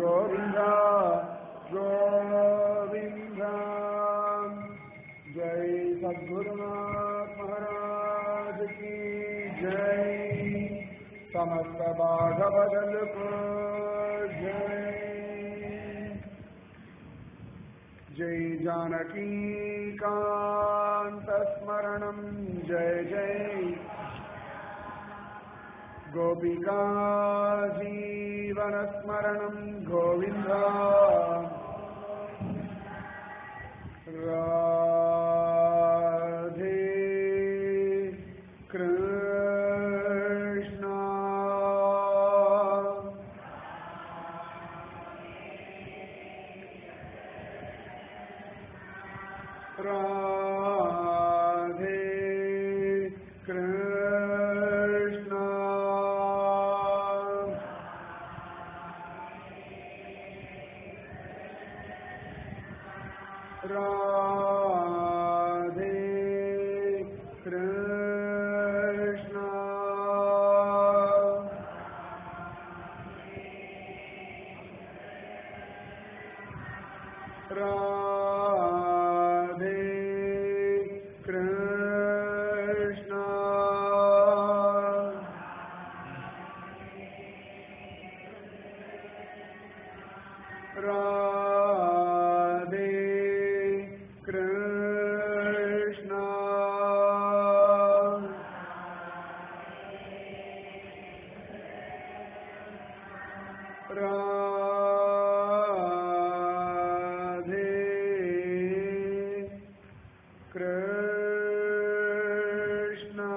गोविन्दा गोविन्दा जय सद्गुरुनाथ महाराज की जय समस्त बाघवदल को जय जय जानकी कान्तस्मरणं जय जय गोपिका जीवनस्मरणं गोविन्द राधे कृष्ण राधे कृष्ण राधे कृष्ण राधे कृष्ण राधे कृष्ण राधे कृष्ण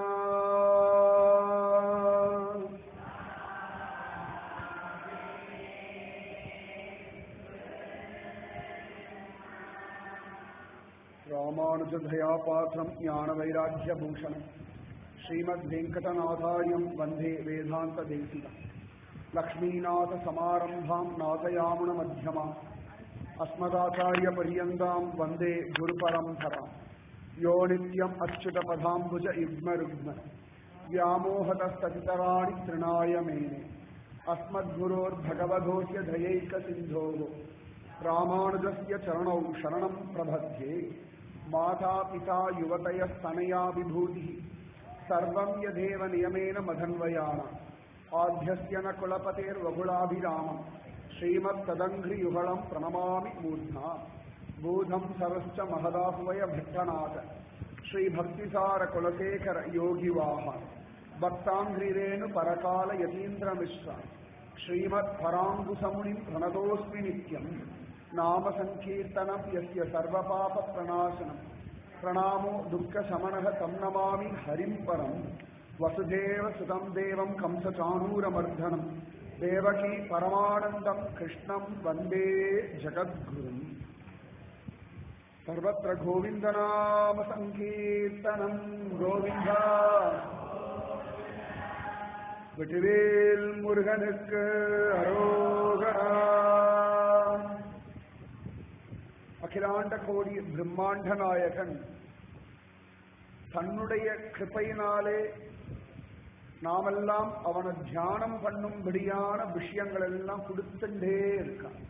ராமானுஜதயா பாத்திரம் ஞான வைராக்கிய பூஷணம் ஸ்ரீமத் வெங்கடநாதாரியம் வந்தே வேதாந்த தேசிகம் லக்ஷ்மீநாத சமாரம்பாம் நாதயாமுன மத்தியமாம் அஸ்மதாச்சாரிய பரியந்தாம் வந்தே குரு பரம்பராம் யோ நித்யம் அச்சுத பதாம்புஜ யுக்ம ருக்ம व्यामोहतस्ततितराणि तृणाय मेने अस्मद्गुरोर्भगवधोऽस्य दयैकसिन्धोः रामानुजस्य चरणौ शरणं प्रबध्ये माता पिता युवतयस्तनया विभूतिः सर्वं यदेव नियमेन मधन्वयाना आद्यस्य न कुलपतेर्वकुलाभिरामम् श्रीमत्तदङ्घ्रियुगळम् प्रणमामि मूर्ध्ना बोधं सरश्च महदाह्वय भट्टनाथ श्रीभक्तिसारकुलशेखर योगिवाह भक्ताङ्घ्रिरेणु परकाल यतीन्द्रमिश्र श्रीमत्पराङ्कुशमुनिम् प्रणतोऽस्मि नित्यम् नाम सङ्कीर्तनं यस्य सर्वपापप्रणाशनम् प्रणामो दुःखशमनः तं नमामि हरिं परम् वसुदेव सुतं देवं कंसचाणूरमर्दनम् देवकी परमानन्दं कृष्णं वन्दे जगद्गुरुम् सर्वत्र गोविन्दनामसङ्कीर्तनं गोविन्द வெற்றிவேல் முருகனுக்கு அரோகரா அகிலாண்ட கோடி பிரம்மாண்ட நாயகன் தன்னுடைய கிருப்பையினாலே நாமெல்லாம் அவனை தியானம் பண்ணும்படியான விஷயங்கள் எல்லாம் கொடுத்துட்டே இருக்கான்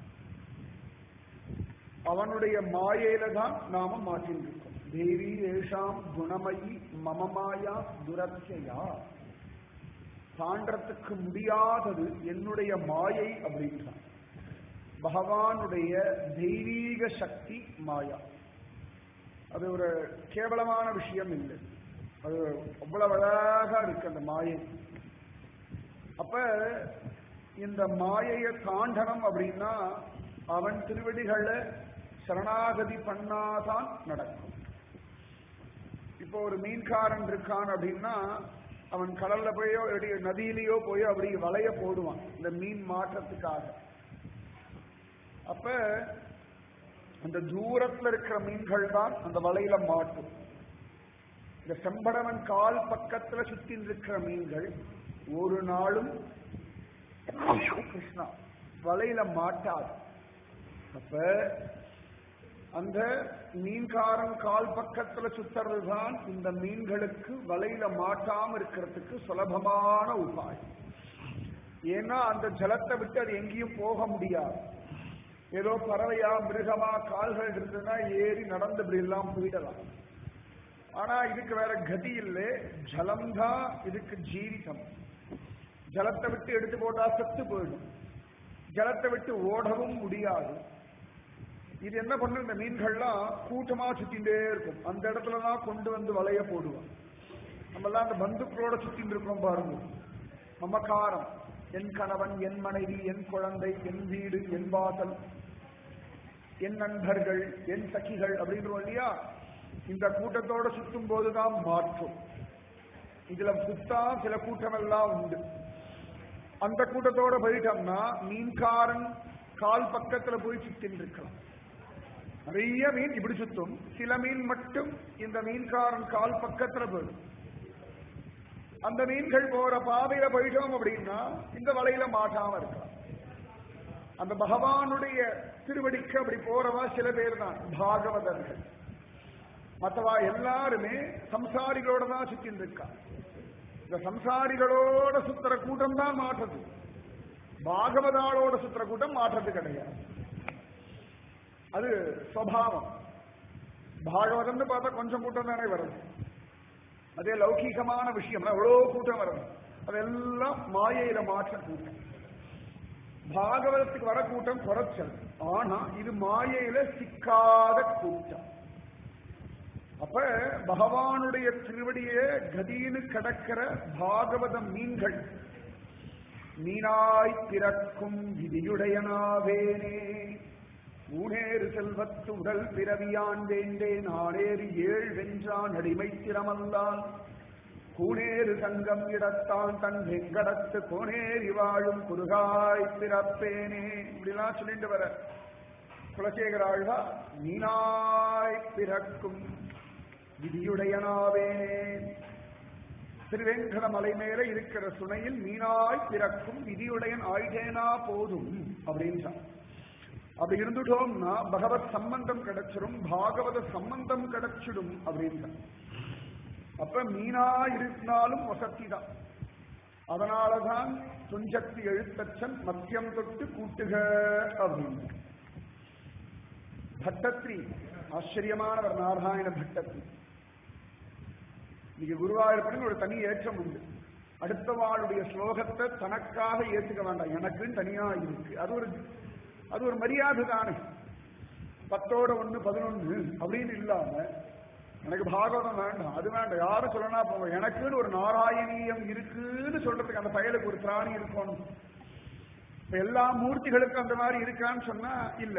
அவனுடைய மாயையில தான் நாம மாற்றிட்டு இருக்கோம் தேவி ஏஷாம் குணமயி மமமாயா துரத்தியா தாண்டறதுக்கு முடியாதது என்னுடைய மாயை அப்படின்றான் பகவானுடைய தெய்வீக சக்தி மாயா அது ஒரு கேவலமான விஷயம் இல்லை அது அவ்வளவு அழகா இருக்கு அந்த மாயை அப்ப இந்த மாயையை தாண்டனம் அப்படின்னா அவன் திருவடிகளை சரணாகதி பண்ணாதான் நடக்கும் இப்போ ஒரு மீன்காரன் இருக்கான் அப்படின்னா அவன் கடல்ல போயோ இல்லாட்டி நதியிலேயோ போய் அப்படி வலைய போடுவான் இந்த மீன் மாற்றத்துக்காக அப்ப அந்த தூரத்துல இருக்கிற மீன்கள் தான் அந்த வலையில மாட்டும் இந்த செம்படவன் கால் பக்கத்துல சுத்தி இருக்கிற மீன்கள் ஒரு நாளும் கிருஷ்ணா வலையில மாட்டாது அப்ப அந்த மீன்காரன் கால் பக்கத்துல சுத்துறது தான் இந்த மீன்களுக்கு வலையில மாட்டாம இருக்கிறதுக்கு சுலபமான உபாயம் ஏன்னா அந்த ஜலத்தை விட்டு அது எங்கேயும் போக முடியாது ஏதோ பறவையா மிருகமா கால்கள் இருந்ததுன்னா ஏறி நடந்து இப்படி எல்லாம் போயிடலாம் ஆனா இதுக்கு வேற கதி இல்லை ஜலம்தான் இதுக்கு ஜீவிதம் ஜலத்தை விட்டு எடுத்து போட்டா செத்து போயிடும் ஜலத்தை விட்டு ஓடவும் முடியாது இது என்ன பண்ணும் இந்த மீன்கள்லாம் கூட்டமா சுத்திட்டே இருக்கும் அந்த இடத்துல தான் கொண்டு வந்து வலைய போடுவோம் நம்ம எல்லாம் அந்த பந்துக்களோட சுத்திட்டு இருக்கோம் பாருங்க மமக்காரம் என் கணவன் என் மனைவி என் குழந்தை என் வீடு என் வாசல் என் நண்பர்கள் என் சகிகள் அப்படின்றோம் இல்லையா இந்த கூட்டத்தோட சுத்தும் போதுதான் மாற்றும் இதுல சுத்தா சில கூட்டம் எல்லாம் உண்டு அந்த கூட்டத்தோட போயிட்டோம்னா மீன்காரன் கால் பக்கத்துல போய் சுத்தின்னு இருக்கலாம் நிறைய மீன் இப்படி சுத்தும் சில மீன் மட்டும் இந்த மீன்காரன் கால் பக்கத்துல போயிடும் அந்த மீன்கள் போற பாதையில போயிட்டோம் அப்படின்னா இந்த வலையில மாட்டாம இருக்கலாம் அந்த பகவானுடைய திருவடிக்கு அப்படி போறவா சில பேர் தான் பாகவதர்கள் மற்றவா எல்லாருமே சம்சாரிகளோட தான் சுத்தின்னு இருக்கா இந்த சம்சாரிகளோட சுத்துற கூட்டம் தான் மாற்றுது பாகவதாளோட சுத்துற கூட்டம் மாற்றுறது கிடையாது அது சுவாவம் பாகவதம்னு பார்த்தா கொஞ்சம் கூட்டம் தானே வருது அதே லௌகீகமான விஷயம் எவ்வளோ கூட்டம் வருது அதெல்லாம் மாயையில மாற்ற கூட்டம் பாகவதத்துக்கு வர கூட்டம் குறைச்சல் ஆனா இது மாயையில சிக்காத கூட்டம் அப்ப பகவானுடைய திருவடியே கதின்னு கடக்கிற பாகவத மீன்கள் மீனாய் பிறக்கும் விதியுடையனாவேனே ஊனேறு செல்வத்து உடல் பிறவியான் வேண்டேன் ஆனேறு ஏழ் வென்றான் அடிமை திறமல்லான் கூனேறு சங்கம் இடத்தான் தன் வெங்கடத்து கோனேறி வாழும் குருகாய் பிறப்பேனே இப்படிலாம் சொல்லிட்டு வர குலசேகர ஆழ்வா மீனாய் பிறக்கும் விதியுடையனாவேனே திருவேங்கட மலை மேல இருக்கிற சுனையில் மீனாய் பிறக்கும் விதியுடையன் ஆயிட்டேனா போதும் அப்படின்றான் அப்படி இருந்துட்டோம்னா பகவத் சம்பந்தம் கிடைச்சிடும் பாகவத சம்பந்தம் கிடைச்சிடும் அப்படின்றான் அப்ப மீனா இருந்தாலும் வசதி தான் அதனாலதான் துஞ்சக்தி எழுத்தச்சன் மத்தியம் தொட்டு கூட்டுக அப்படின்னு பட்டத்ரி ஆச்சரியமானவர் நாராயண பட்டத்ரி நீங்க குருவாயூரப்பனுக்கு ஒரு தனி ஏற்றம் உண்டு அடுத்தவாளுடைய ஸ்லோகத்தை தனக்காக ஏத்துக்க வேண்டாம் எனக்குன்னு தனியா இருக்கு அது ஒரு அது ஒரு மரியாதை தானே பத்தோட ஒண்ணு பதினொன்னு அப்படின்னு இல்லாம எனக்கு பாகவதம் வேண்டாம் அது வேண்டாம் யாரும் சொல்லனா போங்க எனக்குன்னு ஒரு நாராயணீயம் இருக்குன்னு சொல்றதுக்கு அந்த பயலுக்கு ஒரு திராணி இருக்கணும் இப்ப எல்லா மூர்த்திகளுக்கும் அந்த மாதிரி இருக்கான்னு சொன்னா இல்ல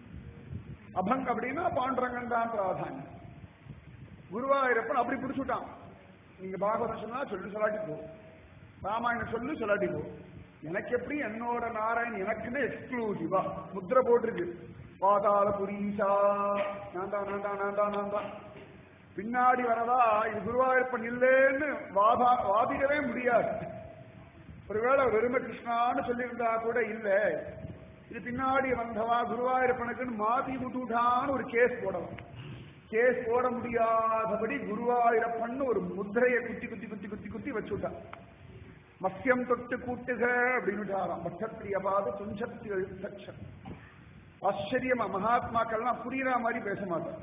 அபங் அப்படின்னா பாண்டரங்கன் தான் பிராதானியம் குருவாயூரப்பன் அப்படி பிடிச்சுட்டான் நீங்க பாகவதம் சொன்னா சொல்லு சொல்லாட்டி போ ராமாயணம் சொல்லு சொல்லாட்டி போ எனக்கு எப்படி என்னோட நாராயண் எனக்குன்னு எக்ஸ்க்ளூசிவா முத்திரை போட்டிருக்கு பாதாள புரீஷா நான் தான் நான் தான் நான் தான் நான் தான் பின்னாடி வரதா இது குருவாயூரப்பன் இல்லைன்னு வாதா வாதிடவே முடியாது ஒருவேளை வெறும கிருஷ்ணான்னு சொல்லியிருந்தா கூட இல்ல இது பின்னாடி வந்தவா குருவாயூரப்பனுக்குன்னு மாத்தி விட்டுட்டான்னு ஒரு கேஸ் போடலாம் கேஸ் போட முடியாதபடி குருவாயூரப்பன் ஒரு முத்திரையை குத்தி குத்தி குத்தி குத்தி குத்தி வச்சுட்டான் மத்தியம் தொட்டு கூட்டுக அப்படின்னு பட்டத்திரிய பாத துஞ்சத்தி எழுத்தச்சன் ஆச்சரியமா மகாத்மாக்கள்லாம் புரியுற மாதிரி பேச மாட்டான்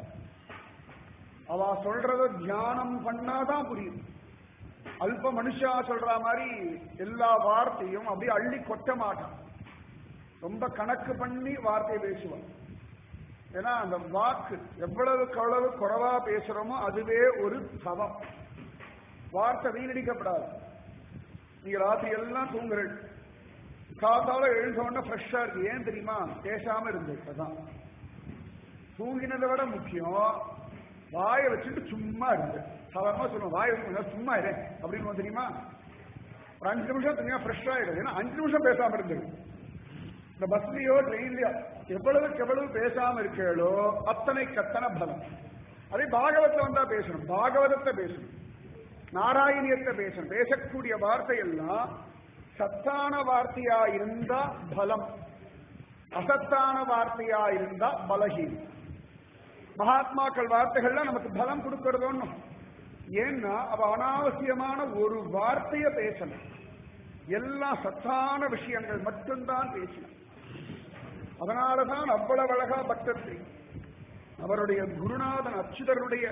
அவ சொல்றத தியானம் பண்ணாதான் புரியும் அல்ப மனுஷா சொல்ற மாதிரி எல்லா வார்த்தையும் அப்படியே அள்ளி கொட்ட மாட்டான் ரொம்ப கணக்கு பண்ணி வார்த்தையை பேசுவான் ஏன்னா அந்த வாக்கு எவ்வளவுக்கு அவ்வளவு குறைவா பேசுறோமோ அதுவே ஒரு தவம் வார்த்தை வீணடிக்கப்படாது நீங்க ராத்திரி எல்லாம் தூங்குறீங்க காத்தால எழுந்த உடனே ஃப்ரெஷ்ஷா இருக்கு ஏன் தெரியுமா பேசாம இருந்தது அதான் தூங்கினதை விட முக்கியம் வாயை வச்சுட்டு சும்மா இருந்து சாதாரணமா சொல்லுவோம் வாயை வச்சு சும்மா இரு அப்படின்னு தெரியுமா ஒரு அஞ்சு நிமிஷம் தனியா ஃப்ரெஷ் ஆயிடுது ஏன்னா அஞ்சு நிமிஷம் பேசாம இருந்தது இந்த பஸ்லயோ ட்ரெயின்லயோ எவ்வளவுக்கு எவ்வளவு பேசாம இருக்கீங்களோ அத்தனைக்கு அத்தனை பலம் அதே பாகவத்துல வந்தா பேசணும் பாகவதத்தை பேசணும் நாராயணியத்தை பேசணும் பேசக்கூடிய வார்த்தை எல்லாம் சத்தான வார்த்தையா இருந்தா பலம் அசத்தான வார்த்தையா இருந்தா பலகீனம் மகாத்மாக்கள் வார்த்தைகள்லாம் நமக்கு பலம் கொடுக்கறது ஒண்ணும் ஏன்னா அவ அனாவசியமான ஒரு வார்த்தைய பேசணும் எல்லாம் சத்தான விஷயங்கள் மட்டும்தான் பேசினார் அதனாலதான் அவ்வளவு அழகா பக்தத்ரி அவருடைய குருநாதன் அச்சுதருடைய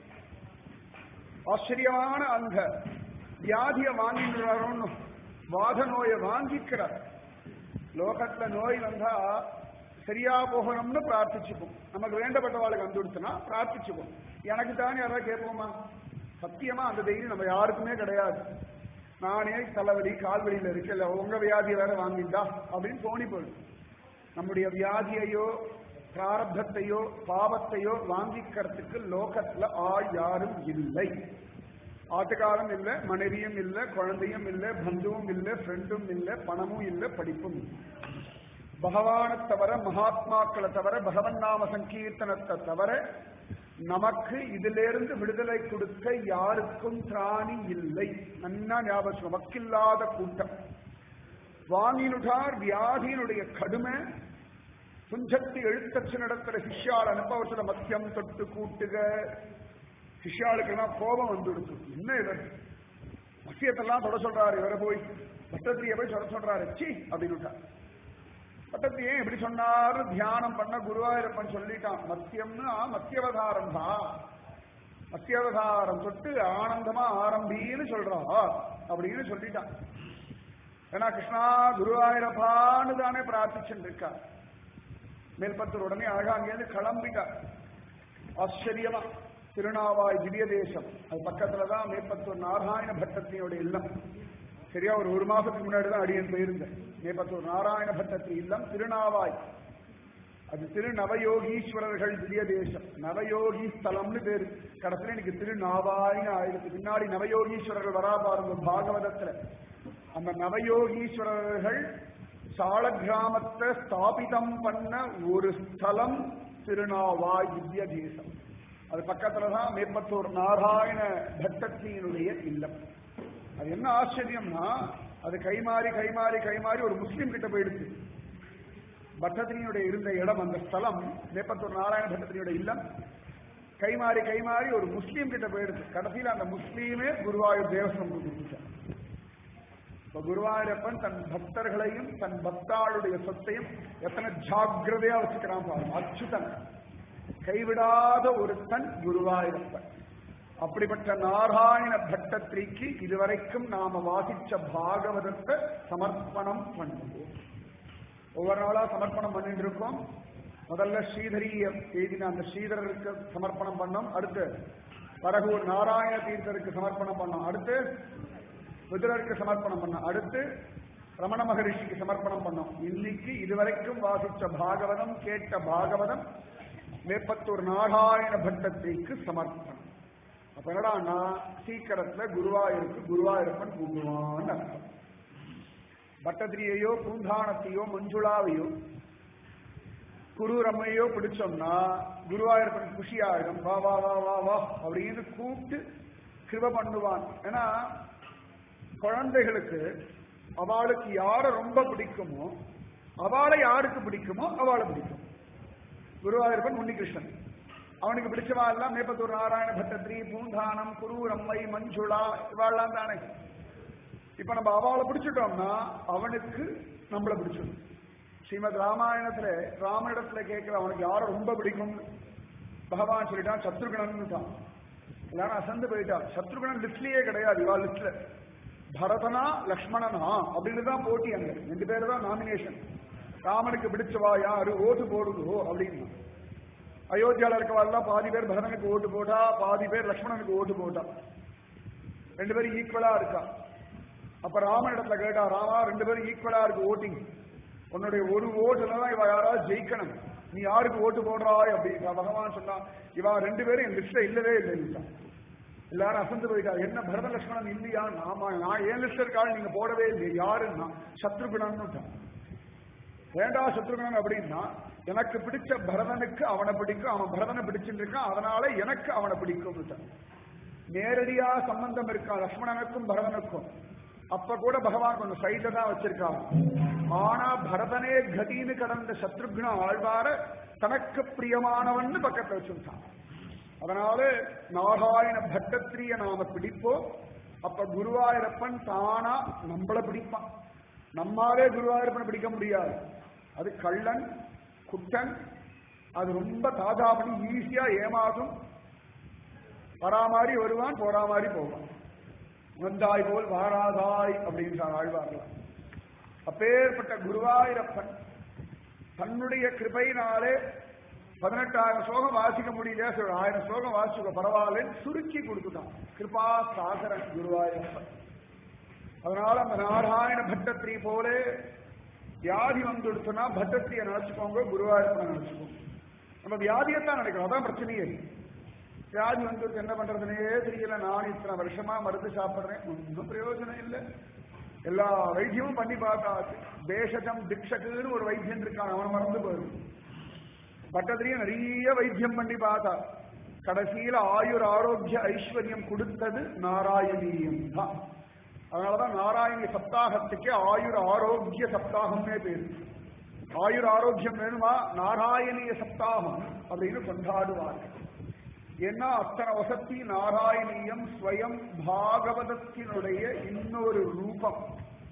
ஆச்சரியமான அந்த வியாதிய வாங்கிக்கிறாரோன்னு வாத நோயை வாங்கிக்கிறார் லோகத்துல நோய் வந்தா சரியா போகணும்னு பிரார்த்திச்சுப்போம் நமக்கு வேண்டப்பட்டவாளுக்கு வந்து கொடுத்தனா பிரார்த்திச்சுப்போம் எனக்கு தானே யாராவது கேட்போமா சத்தியமா அந்த தைரியம் நம்ம யாருக்குமே கிடையாது நானே தலைவலி கால்வலியில இருக்கல உங்க வியாதியை வேற வாங்கிட்டா அப்படின்னு தோணி போயிடும் நம்முடைய வியாதியையோ பிராரப்தத்தையோ பாவத்தையோ வாங்கிக்கிறதுக்கு லோகத்துல ஆள் யாரும் இல்லை ஆட்டுக்காரம் இல்லை மனைவியும் இல்லை குழந்தையும் இல்லை பந்துவும் இல்லை ஃப்ரெண்டும் இல்லை பணமும் இல்லை படிப்பும் இல்லை பகவானை தவிர மகாத்மாக்களை தவிர பகவன் நாம சங்கீர்த்தனத்தை தவிர நமக்கு இதிலிருந்து விடுதலை கொடுக்க யாருக்கும் திராணி இல்லை நன்னா ஞாபகம் வக்கில்லாத கூட்டம் வாங்கினுட்டார் வியாதியினுடைய கடுமை துஞ்சத்து எழுத்தச்சு நடத்துற சிஷ்யால் அனுப்ப அவர் சொல்ல மத்தியம் தொட்டு கூட்டுக சிஷ்யாளுக்கெல்லாம் கோபம் வந்துடுச்சு என்ன இவர் மத்தியத்தெல்லாம் தொட சொல்றாரு இவரை போய் பட்டத்திரியை போய் சொல்ல சொல்றாரு சி அப்படின்னு பட்டத்தை ஏன் இப்படி சொன்னாரு தியானம் பண்ண குருவாயூரப்பன் சொல்லிட்டான் மத்தியம்னு மத்தியவதாரம் தான் மத்தியவதாரம் தொட்டு ஆனந்தமா ஆரம்பின்னு சொல்றா அப்படின்னு சொல்லிட்டான் ஏன்னா கிருஷ்ணா குருவாயூரப்பான்னு தானே பிரார்த்திச்சுட்டு இருக்கா மேல்பத்தூர் உடனே அழகா அங்கேருந்து கிளம்பிட்டா ஆச்சரியமா திருநாவாய் திவ்ய தேசம் அது பக்கத்துல தான் மேற்பத்தூர் நாராயண பட்டத்தினுடைய இல்லம் சரியா ஒரு ஒரு மாசத்துக்கு முன்னாடி தான் அடியன் போயிருந்தேன் மேற்பத்தூர் நாராயண பட்டத்து இல்லம் திருநாவாய் அது திரு நவயோகீஸ்வரர்கள் திவ்ய தேசம் நவயோகி ஸ்தலம்னு பேரு கடைசியில எனக்கு திருநாவாயின்னு ஆயிடுச்சு பின்னாடி நவயோகீஸ்வரர்கள் வரா பாருங்க பாகவதத்துல அந்த நவயோகீஸ்வரர்கள் சால கிராமத்தை ஸ்தாபிதம் பண்ண ஒரு ஸ்தலம் திருநாவாய் திவ்ய தேசம் அது பக்கத்துல தான் மேற்பத்தூர் நாராயண பட்டத்தினுடைய இல்லம் அது என்ன ஆச்சரியம்னா அது கைமாறி கைமாறி கைமாறி ஒரு முஸ்லீம் கிட்ட போயிடுச்சு பட்டத்தினியுடைய இருந்த இடம் அந்த ஸ்தலம் மேற்பத்தூர் நாராயண பட்டத்தினுடைய இல்லம் கைமாறி கைமாறி ஒரு முஸ்லீம் கிட்ட போயிடுச்சு கடைசியில் அந்த முஸ்லீமே குருவாயூர் தேவஸ்வம் கொடுத்துட்டார் இப்ப குருவாயூரப்பன் தன் பக்தர்களையும் தன் பக்தாளுடைய சொத்தையும் எத்தனை ஜாக்கிரதையா வச்சுக்கிறான் பாருங்க அச்சுதன் கைவிடாத ஒருத்தன் குருவாயூரப்பன் அப்படிப்பட்ட நாராயண பட்டத்திரிக்கு இதுவரைக்கும் நாம வாசிச்ச பாகவதத்தை சமர்ப்பணம் பண்ணுவோம் ஒவ்வொரு நாளா சமர்ப்பணம் பண்ணிட்டு இருக்கோம் முதல்ல ஸ்ரீதரிய எழுதின அந்த ஸ்ரீதரருக்கு சமர்ப்பணம் பண்ணோம் அடுத்து பரகூர் நாராயண தீர்த்தருக்கு சமர்ப்பணம் பண்ணோம் அடுத்து விதுரருக்கு சமர்ப்பணம் பண்ணோம் அடுத்து ரமண மகரிஷிக்கு சமர்ப்பணம் பண்ணோம் இன்னைக்கு இதுவரைக்கும் வாசிச்ச பாகவதம் கேட்ட பாகவதம் மேப்பத்தூர் நாராயண பட்டத்திற்கு சமர்ப்பணம் அப்ப என்னடான்னா சீக்கிரத்துல குருவாயூருக்கு குருவாயூரப்பன் கூடுவான்னு அர்த்தம் பட்டத்திரியையோ பூந்தானத்தையோ மஞ்சுளாவையோ குரூரம்மையோ பிடிச்சோம்னா குருவாயூரப்பன் குஷி ஆயிடும் வா வா வா வா வா அப்படின்னு கூப்பிட்டு கிருப பண்ணுவான் ஏன்னா குழந்தைகளுக்கு அவளுக்கு யாரை ரொம்ப பிடிக்குமோ அவளை யாருக்கு பிடிக்குமோ அவளை பிடிக்கும் குருவாயூரப்பன் உன்னிகிருஷ்ணன் அவனுக்கு பிடிச்சவா எல்லாம் மேப்பத்தூர் நாராயண பட்டத்ரி பூந்தானம் குரூர் அம்மை மஞ்சுளா இவாள்லாம் தானே இப்ப நம்ம அவளை பிடிச்சிட்டோம்னா அவனுக்கு நம்மளை பிடிச்சிடும் ஸ்ரீமத் ராமாயணத்துல ராமனிடத்துல கேட்கிற அவனுக்கு யாரை ரொம்ப பிடிக்கும் பகவான் சொல்லிட்டான் சத்ருகணன் தான் எல்லாரும் அசந்து போயிட்டான் சத்ருகணன் லிஸ்ட்லயே கிடையாது இவா லிஸ்ட்ல பரதனா லக்ஷ்மணனா அப்படின்னு தான் போட்டி அங்க ரெண்டு பேரும் தான் நாமினேஷன் ராமனுக்கு பிடிச்சவா யாரு ஓட்டு போடுதோ அப்படின்னு அயோத்தியால இருக்கவாள்லாம் பாதி பேர் பரதனுக்கு ஓட்டு போட்டா பாதி பேர் லக்ஷ்மணனுக்கு ஓட்டு போட்டா ரெண்டு பேரும் ஈக்குவலா இருக்கா அப்ப ராமன் இடத்துல கேட்டா ராமா ரெண்டு பேரும் ஈக்குவலா இருக்கு ஓட்டிங் உன்னுடைய ஒரு ஓட்டுல தான் இவ யாராவது ஜெயிக்கணும் நீ யாருக்கு ஓட்டு போடுறாய் அப்படின்னு பகவான் சொன்னா இவா ரெண்டு பேரும் என் லிஸ்ட்ல இல்லவே இல்லைன்னு எல்லாரும் அசந்து போயிட்டா என்ன பரத லட்சுமணன் இல்லையா நாம நான் ஏன் லிஸ்ட் இருக்காள் நீங்க போடவே இல்லை யாருன்னா சத்ருகுணன் வேண்டா சத்ருகுணன் அப்படின்னா எனக்கு பிடிச்ச பரதனுக்கு அவனை பிடிக்கும் அவன் பரதனை பிடிச்சிட்டு இருக்கான் அதனால எனக்கு அவனை பிடிக்கும் நேரடியா சம்பந்தம் இருக்கா லக்ஷ்மணனுக்கும் பரதனுக்கும் அப்ப கூட பகவான் கொஞ்சம் சைட்ல தான் வச்சிருக்கான் ஆனா பரதனே கதின்னு கடந்த சத்ருக்ன ஆழ்வார தனக்கு பிரியமானவன் பக்கத்துல வச்சிருக்கான் அதனால நாராயண பட்டத்திரிய நாம பிடிப்போம் அப்ப குருவாயூரப்பன் தானா நம்மள பிடிப்பான் நம்மாலே குருவாயூரப்பனை பிடிக்க முடியாது அது கள்ளன் குட்டன் அது ரொம்ப தாதாபடி ஈஸியா ஏமாகும் வரா மாதிரி வருவான் போறா மாதிரி போவான் வந்தாய் போல் வாராதாய் அப்படின்றான் ஆழ்வார்கள் அப்பேற்பட்ட குருவாயூரப்பன் தன்னுடைய கிருபையினாலே பதினெட்டாயிரம் ஸ்லோகம் வாசிக்க முடியல சரி ஆயிரம் ஸ்லோகம் வாசிக்க பரவாயில்லன்னு சுருக்கி கொடுத்துட்டான் கிருபா சாகரன் குருவாயூரப்பன் அதனால அந்த நாராயண பட்டத்திரி போல வியாதி வந்துடுச்சுன்னா பட்டத்திரியை நினைச்சுக்கோங்க குருவாயூரப்பனை நினைச்சுக்கோங்க நம்ம வியாதியத்தான் நினைக்கிறோம் அதான் பிரச்சனையே வியாதி வந்துடுச்சு என்ன பண்றதுனே தெரியல நான் இத்தனை வருஷமா மருந்து சாப்பிடுறேன் ஒன்றும் பிரயோஜனம் இல்லை எல்லா வைத்தியமும் பண்ணி பார்த்தாச்சு தேசஜம் திக்ஷகுன்னு ஒரு வைத்தியம் இருக்கான் அவன் மறந்து போயிடும் பட்டத்திலையும் நிறைய வைத்தியம் பண்ணி பார்த்தா கடைசியில ஆயுர் ஆரோக்கிய ஐஸ்வர்யம் கொடுத்தது நாராயணீயம் தான் அதனாலதான் நாராயணி சப்தாகத்துக்கு ஆயுர் ஆரோக்கிய சப்தாகம்னே பேரு ஆயுர் ஆரோக்கியம் வேணுமா நாராயணிய சப்தாகம் அப்படின்னு கொண்டாடுவார்கள் ஏன்னா அத்தனை வசத்தி நாராயணீயம் ஸ்வயம் பாகவதத்தினுடைய இன்னொரு ரூபம்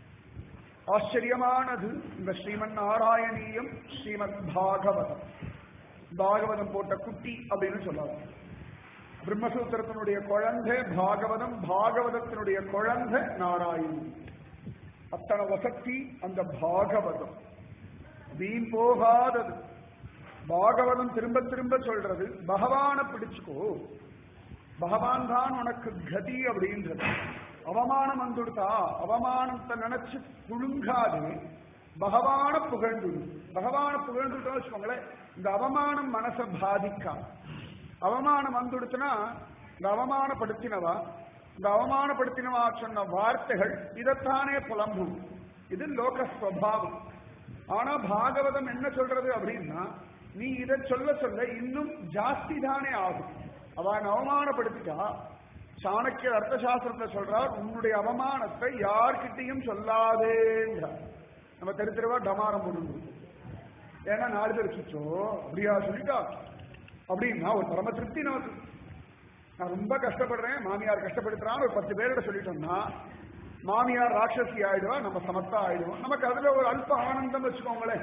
ஆச்சரியமானது இந்த ஸ்ரீமன் நாராயணீயம் ஸ்ரீமத் பாகவதம் பாகவதம் போட்ட குட்டி அப்படின்னு சொல்லலாம் பிரம்மசூத்திரத்தினுடைய குழந்தை பாகவதம் பாகவதத்தினுடைய குழந்தை நாராயணி அத்தனை வசத்தி அந்த பாகவதம் வீண் போகாதது பாகவதம் திரும்ப திரும்ப சொல்றது பகவான பிடிச்சுக்கோ பகவான் தான் உனக்கு கதி அப்படின்றது அவமானம் வந்துடுதா அவமானத்தை நினைச்சு புழுங்காது பகவான புகழ்ந்துடு பகவான புகழ்ந்துட்டோம் வச்சுக்கோங்களேன் இந்த அவமானம் மனசை பாதிக்காது அவமானம் வந்துடுச்சுன்னா இந்த அவமானப்படுத்தினவா இந்த அவமானப்படுத்தினவா சொன்ன வார்த்தைகள் இதைத்தானே புலம்பும் இது லோக ஸ்வபாவம் ஆனா பாகவதம் என்ன சொல்றது அப்படின்னா நீ இதை சொல்ல சொல்ல இன்னும் ஜாஸ்தி தானே ஆகும் அவன் அவமானப்படுத்திட்டா சாணக்கிய அர்த்தசாஸ்திரத்துல சொல்றார் உன்னுடைய அவமானத்தை யார்கிட்டையும் சொல்லாதேன்றார் நம்ம தெரு தெருவா டமாரம் போட்டு ஏன்னா நாலு பேர் சுச்சோ அப்படியா சொல்லிட்டா அப்படின்னா ஒரு பரம திருப்தி நமக்கு நான் ரொம்ப கஷ்டப்படுறேன் மாமியார் கஷ்டப்படுத்துறான்னு ஒரு பத்து பேரோட சொல்லிட்டோம்னா மாமியார் ராட்சசி ஆயிடுவா நம்ம சமத்தா ஆயிடுவோம் நமக்கு அதுல ஒரு அல்ப ஆனந்தம் வச்சுக்கோங்களேன்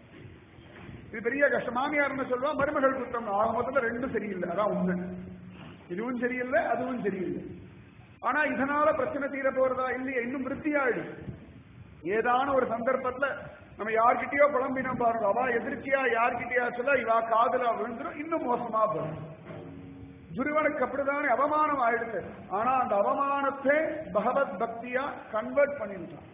இது பெரிய கஷ்டம் மாமியார் என்ன சொல்லுவா மருமகள் குற்றம் ஆக மொத்தத்துல ரெண்டும் சரியில்லை அதான் உண்மை இதுவும் சரியில்லை அதுவும் சரியில்லை ஆனா இதனால பிரச்சனை தீர போறதா இல்லையா இன்னும் விருத்தியாயிடும் ஏதான ஒரு சந்தர்ப்பத்துல நம்ம யார்கிட்டயோ புலம்பினோம் பாருங்க அவ எதிர்ச்சியா யார்கிட்டயா சொல்ல இவா காதலா விழுந்துரும் இன்னும் மோசமா போகும் துருவனுக்கு அப்படிதானே அவமானம் ஆயிடுது ஆனா அந்த அவமானத்தை பகவத் பக்தியா கன்வெர்ட் பண்ணிவிட்டான்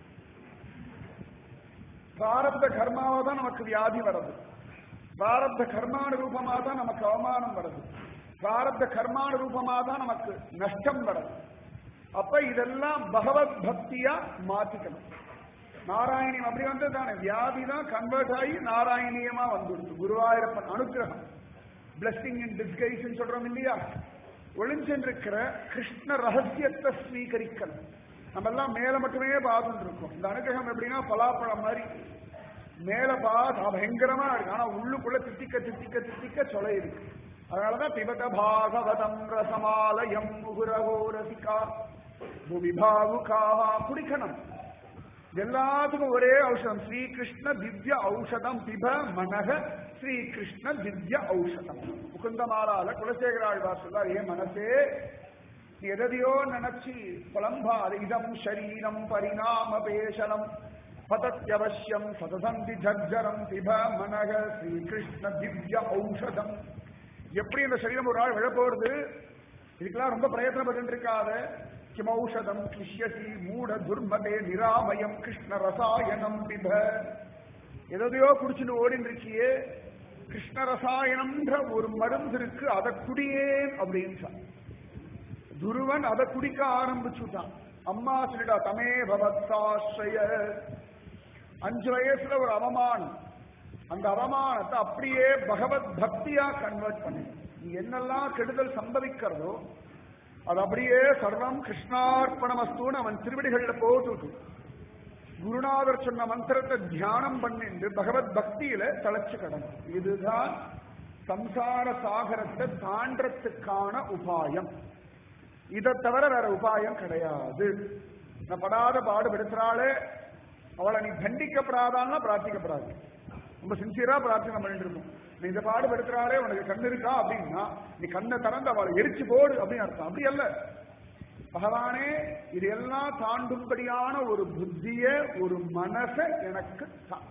பிராரப்த கர்மாவா தான் நமக்கு வியாதி வருது பிராரப்த கர்மானுரூபமா தான் நமக்கு அவமானம் வருது பிராரப்த கர்மானுரூபமா தான் நமக்கு நஷ்டம் வருது அப்ப இதெல்லாம் பகவத் பக்தியா மாத்திக்கணும் நாராயணியம் அப்படி வந்து தானே வியாதி தான் கன்வெர்ட் ஆகி நாராயணியமா வந்துடுது குருவாயூரப்பன் அனுகிரகம் பிளஸ்டிங் இன் டிஸ்கைஸ் சொல்றோம் இல்லையா ஒளிஞ்சென்றிருக்கிற கிருஷ்ண ரகசியத்தை ஸ்வீகரிக்கணும் நம்ம எல்லாம் மேல மட்டுமே பார்த்துட்டு இருக்கோம் இந்த அனுகிரகம் எப்படின்னா பலாப்பழம் மாதிரி மேல பார்த்தா பயங்கரமா இருக்கு ஆனா உள்ளுக்குள்ள தித்திக்க தித்திக்க தித்திக்க சொலை இருக்கு அதனாலதான் பிபத பாகவதம் ரசமாலயம் முகுரகோ ரசிகா புவிபாவுகாவா குடிக்கணும் எல்லாத்துக்கும் ஒரே ஔஷதம் ஸ்ரீகிருஷ்ண திவ்ய ஔஷதம் பிப மனக ஸ்ரீகிருஷ்ண திவ்ய ஔஷதம் முகுந்தமாலால குலசேகராழ்வார் சொல்றார் ஏன் மனசே நீ எதையோ நினைச்சு புலம்பாது இதம் ஷரீரம் பரிணாம பேஷலம் பதத்யவசியம் சதசந்தி ஜர்ஜரம் பிப மனக ஸ்ரீகிருஷ்ண திவ்ய ஔஷதம் எப்படி இந்த சரீரம் ஒரு ஆள் விழப்போறது இதுக்கெல்லாம் ரொம்ப பிரயத்தனப்பட்டு இருக்காத கிமௌஷதம் கிஷ்யசி மூட துர்மதே நிராமயம் கிருஷ்ண ரசாயனம் பிப எதையோ குடிச்சுட்டு ஓடின்னு இருக்கியே கிருஷ்ண ரசாயனம்ன்ற ஒரு மருந்து இருக்கு அதை குடியேன் அப்படின்னு துருவன் அதை குடிக்க ஆரம்பிச்சுட்டான் அம்மா சொல்லிட்டா தமே பவத்சாஸ்ரய அஞ்சு வயசுல ஒரு அவமானம் அந்த அவமானத்தை அப்படியே பகவத் பக்தியா கன்வெர்ட் பண்ணி நீ என்னெல்லாம் கெடுதல் சம்பவிக்கிறதோ அது அப்படியே சர்வம் கிருஷ்ணார்ப்பணமஸ்துன்னு அவன் திருவடிகள்ல போட்டுட்டு குருநாதர் சொன்ன மந்திரத்தை தியானம் பண்ணிட்டு பகவத் பக்தியில தலைச்சு கிடணும் இதுதான் சம்சார சாகரத்தை தாண்டறதுக்கான உபாயம் இதை தவிர வேற உபாயம் கிடையாது நான் படாத பாடுபடுத்துறாளே அவளை நீ தண்டிக்கப்படாதான்னா பிரார்த்திக்கப்படாது ரொம்ப சின்சியரா பிரார்த்தனை பண்ணிட்டு இருக்கும் நீ இந்த பாடுபடுத்துறாளே உனக்கு கண் இருக்கா அப்படின்னா நீ கண்ணை திறந்து அவளை எரிச்சு போடு அப்படின்னு அர்த்தம் அப்படி அல்ல பகவானே இது எல்லாம் தாண்டும்படியான ஒரு புத்திய ஒரு மனசை எனக்கு தான்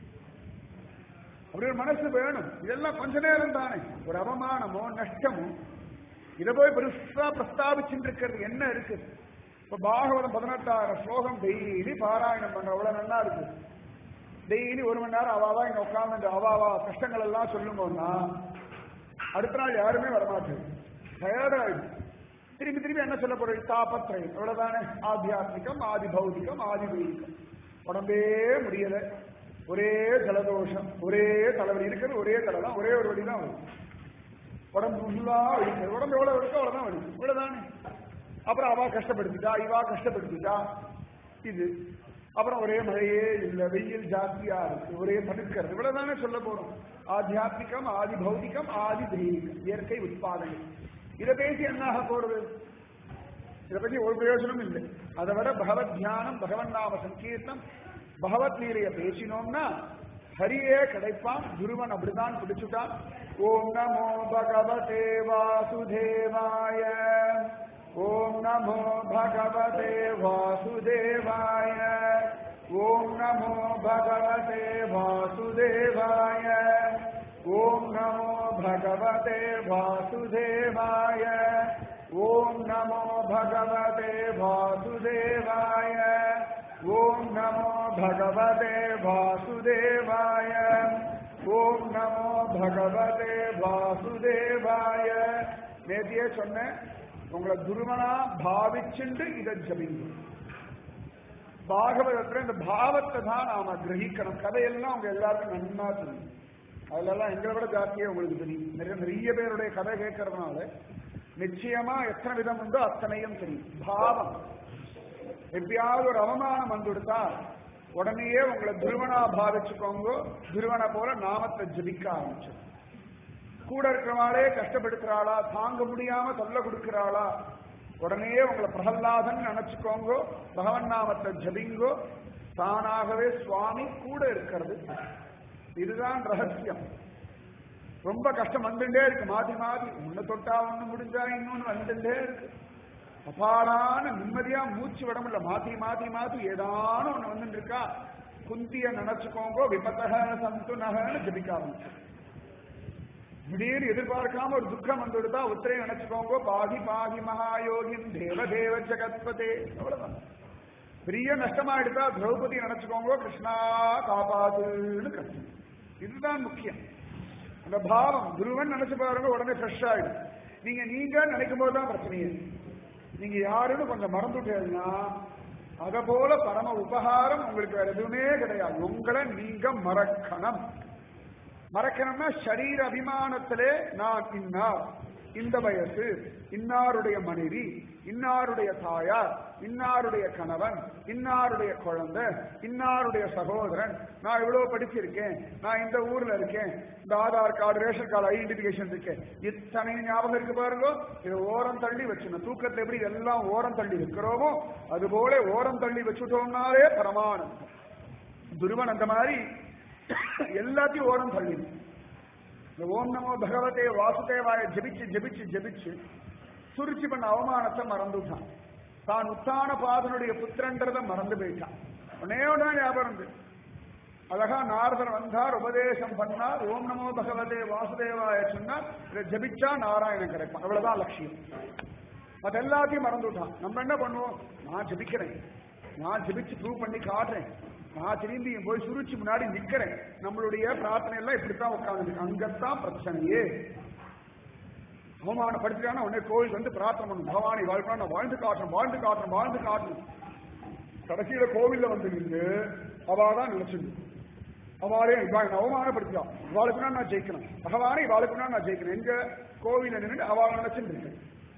அப்படி ஒரு மனசு வேணும் இதெல்லாம் கொஞ்ச நேரம் தானே ஒரு அவமானமோ நஷ்டமோ இதை போய் பெருசா பிரஸ்தாபிச்சுட்டு இருக்கிறது என்ன இருக்கு இப்ப பாகவதம் பதினெட்டாயிரம் ஸ்லோகம் டெய்லி பாராயணம் பண்ற அவ்வளவு நல்லா இருக்கு டெய்லி ஒரு மணி நேரம் அவாவா இங்க உட்கார்ந்து அவாவா கஷ்டங்கள் எல்லாம் சொல்லும்போதுனா அடுத்த நாள் யாருமே வரமாட்டேன் டயர்டாயிடும் திரும்பி திரும்பி என்ன சொல்ல போறது தாபத்திரயம் எவ்வளவுதானே ஆத்தியாத்மிகம் ஆதி பௌதிகம் ஆதி தெய்வீகம் உடம்பே முடியல ஒரே ஜலதோஷம் ஒரே தலைவலி இருக்கிறது ஒரே தலை தான் ஒரே ஒரு வழி தான் வரும் உடம்பு ஃபுல்லா வலிக்கிறது உடம்பு எவ்வளவு இருக்கோ அவ்வளவுதான் வலிக்கும் இவ்வளவுதானே அப்புறம் அவா கஷ்டப்படுத்திட்டா இவா கஷ்டப்படுத்திட்டா இது அப்புறம் ஒரே மழையே இல்ல வெயில் ஜாஸ்தியா இருக்கு ஒரே தடுக்கிறது இவ்வளவுதானே சொல்ல போறோம் ஆத்தியாத்மிகம் ஆதி பௌதிகம் ஆதி தெய்வீகம் இயற்கை உட்பாதனை இதை பேசி என்ன ஆக போறது இதை பத்தி ஒரு பிரயோஜனம் இல்லை அதை விட பகவத் தியானம் பகவன் நாம சங்கீர்த்தம் பகவத் லீலைய பேசினோம்னா ஹரியே கிடைப்பான் குருவன் அப்படிதான் பிடிச்சுட்டான் ஓம் நமோ பகவதே வாசுதேவாய ஓம் நமோ பகவதே வாசுதேவாய ஓம் நமோ பகவதே வாசுதேவாய ஓம் நமோ பகவதே வாசுதேவாய ஓம் நமோ பகவதே வாசுதேவாய ஓம் நமோ பகவதே வாசுதேவாய ஓம் நமோ பகவதே வாசுதேவாய நேத்தியே சொன்னேன் உங்களை குருவனா பாவிச்சுண்டு இதை ஜபிங்க பாகவதத்துல இந்த பாவத்தை தான் நாம கிரகிக்கணும் கதையெல்லாம் உங்க எல்லாருக்கும் நன்னா தெரியும் அதுலலாம் எங்களை விட ஜாஸ்தியே உங்களுக்கு தெரியும் நிறைய நிறைய பேருடைய கதை கேட்கறதுனால நிச்சயமா எத்தனை விதம் உண்டோ அத்தனையும் தெரியும் பாவம் எப்பயாவது ஒரு அவமானம் வந்துடுத்தா உடனேயே உங்களை துருவனா பாவிச்சுக்கோங்க துருவனை போல நாமத்தை ஜபிக்க ஆரம்பிச்சு கூட இருக்கிறவாளே கஷ்டப்படுத்துறாளா தாங்க முடியாம தொல்லை கொடுக்கிறாளா உடனே உங்களை பிரகல்லாதன் நினைச்சுக்கோங்க பகவன் நாமத்தை ஜபிங்கோ தானாகவே சுவாமி கூட இருக்கிறது இதுதான் ரகசியம் ரொம்ப கஷ்டம் வந்துட்டே இருக்கு மாத்தி மாத்தி ஒண்ணு தொட்டா ஒண்ணு முடிஞ்சா இன்னொன்னு வந்துட்டே இருக்கு அபாரான நிம்மதியா மூச்சு விட முடியல மாத்தி மாத்தி மாத்தி ஏதான ஒண்ணு வந்துட்டு இருக்கா குந்திய நினைச்சுக்கோங்க விபத்தக சந்து நகன்னு ஜபிக்க ஆரம்பிச்சு திடீர்னு எதிர்பார்க்காம ஒரு துக்கம் வந்துடுதா உத்தரை நினைச்சுக்கோங்க பாகி பாகி மகாயோகின் தேவ தேவ ஜெகத்பதே அவ்வளவுதான் பெரிய நஷ்டமாயிடுதா திரௌபதி நினைச்சுக்கோங்க கிருஷ்ணா காப்பாதுன்னு கத்து இதுதான் முக்கியம் அந்த பாவம் குருவன் நினைச்சு பாருங்க உடனே ஃப்ரெஷ் ஆயிடும் நீங்க நீங்க நினைக்கும் போது தான் பிரச்சனையே நீங்க யாருன்னு கொஞ்சம் மறந்துட்டேன்னா அத போல பரம உபகாரம் உங்களுக்கு வேற எதுவுமே கிடையாது உங்களை நீங்க மறக்கணும் மறக்கணும்னா சரீர அபிமானத்திலே நான் இன்னார் இந்த வயசு இன்னாருடைய மனைவி இன்னாருடைய தாயார் இன்னாருடைய கணவன் இன்னாருடைய குழந்தை இன்னாருடைய சகோதரன் நான் இவ்வளவு படிச்சிருக்கேன் நான் இந்த ஊர்ல இருக்கேன் இந்த Aadhaar card ration card identification இருக்கேன் இத்தனை ஞாபகம் இருக்கு பாருங்க இது ஓரம் தள்ளி வச்சுக்கணும் தூக்கத்தை எப்படி எல்லாம் ஓரம் தள்ளி வைக்கிறோமோ அது போல ஓரம் தள்ளி வச்சுட்டோம்னாலே பரமானந்தம் துருவன் அந்த மாதிரி எல்லாத்தையும் ஓரம் தள்ளி இந்த ஓம் நமோ பகவதே வாசுதேவாய ஜபிச்சு ஜபிச்சு ஜபிச்சு சுருச்சி பண்ண அவமானத்தை மறந்துட்டான் தான் உத்தான பாதனுடைய புத்திரன்றத மறந்து போயிட்டான் உடனே உடனே ஞாபகம் இருந்து அழகா நாரதர் வந்தார் உபதேசம் பண்ணார் ஓம் நமோ பகவதே வாசுதேவாய சொன்னார் இதை ஜபிச்சா நாராயணன் கிடைப்பான் அவ்வளவுதான் லட்சியம் மத்த எல்லாத்தையும் மறந்துட்டான் நம்ம என்ன பண்ணுவோம் நான் ஜபிக்கிறேன் நான் ஜபிச்சு ப்ரூவ் பண்ணி காட்டுறேன் நான் திரும்பி போய் சுருச்சி முன்னாடி நிக்கிறேன் நம்மளுடைய பிரார்த்தனை எல்லாம் இப்படித்தான் உட்கார்ந்து அங்கத்தான் பிரச்சனையே அவமானப்படுத்திட்டான உடனே கோவில் வந்து பிரார்த்தனை பண்ணும் பகவானை வாழ்க்கணும் நான் வாழ்ந்து காட்டணும் வாழ்ந்து காட்டணும் வாழ்ந்து காட்டணும் கடைசியில கோவில்ல வந்து நின்று அவாதான் நினைச்சிருந்து அவாளே இவன் அவமானப்படுத்திட்டா இவாளுக்குனா நான் ஜெயிக்கணும் பகவானை இவாளுக்குனா நான் ஜெயிக்கணும் எங்க கோவில நின்று அவள் நினைச்சுட்டு இருக்கேன்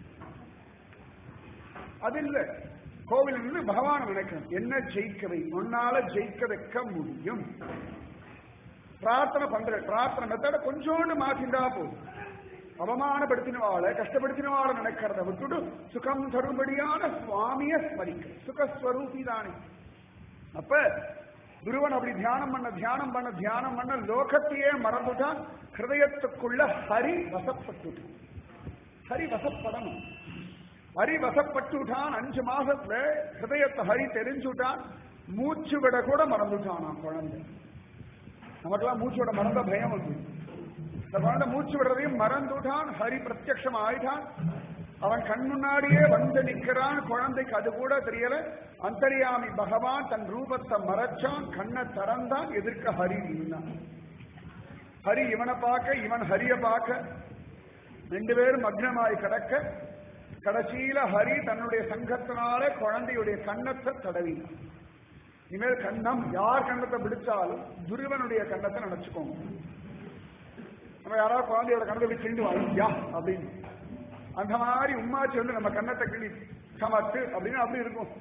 அது இல்ல கோவில் நின்று பகவான் நினைக்கணும் என்ன ஜெயிக்கவை உன்னால ஜெயிக்க வைக்க முடியும் பிரார்த்தனை பண்ற பிரார்த்தனை மெத்தட கொஞ்சோண்டு மாத்திண்டா போதும் அவமானப்படுத்தினவாள கஷ்டப்படுத்தினவாள நினைக்கிறத விட்டுட்டு சுகம் தரும்படியான சுவாமிய ஸ்மரிக்க சுகஸ்வரூபி தானே அப்ப குருவன் அப்படி தியானம் பண்ண தியானம் பண்ண தியானம் பண்ண லோகத்தையே மறந்துட்டான் ஹிருதயத்துக்குள்ள ஹரி வசப்பட்டுட்டான் ஹரி வசப்படணும் ஹரி வசப்பட்டுட்டான் அஞ்சு மாசத்துல ஹிருதயத்தை ஹரி தெரிஞ்சுட்டான் மூச்சு விட கூட மறந்துட்டான் குழந்தை நமக்கெல்லாம் மூச்சு விட மறந்த பயம் வந்து இந்த குழந்தை மூச்சு விடுறதையும் மறந்துட்டான் ஹரி பிரத்யக்ஷம் ஆயிட்டான் அவன் கண் முன்னாடியே வந்து நிக்கிறான் குழந்தைக்கு அது கூட தெரியல அந்தரியாமி பகவான் தன் ரூபத்தை மறைச்சான் கண்ணை திறந்தான் எதிர்க்க ஹரி நின்னான் ஹரி இவனை பார்க்க இவன் ஹரிய பார்க்க ரெண்டு பேரும் மக்னமாய் கிடக்க கடைசியில ஹரி தன்னுடைய சங்கத்தினால குழந்தையுடைய கண்ணத்தை தடவினான் இனிமேல் கண்ணம் யார் கண்ணத்தை பிடிச்சாலும் துருவனுடைய கண்ணத்தை நினைச்சுக்கோங்க நம்ம யாராவது குழந்தையோட கண்ணத்தை போய் கிண்டு ஐயா அப்படின்னு அந்த மாதிரி உம்மாச்சி வந்து நம்ம கண்ணத்தை கிள்ளி சமத்து அப்படின்னு அப்படி இருக்கும்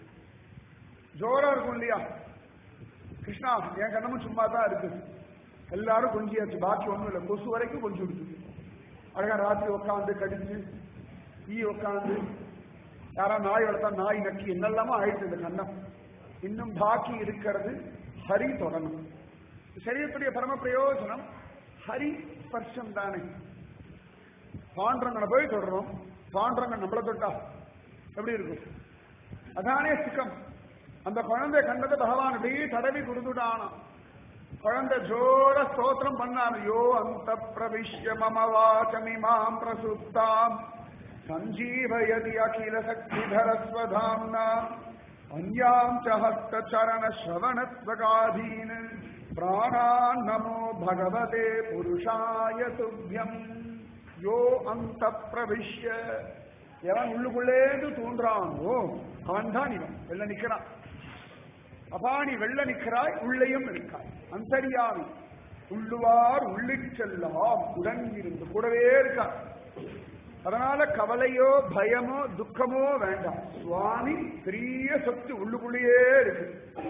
ஜோரா இருக்கும் இல்லையா கிருஷ்ணா என் கண்ணமும் சும்மா தான் இருக்கு எல்லாரும் கொஞ்சியாச்சு பாக்கி ஒண்ணும் இல்லை கொசு வரைக்கும் கொஞ்சம் இருக்கு அழகா ராத்திரி உட்காந்து கடிச்சு ஈ உட்காந்து யாரா நாய் வளர்த்தா நாய் நக்கி என்னெல்லாமோ ஆயிடுச்சு இந்த கண்ணம் இன்னும் பாக்கி இருக்கிறது ஹரி தொடணும் சரீரத்துடைய பரம பிரயோஜனம் ஹரி ஸ்பர்ஷம் தானே பாண்டரங்கனை போய் தொடரும் பாண்டரங்கன் நம்மள தொட்டா எப்படி இருக்கும் அதானே சுகம் அந்த குழந்தை கண்டது பகவான் அப்படியே தடவி கொடுத்துட்டானாம் குழந்தை ஜோர ஸ்தோத்திரம் பண்ணாரு யோ அந்த பிரவிஷ்ய மம வாச்சமிமாம் பிரசுப்தாம் சஞ்சீவயதி அகில சக்திதரஸ்வதாம்னா அந்யாம் ச ஹஸ்த சரண ஸ்ரவணத்வகாதீன் பிராணான் நமோ பகவதே புருஷாய துப்யம் யோ அந்த பிரவிஷ்ய எவன் உள்ளுக்குள்ளேந்து தூண்டுறானோ அவன் தான் இவன் வெளில நிக்கிறான் அப்பா நீ வெள்ள நிற்கிறாய் உள்ளேயும் இருக்காய் அந்தரியாமி உள்ளுவார் உள்ளிச் செல்லாம் உடங்கிருந்து கூடவே இருக்கான் அதனால கவலையோ பயமோ துக்கமோ வேண்டாம் சுவாமி பெரிய சொத்து உள்ளுக்குள்ளேயே இருக்கு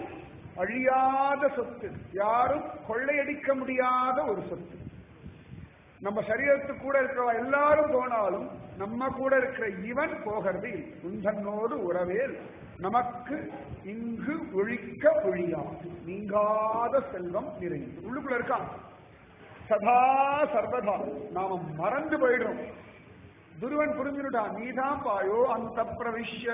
அழியாத சொத்து யாரும் கொள்ளையடிக்க முடியாத ஒரு சொத்து நம்ம சரீரத்துக்கு கூட இருக்கிற எல்லாரும் போனாலும் நம்ம கூட இருக்கிற இவன் போகிறது உந்தன்னோடு உறவேல் நமக்கு இங்கு ஒழிக்க ஒழியாது நீங்காத செல்வம் நிறைந்து உள்ளுக்குள்ள இருக்கான் சதா சர்வதா நாம மறந்து போயிடுறோம் துருவன் புரிஞ்சுட்டான் நீதான் பாயோ அந்த பிரவிஷ்ய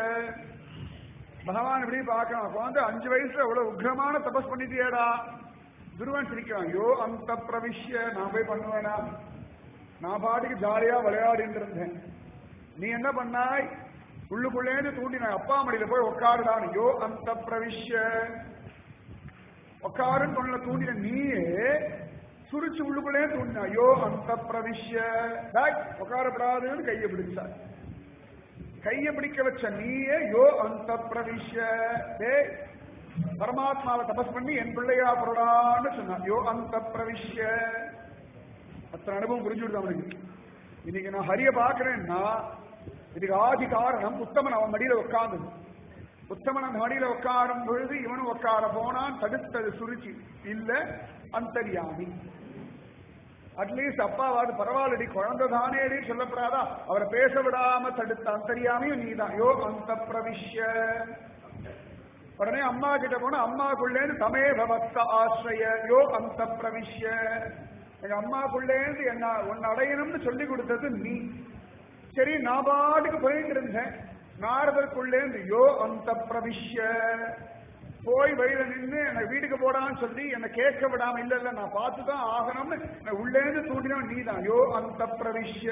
பகவான் இப்படி பார்க்கலாம் குழந்தை அஞ்சு வயசுல எவ்வளவு உக்ரமான தபஸ் பண்ணிட்டியடா துருவன் சிரிக்கிறான் யோ அந்த பிரவிஷ்ய நான் போய் பண்ணுவேனா நான் பாட்டுக்கு ஜாலியா விளையாடிட்டு இருந்தேன் நீ என்ன பண்ணாய் உள்ளுக்குள்ளேந்து தூண்டி நான் அப்பா மடியில போய் உட்காருடான் யோ அந்த பிரவிஷ்ய உட்காருன்னு சொன்ன தூண்டின நீயே சுரிச்சு உள்ளுக்குள்ளே தூண்டினா யோ அந்த பிரவிஷ்ய பேக் உட்காரப்படாதுன்னு கையை பிடிச்சார் கையை பிடிக்க வச்ச நீயே யோ அந்த பிரவிஷ்ய டேய் பரமாத்மாவை தபஸ் பண்ணி என் பிள்ளையா புரடான்னு சொன்னான் யோ அந்த பிரவிஷ்ய அத்தனை அனுபவம் புரிஞ்சுடுது அவனுக்கு இன்னைக்கு நான் ஹரிய பாக்குறேன்னா இதுக்கு ஆதி காரணம் உத்தமன் அவன் மடியில உட்கார்ந்தது உத்தமன் அந்த மடியில உட்காரும் பொழுது இவனும் உட்கார போனான் தடுத்தது சுருச்சி இல்ல அந்தரியாமி அட்லீஸ்ட் அப்பாவாது பரவாயில்லடி குழந்தை தானேடி சொல்லப்படாதா அவரை பேச விடாம தடுத்த அந்தரியாமையும் நீதான் யோ அந்த பிரவிஷ்ய உடனே அம்மா கிட்ட போனா அம்மாக்குள்ளேந்து தமே பவத்த ஆசிரிய யோ அந்த பிரவிஷ்ய எங்க அம்மாக்குள்ளேந்து என்ன உன்னை அடையணும்னு சொல்லி கொடுத்தது நீ சரி நான் பாட்டுக்கு போயிட்டு இருந்தேன் நாரதற்குள்ளேந்து யோ அந்த பிரவிஷ்ய போய் வழியில நின்று என்னை வீட்டுக்கு போடான்னு சொல்லி என்னை கேட்க விடாம இல்ல இல்ல நான் பார்த்துதான் ஆகணும்னு என்னை உள்ளேந்து தூண்டினவன் நீதான் யோ அந்த பிரவிஷ்ய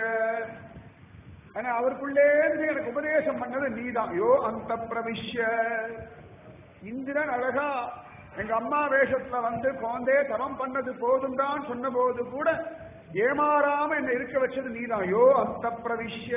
ஆனா அவருக்குள்ளேந்து எனக்கு உபதேசம் பண்ணது நீதான் யோ அந்த பிரவிஷ்ய இந்திரன் அழகா எங்க அம்மா வேஷத்துல வந்து குழந்தே தவம் பண்ணது போதும் தான் சொன்ன போது கூட ஏமாறாம என்ன இருக்க வச்சது நீதான் யோ அந்த பிரவிஷ்ய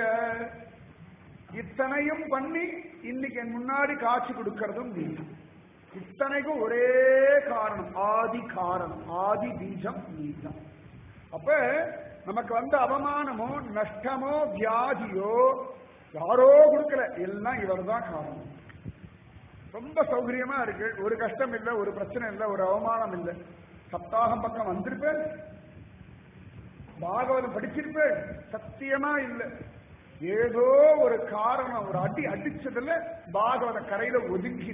இத்தனையும் பண்ணி இன்னைக்கு என் முன்னாடி காட்சி கொடுக்கறதும் நீதான் இத்தனைக்கும் ஒரே காரணம் ஆதி காரணம் ஆதி பீஜம் நீதான் அப்ப நமக்கு வந்த அவமானமோ நஷ்டமோ வியாதியோ யாரோ கொடுக்கல எல்லாம் இவர் தான் காரணம் ரொம்ப சௌகரியமா இருக்கு ஒரு கஷ்டம் இல்ல ஒரு பிரச்சனை இல்ல ஒரு அவமானம் இல்ல சப்தாகம் பக்கம் வந்திருப்பேன் பாகவதம் படிச்சிருப்பேன் சத்தியமா இல்லை ஏதோ ஒரு காரணம் ஒரு அடி அடிச்சதுல பாகவத கரையில ஒதுக்கி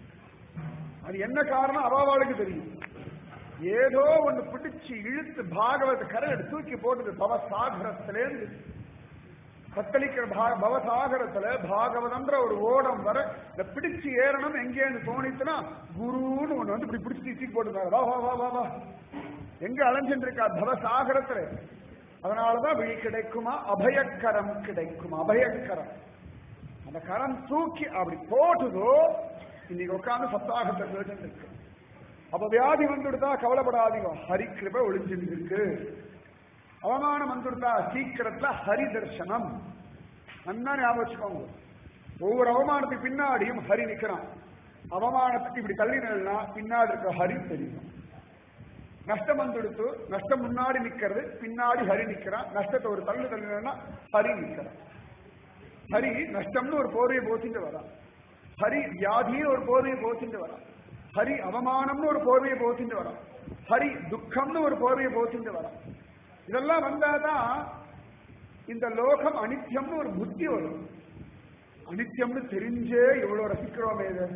அது என்ன காரணம் அவாவாளுக்கு தெரியும் ஏதோ ஒண்ணு பிடிச்சு இழுத்து பாகவத கரையில தூக்கி போட்டது பவசாகரத்திலேருந்து கத்தளிக்கிற பா- பவசாகரத்துல பாகவதம்ன்ற ஒரு ஓடம் வர இந்த பிடிச்சு ஏறணும் எங்கேன்னு தோணிச்சுன்னா குருன்னு ஒண்ணு வந்து இப்படி பிடிச்சு தூக்கி போட்டுருந்தாரு வா வா வா வா வா எங்க அலைஞ்சிட்டு இருக்கா பவசாகரத்துல அதனாலதான் விழி கிடைக்குமா அபயக்கரம் கிடைக்குமா அபயக்கரம் அந்த கரம் தூக்கி அப்படி போட்டுதோ இன்னைக்கு உட்கார்ந்து சப்தாகத்தை கேட்டு இருக்கு அப்ப வியாதி வந்துடுதா கவலைப்படாதீங்க ஹரி கிருபை ஒளிஞ்சிட்டு இருக்கு அவமானம் வந்துடுதா சீக்கிரத்துல ஹரி தரிசனம் நல்லா ஞாபகம் வச்சுக்கோங்க ஒவ்வொரு அவமானத்துக்கு பின்னாடியும் ஹரி நிக்கிறான் அவமானத்துக்கு இப்படி தள்ளினா பின்னாடி இருக்க ஹரி தெரியும் நஷ்டம் வந்துடுத்து நஷ்டம் முன்னாடி நிக்கிறது பின்னாடி ஹரி நிக்கிறான் நஷ்டத்தை ஒரு தள்ளு தள்ளினா ஹரி நிக்கிறான் ஹரி நஷ்டம்னு ஒரு போதையை போத்திட்டு வரான் ஹரி வியாதின்னு ஒரு போதையை போத்திட்டு வரான் ஹரி அவமானம்னு ஒரு போர்வையை போத்திட்டு வரான் ஹரி துக்கம்னு ஒரு போர்வையை போத்திட்டு வரான் இதெல்லாம் வந்தாதான் இந்த லோகம் அனித்யம்னு ஒரு புத்தி வரும் அனித்யம்னு தெரிஞ்சே இவ்வளவு ரசிக்கிறோமே இது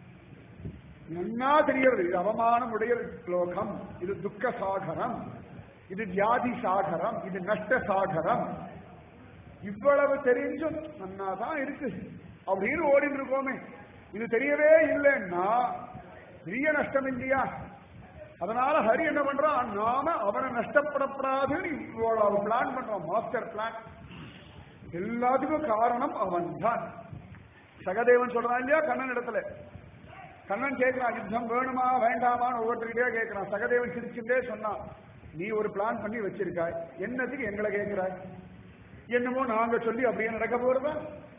நன்னா தெரியறது இது அவமானம் உடைய லோகம் இது துக்க சாகரம் இது வியாதி சாகரம் இது நஷ்ட சாகரம் இவ்வளவு தெரிஞ்சும் நன்னாதான் இருக்கு அப்படின்னு ஓடிட்டு இருக்கோமே இது தெரியவே இல்லைன்னா பெரிய நஷ்டம் இல்லையா அதனால ஹரி என்ன பண்றான் நாம அவனை நஷ்டப்படப்படாதுன்னு இவ்வளவு பிளான் பண்றான் மாஸ்டர் பிளான் எல்லாத்துக்கும் காரணம் அவன் தான் சகதேவன் சொல்றான் இல்லையா கண்ணன் இடத்துல கண்ணன் கேட்கிறான் யுத்தம் வேணுமா வேண்டாமான்னு ஒவ்வொருத்தருக்கிட்டே கேட்கிறான் சகதேவன் சிரிச்சுட்டே சொன்னான் நீ ஒரு பிளான் பண்ணி வச்சிருக்காய் என்னத்துக்கு எங்களை கேட்கிறாய் என்னமோ நாங்க சொல்லி அப்படியே நடக்க போறதா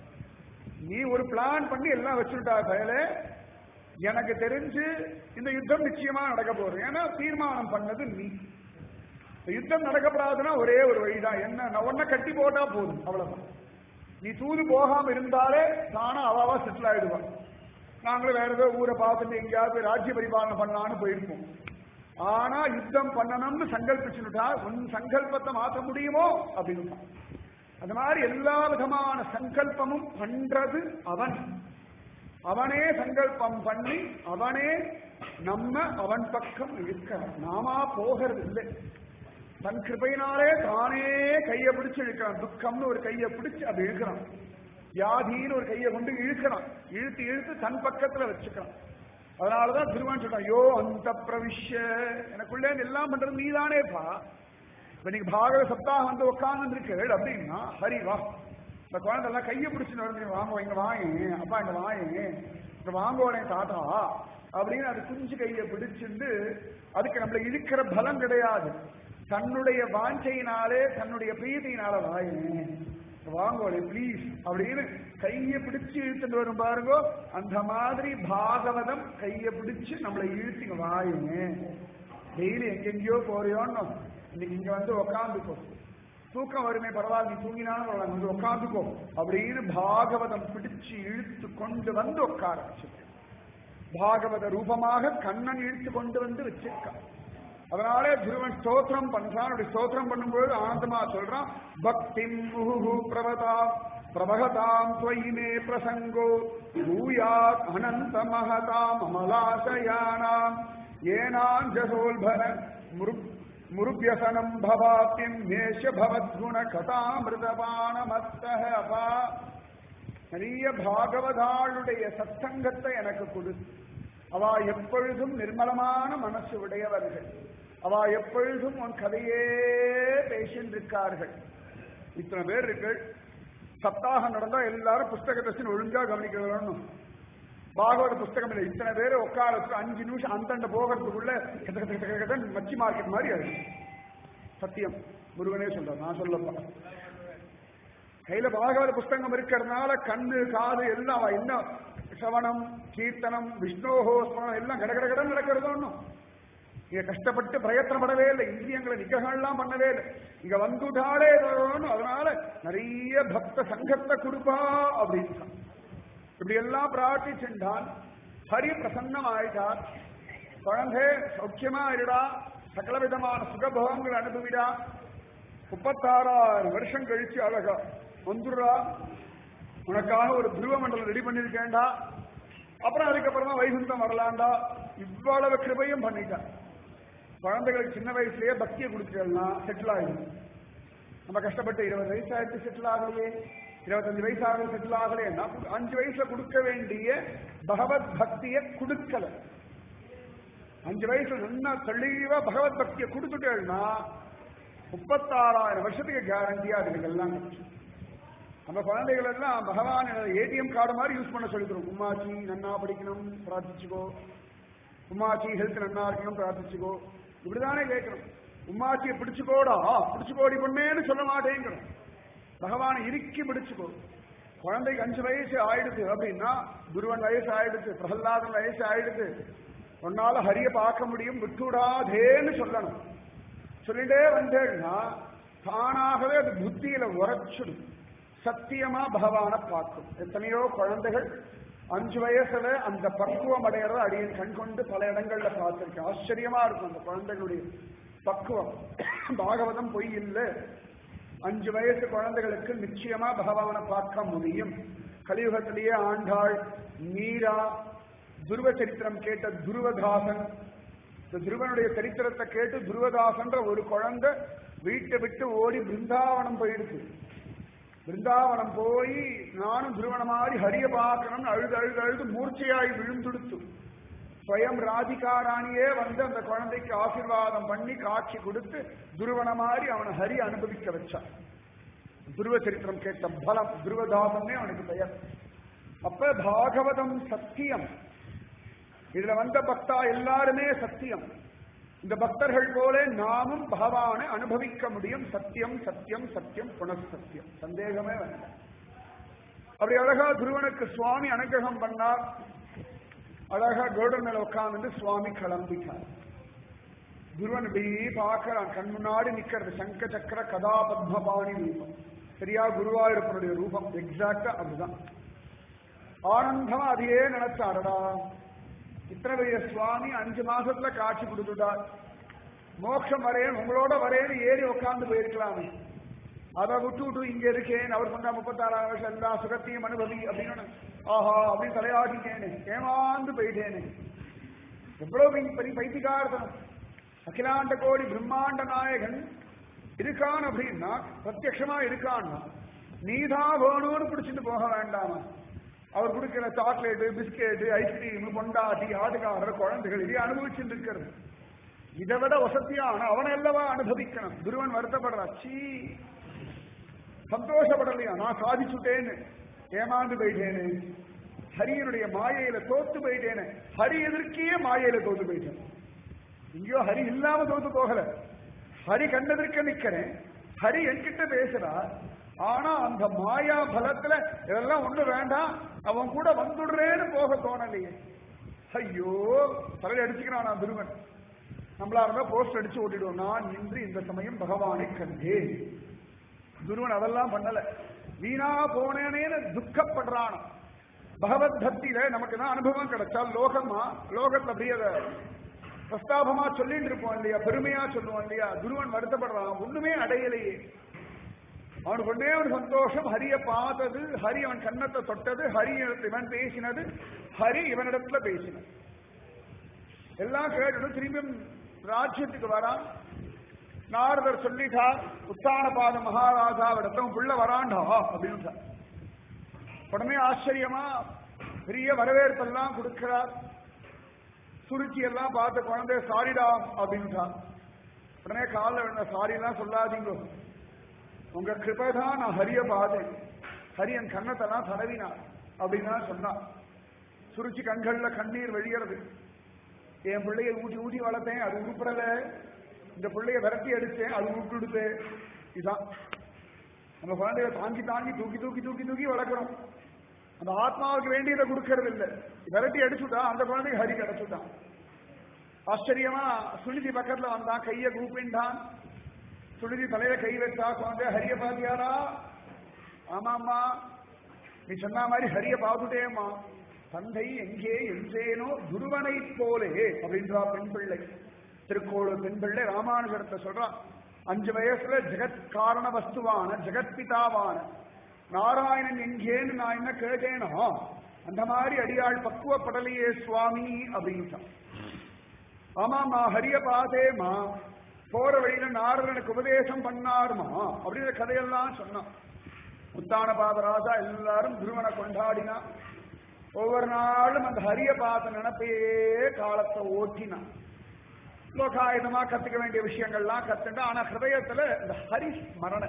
நீ ஒரு பிளான் பண்ணி எல்லாம் வச்சுட்டா பயலே எனக்கு தெரிஞ்சு இந்த யுத்தம் நிச்சயமா நடக்க போகுது ஏன்னா தீர்மானம் பண்ணது நீ இந்த யுத்தம் நடக்கப்படாதுன்னா ஒரே ஒரு வழிதான் என்ன நான் உன்னை கட்டி போட்டா போதும் அவ்வளவுதான் நீ தூது போகாம இருந்தாலே தானா அவாவா செட்டில் ஆயிடுவான் நாங்களும் வேற ஏதோ ஊரை பார்த்துட்டு எங்கேயாவது போய் ராஜ்ய பரிபாலனை பண்ணலான்னு போயிருப்போம் ஆனா யுத்தம் பண்ணணும்னு சங்கல்பிச்சுட்டா உன் சங்கல்பத்தை மாற்ற முடியுமோ அப்படின்னு அந்த மாதிரி எல்லா விதமான சங்கல்பமும் பண்றது அவன் அவனே சங்கல்பம் பண்ணி அவனே நம்ம அவன் பக்கம் இருக்க நாமா போகிறது இல்லை தன் கிருபையினாலே தானே கையை பிடிச்சு இழுக்கிறான் துக்கம்னு ஒரு கையை பிடிச்சு அது இழுக்கிறான் வியாதின்னு ஒரு கையை கொண்டு இழுக்கிறான் இழுத்து இழுத்து தன் பக்கத்துல வச்சுக்கிறான் அதனாலதான் திருவான் சொல்றான் யோ அந்த பிரவிஷ்ய எனக்குள்ளே எல்லாம் பண்றது நீதானேப்பா இப்ப நீங்க பாகவத சப்தாகம் வந்து உட்கார்ந்து இருக்கீர்கள் அப்படின்னா ஹரி வா இந்த குழந்தை எல்லாம் கையை பிடிச்சு நடந்து வாங்க இங்க வாங்க அப்பா இங்க வாங்க இங்க வாங்குவோனே தாத்தா அப்படின்னு அது குஞ்சு கையை பிடிச்சிட்டு அதுக்கு நம்மள இழுக்கிற பலம் கிடையாது தன்னுடைய வாஞ்சையினாலே தன்னுடைய பிரீதியினால வாயினே வாங்கோலே ப்ளீஸ் அப்படின்னு கையை பிடிச்சு இழுத்துட்டு வரும் பாருங்க அந்த மாதிரி பாகவதம் கையை பிடிச்சு நம்மளை இழுத்துங்க வாயினே டெய்லி எங்கெங்கயோ போறியோன்னு இன்னைக்கு இங்க வந்து உக்காந்துக்கோ தூக்கம் வருமே பரவாயில்ல நீ தூங்கினாலும் பரவாயில்ல வந்து உட்காந்துக்கோ அப்படின்னு பாகவதம் பிடிச்சு இழுத்து கொண்டு வந்து உட்கார வச்சிருக்க பாகவத ரூபமாக கண்ணன் இழுத்து கொண்டு வந்து வச்சிருக்கான் அதனாலே துருவன் ஸ்தோத்திரம் பண்றான் அப்படி ஸ்தோத்திரம் பண்ணும்போது ஆனந்தமா சொல்றான் பக்தி முஹு பிரபதா பிரபகதாம் துவயிமே பிரசங்கோ பூயாத் அனந்த மகதாம் அமலாசயானாம் ஏனாஞ்சசோல்பன முருக் முருபியசனம் பவாத்தியம் மேஷ பவத்குண கதாமிருதபானமத்தக அப்பா நிறைய பாகவதாளுடைய சத்தங்கத்தை எனக்கு கொடு அவா எப்பொழுதும் நிர்மலமான மனசு உடையவர்கள் அவா எப்பொழுதும் உன் கதையே பேசின்றிருக்கார்கள் இத்தனை பேர் இருக்கு சப்தாகம் நடந்தா எல்லாரும் புஸ்தகத்தை ஒழுங்கா கவனிக்கணும் பாகவத புஸ்தகம் இல்லை இத்தனை பேர் உட்கார வச்சு அஞ்சு நிமிஷம் அந்தண்ட போகிறதுக்குள்ள கிட்ட கிட்ட கிட்ட கிட்ட மச்சி மார்க்கெட் மாதிரி ஆயிடுச்சு சத்தியம் முருகனே சொல்றார் நான் சொல்லப்பா கையில பாகவத புஸ்தகம் இருக்கிறதுனால கண்ணு காது எல்லாம் அவ என்ன சவணம் கீர்த்தனம் விஷ்ணோஹோ ஸ்மரணம் எல்லாம் கட கட கடன் நடக்கிறது ஒண்ணும் இங்க கஷ்டப்பட்டு பிரயத்தனப்படவே இல்லை இந்திரியங்களை நிகழ்லாம் பண்ணவே இல்லை இங்க வந்துட்டாலே ஏதோன்னு அதனால நிறைய பக்த சங்கத்தை கொடுப்பா அப்படின்னு இப்படி எல்லாம் பிரார்த்திச்சுட்டான் ஹரி பிரசன்னம் ஆயிட்டார் குழந்தை சௌக்கியமா இருடா சகல விதமான சுகபோகங்கள் அனுபவிடா முப்பத்தாறாயிரம் வருஷம் கழிச்சு அழகா வந்துடுறா உனக்காக ஒரு துருவ மண்டலம் ரெடி பண்ணிருக்கேன்டா அப்புறம் அதுக்கப்புறமா வைகுந்தம் வரலாண்டா இவ்வளவு கிருபையும் பண்ணிட்டான் குழந்தைகளுக்கு சின்ன வயசுலயே பக்தியை கொடுத்துட்டா செட்டில் ஆயிடும் நம்ம கஷ்டப்பட்டு இருபது வயசு ஆயிடுச்சு செட்டில் ஆகலையே இருபத்தஞ்சு வயசு ஆகல செட்டில் ஆகலைன்னா அஞ்சு வயசுல கொடுக்க வேண்டிய பகவத் பக்தியை கொடுக்கல அஞ்சு வயசுல நல்லா தெளிவா பகவத் பக்தியை கொடுத்துட்டேன்னா முப்பத்தாறாயிரம் வருஷத்துக்கு கேரண்டியா அதுக்கெல்லாம் கிடைக்கும் நம்ம குழந்தைகள் எல்லாம் பகவான் ஏடிஎம் கார்டு மாதிரி யூஸ் பண்ண சொல்லிக்கிறோம் உமாச்சி நன்னா படிக்கணும் பிரார்த்திச்சுக்கோ உமாச்சி ஹெல்த் நன்னா இருக்கணும் பிரார்த்திச்சுக்கோ இப்படிதானே கேட்கணும் உமாச்சியை பிடிச்சுக்கோடா பிடிச்சுக்கோடி பொண்ணேன்னு சொல்ல மாட்டேங்கிறோம் பகவானை இறுக்கி பிடிச்சுக்கோ குழந்தைக்கு அஞ்சு வயசு ஆயிடுது அப்படின்னா குருவன் வயசு ஆயிடுது பிரகலாதன் வயசு ஆயிடுது உன்னால ஹரிய பார்க்க முடியும் விட்டுடாதேன்னு சொல்லணும் சொல்லிட்டே வந்தேன்னா தானாகவே அது புத்தியில உரைச்சிடும் சத்தியமா பகவான பார்க்கும் எத்தனையோ குழந்தைகள் அஞ்சு வயசுல அந்த பக்குவம் அடையிறத அடியன் கண் கொண்டு பல இடங்கள்ல பார்த்திருக்கேன் ஆச்சரியமா இருக்கும் அந்த குழந்தைகளுடைய பக்குவம் பாகவதம் பொய் இல்லை அஞ்சு வயசு குழந்தைகளுக்கு நிச்சயமா பகவானை பார்க்க முடியும் கலியுகத்திலேயே ஆண்டாள் மீரா துருவ சரித்திரம் கேட்ட துருவதாசன் இந்த துருவனுடைய சரித்திரத்தை கேட்டு துருவதாசன்ற ஒரு குழந்தை வீட்டை விட்டு ஓடி பிருந்தாவனம் போயிடுச்சு பிருந்தாவனம் போய் நானும் துருவன மாதிரி ஹரிய பார்க்கணும்னு அழுது அழுது அழுது மூர்ச்சையாய் விழுந்துடுத்து ஸ்வயம் ராதிகாராணியே வந்து அந்த குழந்தைக்கு ஆசீர்வாதம் பண்ணி காட்சி கொடுத்து துருவன மாதிரி அவனை ஹரி அனுபவிக்க வச்சான் துருவ சரித்திரம் கேட்ட பலம் துருவதாசன்னே அவனுக்கு பெயர் அப்ப பாகவதம் சத்தியம் இதுல வந்த பக்தா எல்லாருமே சத்தியம் இந்த பக்தர்கள் போல நாமும் பகவானை அனுபவிக்க முடியும் சத்தியம் சத்தியம் சத்தியம் புனசத்தியம் சந்தேகமே வேண்டாம் அப்படி அழகா குருவனுக்கு சுவாமி அனுகிரகம் பண்ணார் அழகா கோடன் மேல உட்கார்ந்து சுவாமி கிளம்பிட்டார் குருவன் இப்படி பார்க்கறான் கண் முன்னாடி நிக்கிறது சங்க சக்கர கதா பத்மபாணி ரூபம் சரியா குருவாயூரப்பனுடைய ரூபம் எக்ஸாக்டா அதுதான் ஆனந்தமா அதையே நினைச்சாரடா இத்தனை பெரிய சுவாமி அஞ்சு மாசத்துல காட்சி கொடுத்துட்டார் மோட்சம் வரேன் உங்களோட வரேன்னு ஏறி உட்கார்ந்து போயிருக்கலாமே அதை விட்டு விட்டு இங்க இருக்கேன் அவர் சொன்னா முப்பத்தாறாம் வருஷம் எல்லா சுகத்தையும் அனுபவி அப்படின்னு ஆஹா அப்படின்னு தலையாட்டிட்டேனே ஏமாந்து போயிட்டேனே எவ்வளவு பெரிய பைத்திகார்த்தனம் அகிலாண்ட கோடி பிரம்மாண்ட நாயகன் இருக்கான் அப்படின்னா பிரத்யக்ஷமா இருக்கான்னா நீதான் வேணும்னு பிடிச்சிட்டு போக வேண்டாமா அவர் கொடுக்கிற சாக்லேட்டு பிஸ்கெட்டு ஐஸ்கிரீம் பொண்டாட்டி ஆட்டுக்காரர் குழந்தைகள் இதை அனுபவிச்சுட்டு இருக்கிறது இதை விட வசதியான அவனை அல்லவா அனுபவிக்கணும் குருவன் வருத்தப்படுறா சீ சந்தோஷப்படலையா நான் சாதிச்சுட்டேன்னு ஏமாந்து போயிட்டேனே ஹரியனுடைய மாயையில தோத்து போயிட்டேனே ஹரி எதிர்க்கே மாயையில தோத்து போயிட்டேன் இங்கேயோ ஹரி இல்லாம தோத்து போகல ஹரி கண்டதற்க நிக்கிறேன் ஹரி என்கிட்ட பேசுறா ஆனா அந்த மாயா பலத்துல இதெல்லாம் ஒண்ணு வேண்டாம் அவன் கூட வந்துடுறேன்னு போக தோணலையே ஐயோ தலையில அடிச்சுக்கிறான் நான் துருவன் நம்மளா இருந்தா போஸ்ட் அடிச்சு ஓட்டிடுவோம் நான் இன்று இந்த சமயம் பகவானை கண்டேன் துருவன் அதெல்லாம் பண்ணல வீணா போனேனேன்னு துக்கப்படுறான் பகவத் பக்தியில நமக்கு தான் அனுபவம் கிடைச்சா லோகமா லோகத்துல அப்படியே அதை பிரஸ்தாபமா சொல்லிட்டு இருப்போம் இல்லையா பெருமையா சொல்லுவோம் இல்லையா குருவன் வருத்தப்படுறான் ஒண்ணுமே அடையலையே அவனுக்கு ஒன்னே ஒரு சந்தோஷம் ஹரிய பார்த்தது ஹரி அவன் கன்னத்தை தொட்டது ஹரி இவன் பேசினது ஹரி இவனிடத்துல பேசினது எல்லாம் கேட்டுட்டு திரும்பியும் ராஜ்யத்துக்கு வரான் நாரதர் சொல்லிட்டார் உத்தானபாத மகாராஜாவிடத்தம் புள்ள வராண்டா அப்படின்னு உடனே ஆச்சரியமா பெரிய வரவேற்பெல்லாம் கொடுக்கிறார் சுருச்சி எல்லாம் பார்த்த குழந்தை சாரிடா அப்படின்ட்டான் உடனே காலில் விழுந்த சாரி எல்லாம் சொல்லாதீங்க உங்க கிருபை தான் நான் ஹரிய பார்த்தேன் ஹரியன் கண்ணத்தெல்லாம் தடவினார் அப்படின்னு தான் சொன்னான் சுருச்சி கண்கள்ல கண்ணீர் வெளியறது என் பிள்ளைய ஊட்டி ஊட்டி வளர்த்தேன் அது உருப்படல இந்த பிள்ளைய விரட்டி அடிச்சேன் அது உருப்பிடுத்து இதுதான் நம்ம குழந்தைய தாங்கி தாங்கி தூக்கி தூக்கி தூக்கி தூக்கி வளர்க்குறோம் அந்த ஆத்மாவுக்கு வேண்டியதை கொடுக்கறது இல்லை விரட்டி அடிச்சுட்டா அந்த குழந்தைக்கு ஹரி கிடைச்சுட்டான் ஆச்சரியமா சுனிதி பக்கத்துல வந்தான் கைய கூப்பிண்டான் சுனிதி தலையில கை வச்சா குழந்தை ஹரிய பாத்தியாரா ஆமாம்மா நீ சொன்ன மாதிரி ஹரிய பார்த்துட்டேம்மா தந்தை எங்கே என்றேனோ துருவனை போலே அப்படின்றா பெண் பிள்ளை திருக்கோளூர் பெண் பிள்ளை ராமானுஜரத்தை சொல்றான் அஞ்சு வயசுல ஜெகத் காரண வஸ்துவான ஜெகத்பிதாவான நாராயணன் எங்கேன்னு நான் என்ன கேட்டேனோ அந்த மாதிரி அடியாள் பக்குவப்படலையே சுவாமி அப்படின்ட்டான் ஆமா நான் ஹரிய பாதேமா போற வழியில நாரதனுக்கு உபதேசம் பண்ணாருமா அப்படிங்கிற கதையெல்லாம் சொன்னான் உத்தான பாதராஜா எல்லாரும் துருவனை கொண்டாடினா ஒவ்வொரு நாளும் அந்த ஹரிய பாத நினைப்பையே காலத்தை ஓட்டினான் லோகாயுதமா கத்துக்க வேண்டிய விஷயங்கள்லாம் கத்துண்டா ஆனா ஹிருதயத்துல இந்த ஹரி ஸ்மரண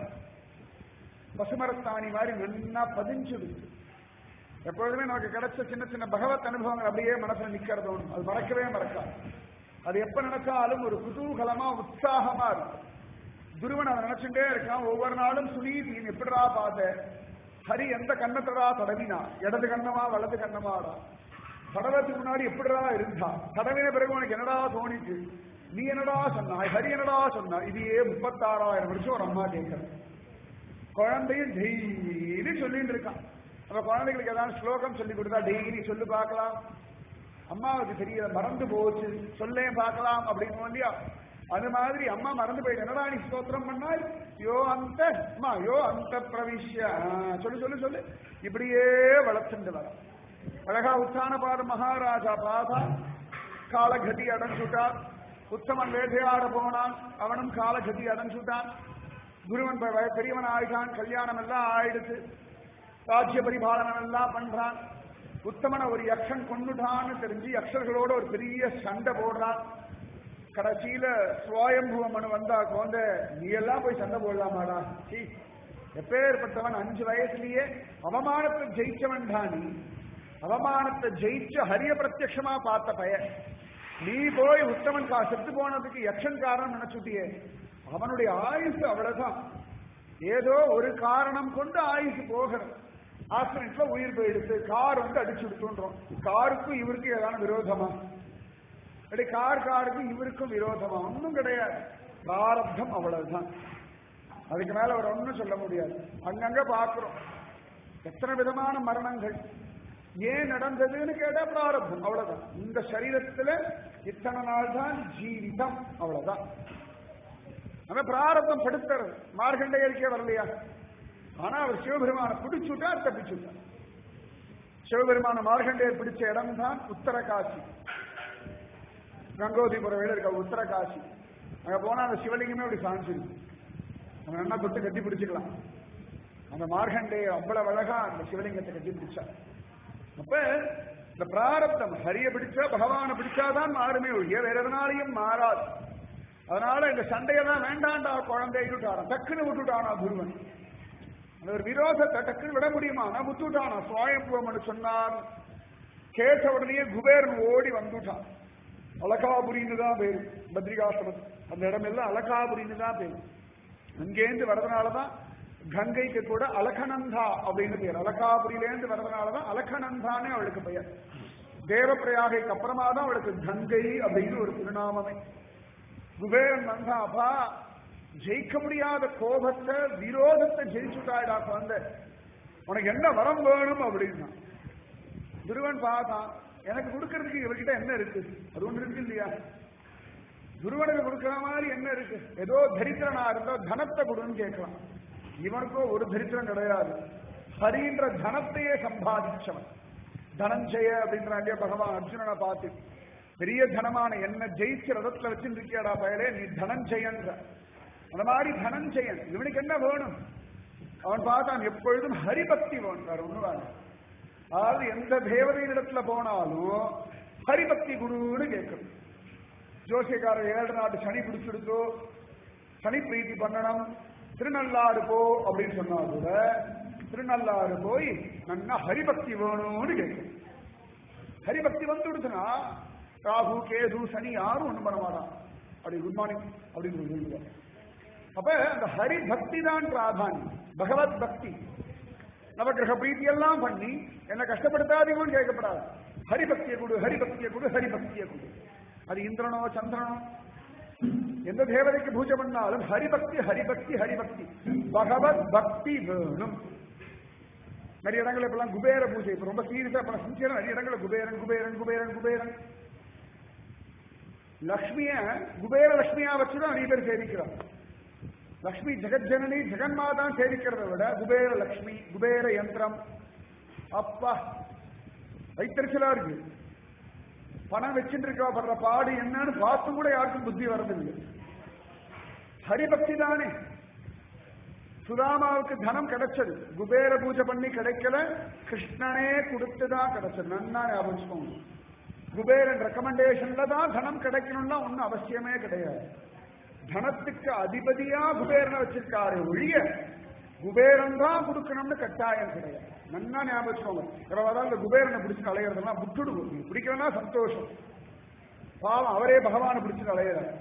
பசுமரத்தாணி மாதிரி நன்னா பதிஞ்சுடுச்சு எப்பொழுதுமே நமக்கு கிடைச்ச சின்ன சின்ன பகவத் அனுபவங்கள் அப்படியே மனசுல நிக்கிறது ஒண்ணு அது மறக்கவே மறக்காது அது எப்ப நினைச்சாலும் ஒரு குதூகலமா உற்சாகமா இருக்கும் துருவன் அதை நினைச்சுட்டே இருக்கான் ஒவ்வொரு நாளும் சுனீதியின் எப்படிடா பார்த்த ஹரி எந்த கண்ணத்தடா தடவினா இடது கண்ணமா வலது கண்ணமாடா தடவத்துக்கு முன்னாடி எப்படிடா இருந்தா தடவின பிறகு உனக்கு என்னடா தோணிச்சு நீ என்னடா சொன்னாய் ஹரி என்னடா சொன்னா இதையே முப்பத்தாறாயிரம் வருஷம் ஒரு அம்மா கேட்கறது குழந்தையும் டெய்லி சொல்லிட்டு இருக்கான் நம்ம குழந்தைகளுக்கு ஏதாவது ஸ்லோகம் சொல்லி கொடுத்தா டெய்லி சொல்லி பார்க்கலாம் அம்மாவுக்கு தெரியல மறந்து போச்சு சொல்லே பார்க்கலாம் அப்படின்னு இல்லையா அது மாதிரி அம்மா மறந்து போயிட்டு என்னடா நீ ஸ்தோத்திரம் பண்ணாய் யோ அந்த அம்மா யோ அந்த பிரவிஷ்ய ஆ, சொல்லு சொல்லு சொல்லு இப்படியே வளர்த்துண்டு வர அழகா உத்தான பாத மகாராஜா பாதா காலகதி அடைஞ்சுட்டார் உத்தமன் வேட்டையாட போனான் அவனும் காலகதி அடைஞ்சுட்டான் குருவன் ப- பெரியவன் ஆயிட்டான் கல்யாணம் எல்லாம் ஆயிடுச்சு ராஜ்ய பரிபாலனம் எல்லாம் பண்றான் உத்தமனை ஒரு யக்ஷன் கொண்டுட்டான்னு தெரிஞ்சு யக்ஷர்களோட ஒரு பெரிய சண்டை போடுறான் கடைசியில சுவாயம்புவ மனு வந்தா குழந்தை நீ எல்லாம் போய் சண்டை போடலாமாடா சீ எப்பேற்பட்டவன் அஞ்சு வயசுலயே அவமானத்தை ஜெயிச்சவன் தான் நீ அவமானத்தை ஜெயிச்ச ஹரிய பிரத்யக்ஷமா பார்த்த பையன் நீ போய் உத்தமன் கா செத்து போனதுக்கு யக்ஷன் காரணம் நினைச்சுட்டியே அவனுடைய ஆயுசு அவ்வளவுதான் ஏதோ ஒரு காரணம் கொண்டு ஆயுசு போகிறது ஆக்சிடென்ட்ல உயிர் போயிடுச்சு கார் வந்து அடிச்சு விட்டுன்றோம் காருக்கும் இவருக்கும் ஏதான விரோதமா அப்படி கார் காருக்கும் இவருக்கும் விரோதமா ஒன்றும் கிடையாது பிராரப்தம் அவ்வளவுதான் அதுக்கு மேல அவர் ஒன்றும் சொல்ல முடியாது அங்கங்க பார்க்கிறோம் எத்தனை விதமான மரணங்கள் ஏன் நடந்ததுன்னு கேட்டா பிராரப்தம் அவ்வளவுதான் இந்த சரீரத்துல இத்தனை நாள் தான் ஜீவிதம் அவ்வளவுதான் நம்ம பிராரப்தம் படுத்துறது மார்கண்டேயருக்கே வரலையா ஆனா அவர் சிவபெருமான பிடிச்சுட்டா தப்பிச்சுட்டார் சிவபெருமான மார்கண்டேயர் பிடிச்ச இடம் தான் உத்தரகாசி கங்கோதிபுரம் இருக்க உத்தரகாசி அங்க போனா அந்த சிவலிங்கமே அப்படி சாஞ்சிருக்கு நம்ம என்ன தொட்டு கட்டி பிடிச்சுக்கலாம் அந்த மார்கண்டேயர் அவ்வளவு அழகா அந்த சிவலிங்கத்தை கட்டி பிடிச்சார் அப்ப இந்த பிராரப்தம் ஹரிய பிடிச்சா பகவானை பிடிச்சாதான் மாறுமே ஒழிய வேற எதனாலையும் மாறாது அதனால இந்த சண்டையெல்லாம் வேண்டாண்டா குழந்தை விட்டுட்டாரான் டக்குன்னு விட்டுட்டானா குருவன் அந்த ஒரு விரோதத்தை டக்குன்னு விட முடியுமா நான் விட்டுட்டானா சுவாயம்புவம் சொன்னார் கேட்ட உடனே குபேரன் ஓடி வந்துட்டான் அலகாபுரின்னு தான் பேரு பத்ரிகாசிரமம் அந்த இடம் எல்லாம் அலகாபுரின்னு தான் பேரு அங்கேருந்து வரதுனாலதான் கங்கைக்கு கூட அலகநந்தா அப்படின்னு பேர் அலகாபுரியிலேருந்து வரதுனாலதான் அலகநந்தானே அவளுக்கு பெயர் தேவப்பிரயாகைக்கு அப்புறமா தான் அவளுக்கு கங்கை அப்படின்னு ஒரு திருநாமமே குபேரன் வந்தா அப்பா ஜெயிக்க முடியாத கோபத்தை விரோதத்தை ஜெயிச்சுட்டாடா குழந்தை உனக்கு என்ன வரம் வேணும் அப்படின்னா துருவன் பார்த்தான் எனக்கு கொடுக்கறதுக்கு இவர்கிட்ட என்ன இருக்கு அது ஒண்ணு இருக்கு இல்லையா துருவனுக்கு கொடுக்கிற மாதிரி என்ன இருக்கு ஏதோ தரித்திரனா இருந்தா தனத்தை கொடுன்னு கேட்கலாம் இவனுக்கோ ஒரு தரித்திரம் கிடையாது ஹரின்ற தனத்தையே சம்பாதிச்சவன் தனஞ்சய அப்படின்ற பகவான் அர்ஜுனனை பார்த்து பெரிய தனமான என்ன ஜெயிச்சு ரதத்துல வச்சிருக்கியாடா பயலே நீ தனஞ்சயன்ற அந்த மாதிரி தனஞ்சயன் இவனுக்கு என்ன வேணும் அவன் பார்த்தான் எப்பொழுதும் ஹரிபக்தி வேணும் வேற ஒண்ணு வேணும் அதாவது எந்த தேவதையினிடத்துல போனாலும் ஹரிபக்தி குருன்னு கேட்கணும் ஜோசியக்காரர் ஏழு நாட்டு சனி பிடிச்சிடுத்தோ சனி பிரீத்தி பண்ணணும் திருநள்ளாறு போ அப்படின்னு சொன்னா கூட திருநள்ளாறு போய் நன்னா ஹரிபக்தி வேணும்னு கேட்கணும் ஹரிபக்தி வந்து விடுச்சுன்னா ராகு கேது சனி யாரும் ஒண்ணும் பண்ண மாட்டான் அப்படி குட் மார்னிங் அப்படின்னு சொல்லுவாங்க அப்ப அந்த ஹரி பக்தி தான் பிராதானியம் பகவத் பக்தி நவகிரக பிரீத்தி எல்லாம் பண்ணி என்ன கஷ்டப்படுத்தாதீங்கன்னு கேட்கப்படாது ஹரிபக்தியை கொடு ஹரிபக்தியை கொடு ஹரிபக்தியை கொடு அது இந்திரனோ சந்திரனோ எந்த தேவதைக்கு பூஜை பண்ணாலும் ஹரிபக்தி ஹரிபக்தி ஹரிபக்தி பகவத் பக்தி வேணும் நிறைய இடங்கள் இப்பெல்லாம் குபேர பூஜை இப்ப ரொம்ப சீரியஸா இப்ப சின்சியரா நிறைய இடங்கள்ல குபேரன் குபேரன் குபேரன் குபேரன் லக்ஷ்மிய குபேர லக்ஷ்மியா வச்சுதான் நிறைய பேர் சேவிக்கிறார் லக்ஷ்மி ஜெகஜனனி ஜெகன்மாதான் சேவிக்கிறத விட குபேர லக்ஷ்மி குபேர யந்திரம் அப்பா வைத்தறிச்சலா இருக்கு பணம் வச்சுட்டு இருக்கா படுற பாடு என்னன்னு பார்த்து கூட யாருக்கும் புத்தி வரதில்லை ஹரிபக்தி தானே சுதாமாவுக்கு தனம் கிடைச்சது குபேர பூஜை பண்ணி கிடைக்கல கிருஷ்ணனே கொடுத்துதான் கிடைச்சது நன்னா ஞாபகம் வச்சுக்கோங்க. குபேரன் ரெக்கமெண்டேஷன்ல தான் தனம் கிடைக்கணும்னா ஒன்றும் அவசியமே கிடையாது தனத்துக்கு அதிபதியா குபேரனை வச்சிருக்காரு ஒழிய குபேரன் தான் கொடுக்கணும்னு கட்டாயம் கிடையாது நன்னா ஞாபகம் வச்சுக்கோங்க அதாவது இந்த குபேரனை பிடிச்சு அலையிறதெல்லாம் விட்டுடுவோம் நீங்க பிடிக்கலன்னா சந்தோஷம் பாவம் அவரே பகவானை பிடிச்சு அலையிறார்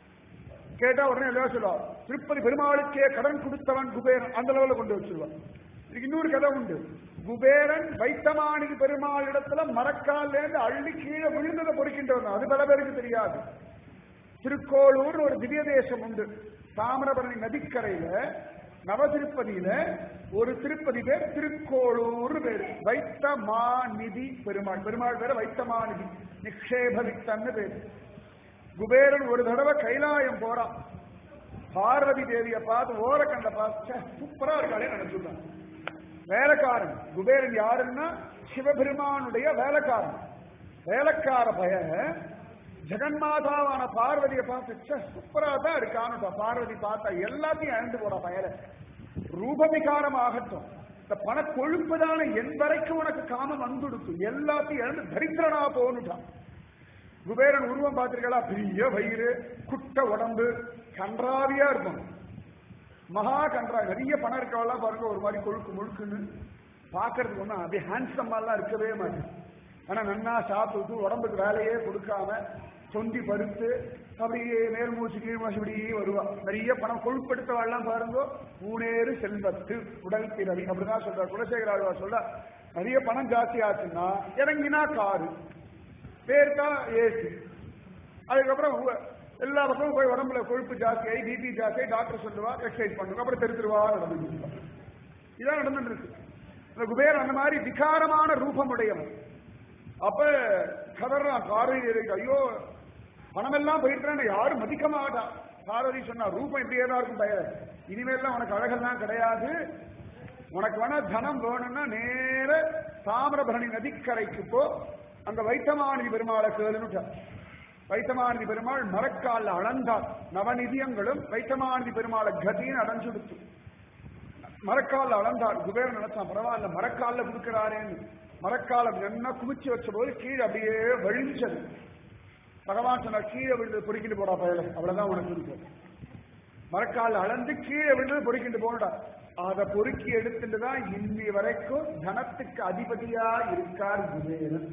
கேட்டா உடனே எல்லாம் சொல்லுவா திருப்பதி பெருமாளுக்கே கடன் கொடுத்தவன் குபேரன் அந்த லெவலில் கொண்டு வச்சிருவான் இதுக்கு இன்னொரு கதை உண்டு குபேரன் வைத்தமானிதி பெருமாள் இடத்துல மரக்கால்ல இருந்து அள்ளி கீழே விழுந்ததை பொறுக்கின்றவன் அது பல பேருக்கு தெரியாது திருக்கோளூர் ஒரு திவ்ய தேசம் உண்டு தாமிரபரணி நதிக்கரையில நவதிருப்பதியில ஒரு திருப்பதி பேர் திருக்கோளூர் பேர் வைத்தமாநிதி பெருமாள் பெருமாள் பேர் வைத்தமாநிதி நிக்ஷேபவித்தன்னு பேர் குபேரன் ஒரு தடவை கைலாயம் போறான் பார்வதி தேவியை பார்த்து ஓரக்கண்ட பார்த்து சூப்பரா இருக்காளே நினைச்சுட்டான் வேலைக்காரன் குபேரன் யாருன்னா சிவபெருமானுடைய வேலைக்காரன் வேலைக்கார பய ஜெகன்மாதாவான பார்வதியை பார்த்து ச்சே, சூப்பரா தான் இருக்கான்னு பார்வதி பார்த்தா எல்லாத்தையும் இழந்து போறா பயல ரூபவிகாரம் ஆகட்டும் இந்த பண கொழுப்பு தானே என் வரைக்கும் உனக்கு காமம் வந்துடுத்து எல்லாத்தையும் இழந்து தரித்திரனா போனுட்டான் குபேரன் உருவம் பார்த்திருக்கா பெரிய வயிறு குட்ட உடம்பு கன்றாவியா இருக்கும் மகா கன்றா நிறைய பணம் இருக்கவெல்லாம் பாருங்க ஒரு மாதிரி கொழுக்கு முழுக்குன்னு பார்க்கறதுக்கு ஒன்றும் அப்படியே ஹேண்ட்ஸம் எல்லாம் இருக்கவே மாட்டேன் ஆனா நன்னா சாப்பிட்டு உடம்புக்கு வேலையே கொடுக்காம தொந்தி பருத்து அப்படியே மேல் மூச்சு கீழ் மூச்சு இப்படியே வருவா நிறைய பணம் கொழுப்படுத்தவாள்லாம் பாருங்க ஊனேறு செல்வத்து உடல் பிறவி அப்படிதான் சொல்றார் குலசேகர ஆழ்வார் சொல்ல நிறைய பணம் ஜாஸ்தி ஆச்சுன்னா இறங்கினா காரு பேருக்கா ஏசி அதுக்கப்புறம் உ- எல்லா பக்கமும் போய் உடம்புல கொழுப்பு ஜாஸ்தியாகி பிபி ஜாஸ்தியாகி டாக்டர் சொல்லுவா எக்ஸசைஸ் பண்ணுங்க அப்புறம் தெரு தெருவா நடந்துட்டு இதான் நடந்துட்டு இருக்கு இந்த குபேர் அந்த மாதிரி விகாரமான ரூபமுடையவன் அப்ப கதறான் பார்வதி இருக்கு ஐயோ பணமெல்லாம் போயிருக்கிறேன் யாரும் மதிக்க மாட்டா பார்வதி சொன்னா ரூபம் இப்படியே தான் இருக்கும் பய இனிமேல்லாம் உனக்கு அழகெல்லாம் கிடையாது உனக்கு வேணா தனம் வேணும்னா நேர தாமிரபரணி நதிக்கரைக்கு போ அங்க வைத்தமானி பெருமாளை கேளுன்னு வைத்தமானி பெருமாள் மரக்கால அளந்தார் நவநிதியங்களும் வைத்தமானி பெருமாளை கதின்னு அடைஞ்சுடுத்து மரக்கால அளந்தார் குபேரன் நினைச்சான் பரவாயில்ல மரக்கால கொடுக்கிறாரேன்னு மரக்காலம் என்ன குமிச்சு வச்ச போது கீழே அப்படியே வழிஞ்சது பகவான் சொன்னார் கீழே விழுந்து பொறுக்கிட்டு போடா பயல அவ்வளவுதான் உனக்கு இருக்கு மரக்கால அளந்து கீழே விழுந்து பொறுக்கிட்டு போடா அதை பொறுக்கி எடுத்துட்டு தான் இன்னி வரைக்கும் தனத்துக்கு அதிபதியா இருக்கார் குபேரன்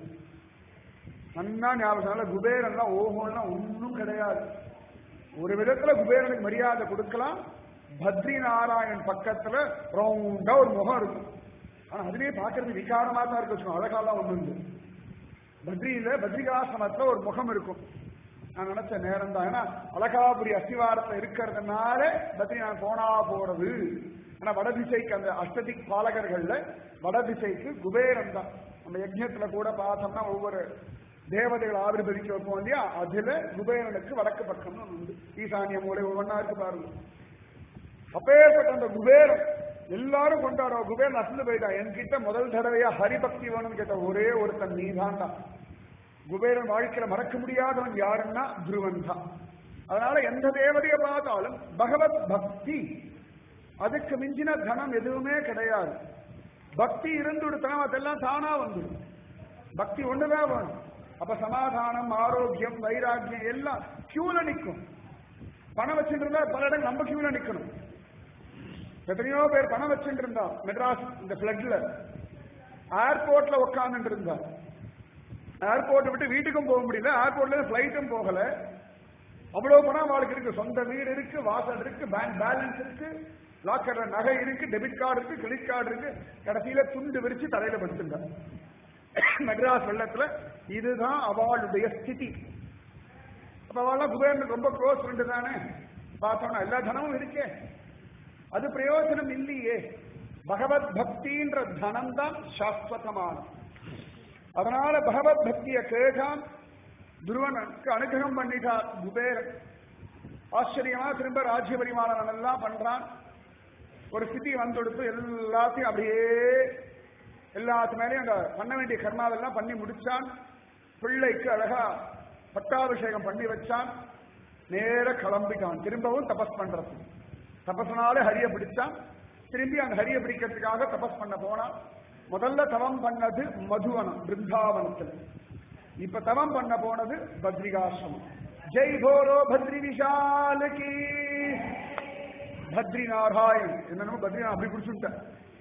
நன்னா ஞாபகம் குபேரன் தான் ஓஹோன்னா ஒன்றும் கிடையாது ஒரு விதத்துல குபேரனுக்கு மரியாதை கொடுக்கலாம் பத்ரி நாராயண் பக்கத்துல ரவுண்டா ஒரு முகம் இருக்கும் ஆனா அதுலயே பாக்குறது விகாரமா தான் இருக்கு வச்சுக்கோங்க அழகாலாம் ஒண்ணு உண்டு பத்ரியில பத்ரிகாசிரமத்துல ஒரு முகம் இருக்கும் நான் நினைச்ச நேரம் தான் ஏன்னா அழகாபுரி அஸ்திவாரத்துல இருக்கிறதுனால பத்ரி நான் போனா போறது ஆனா வடதிசைக்கு அந்த அஷ்டதிக் பாலகர்கள்ல வடதிசைக்கு குபேரன் தான் நம்ம யஜ்ஞத்துல கூட பார்த்தோம்னா ஒவ்வொரு தேவதைகள் ஆவிர்வதிக்க வைப்போம் இல்லையா அதுல குபேரனுக்கு வடக்கு பக்கம்னு ஒண்ணு உண்டு ஈசானிய மூலை ஒவ்வொன்னா இருக்கு பாருங்க அப்பேற்பட்ட அந்த குபேரன் எல்லாரும் கொண்டாடுற குபேரன் அசந்து போயிட்டா என்கிட்ட முதல் தடவையா ஹரிபக்தி வேணும்னு கேட்ட ஒரே ஒருத்தன் நீதான்டா குபேரன் வாழ்க்கையில மறக்க முடியாதவன் யாருன்னா துருவன் தான் அதனால எந்த தேவதையை பார்த்தாலும் பகவத் பக்தி அதுக்கு மிஞ்சின தனம் எதுவுமே கிடையாது பக்தி இருந்துடுத்தனம் அதெல்லாம் தானா வந்துடும் பக்தி ஒண்ணுதான் வேணும் அப்ப சமாதானம் ஆரோக்கியம் வைராக்கியம் எல்லாம் கியூல நிற்கும் பணம் வச்சுட்டு இருந்தா பல இடம் நம்ம கியூல நிக்கணும் எத்தனையோ பேர் பணம் வச்சுட்டு இருந்தா மெட்ராஸ் இந்த பிளட்ல ஏர்போர்ட்ல உட்காந்துட்டு இருந்தா ஏர்போர்ட் விட்டு வீட்டுக்கும் போக முடியல ஏர்போர்ட்ல பிளைட்டும் போகல அவ்வளவு பணம் அவளுக்கு இருக்கு சொந்த வீடு இருக்கு வாசல் இருக்கு பேங்க் பேலன்ஸ் இருக்கு லாக்கர்ல நகை இருக்கு டெபிட் கார்டு இருக்கு கிரெடிட் கார்டு இருக்கு கடைசியில துண்டு விரிச்சு தலையில படுத்துங்க மெட்ராஸ் வெள்ளத்துல இதுதான் அவளுடைய ஸ்திதி அப்ப அவள் குபேரனுக்கு ரொம்ப க்ளோஸ் ஃப்ரெண்டு தானே பார்த்தோம்னா எல்லா தனமும் இருக்கே அது பிரயோஜனம் இல்லையே பகவத் பக்தின்ற தனம் தான் சாஸ்வதமானது அதனால பகவத் பக்திய கேட்டான் துருவனுக்கு அனுகிரகம் பண்ணிட்டார் குபேரன் ஆச்சரியமா திரும்ப ராஜ்ய பரிமாணம் எல்லாம் பண்றான் ஒரு ஸ்திதி வந்துடுத்து எல்லாத்தையும் அப்படியே எல்லாத்து மேலேயும் அந்த பண்ண வேண்டிய கர்மாவெல்லாம் பண்ணி முடிச்சான் பிள்ளைக்கு அழகா பட்டாபிஷேகம் பண்ணி வச்சான் நேர கிளம்பிட்டான் திரும்பவும் தபஸ் பண்றது தபஸ்னால ஹரிய பிடிச்சான் திரும்பி அந்த ஹரிய பிடிக்கிறதுக்காக தபஸ் பண்ண போனான் முதல்ல தவம் பண்ணது மதுவனம் பிருந்தாவனத்தில் இப்ப தவம் பண்ண போனது பத்ரிகாசிரமம் ஜெய் போலோ பத்ரி விஷால் கி பத்ரி நாராயண் என்னன்னு பத்ரி நான் அப்படி பிடிச்சுட்டேன்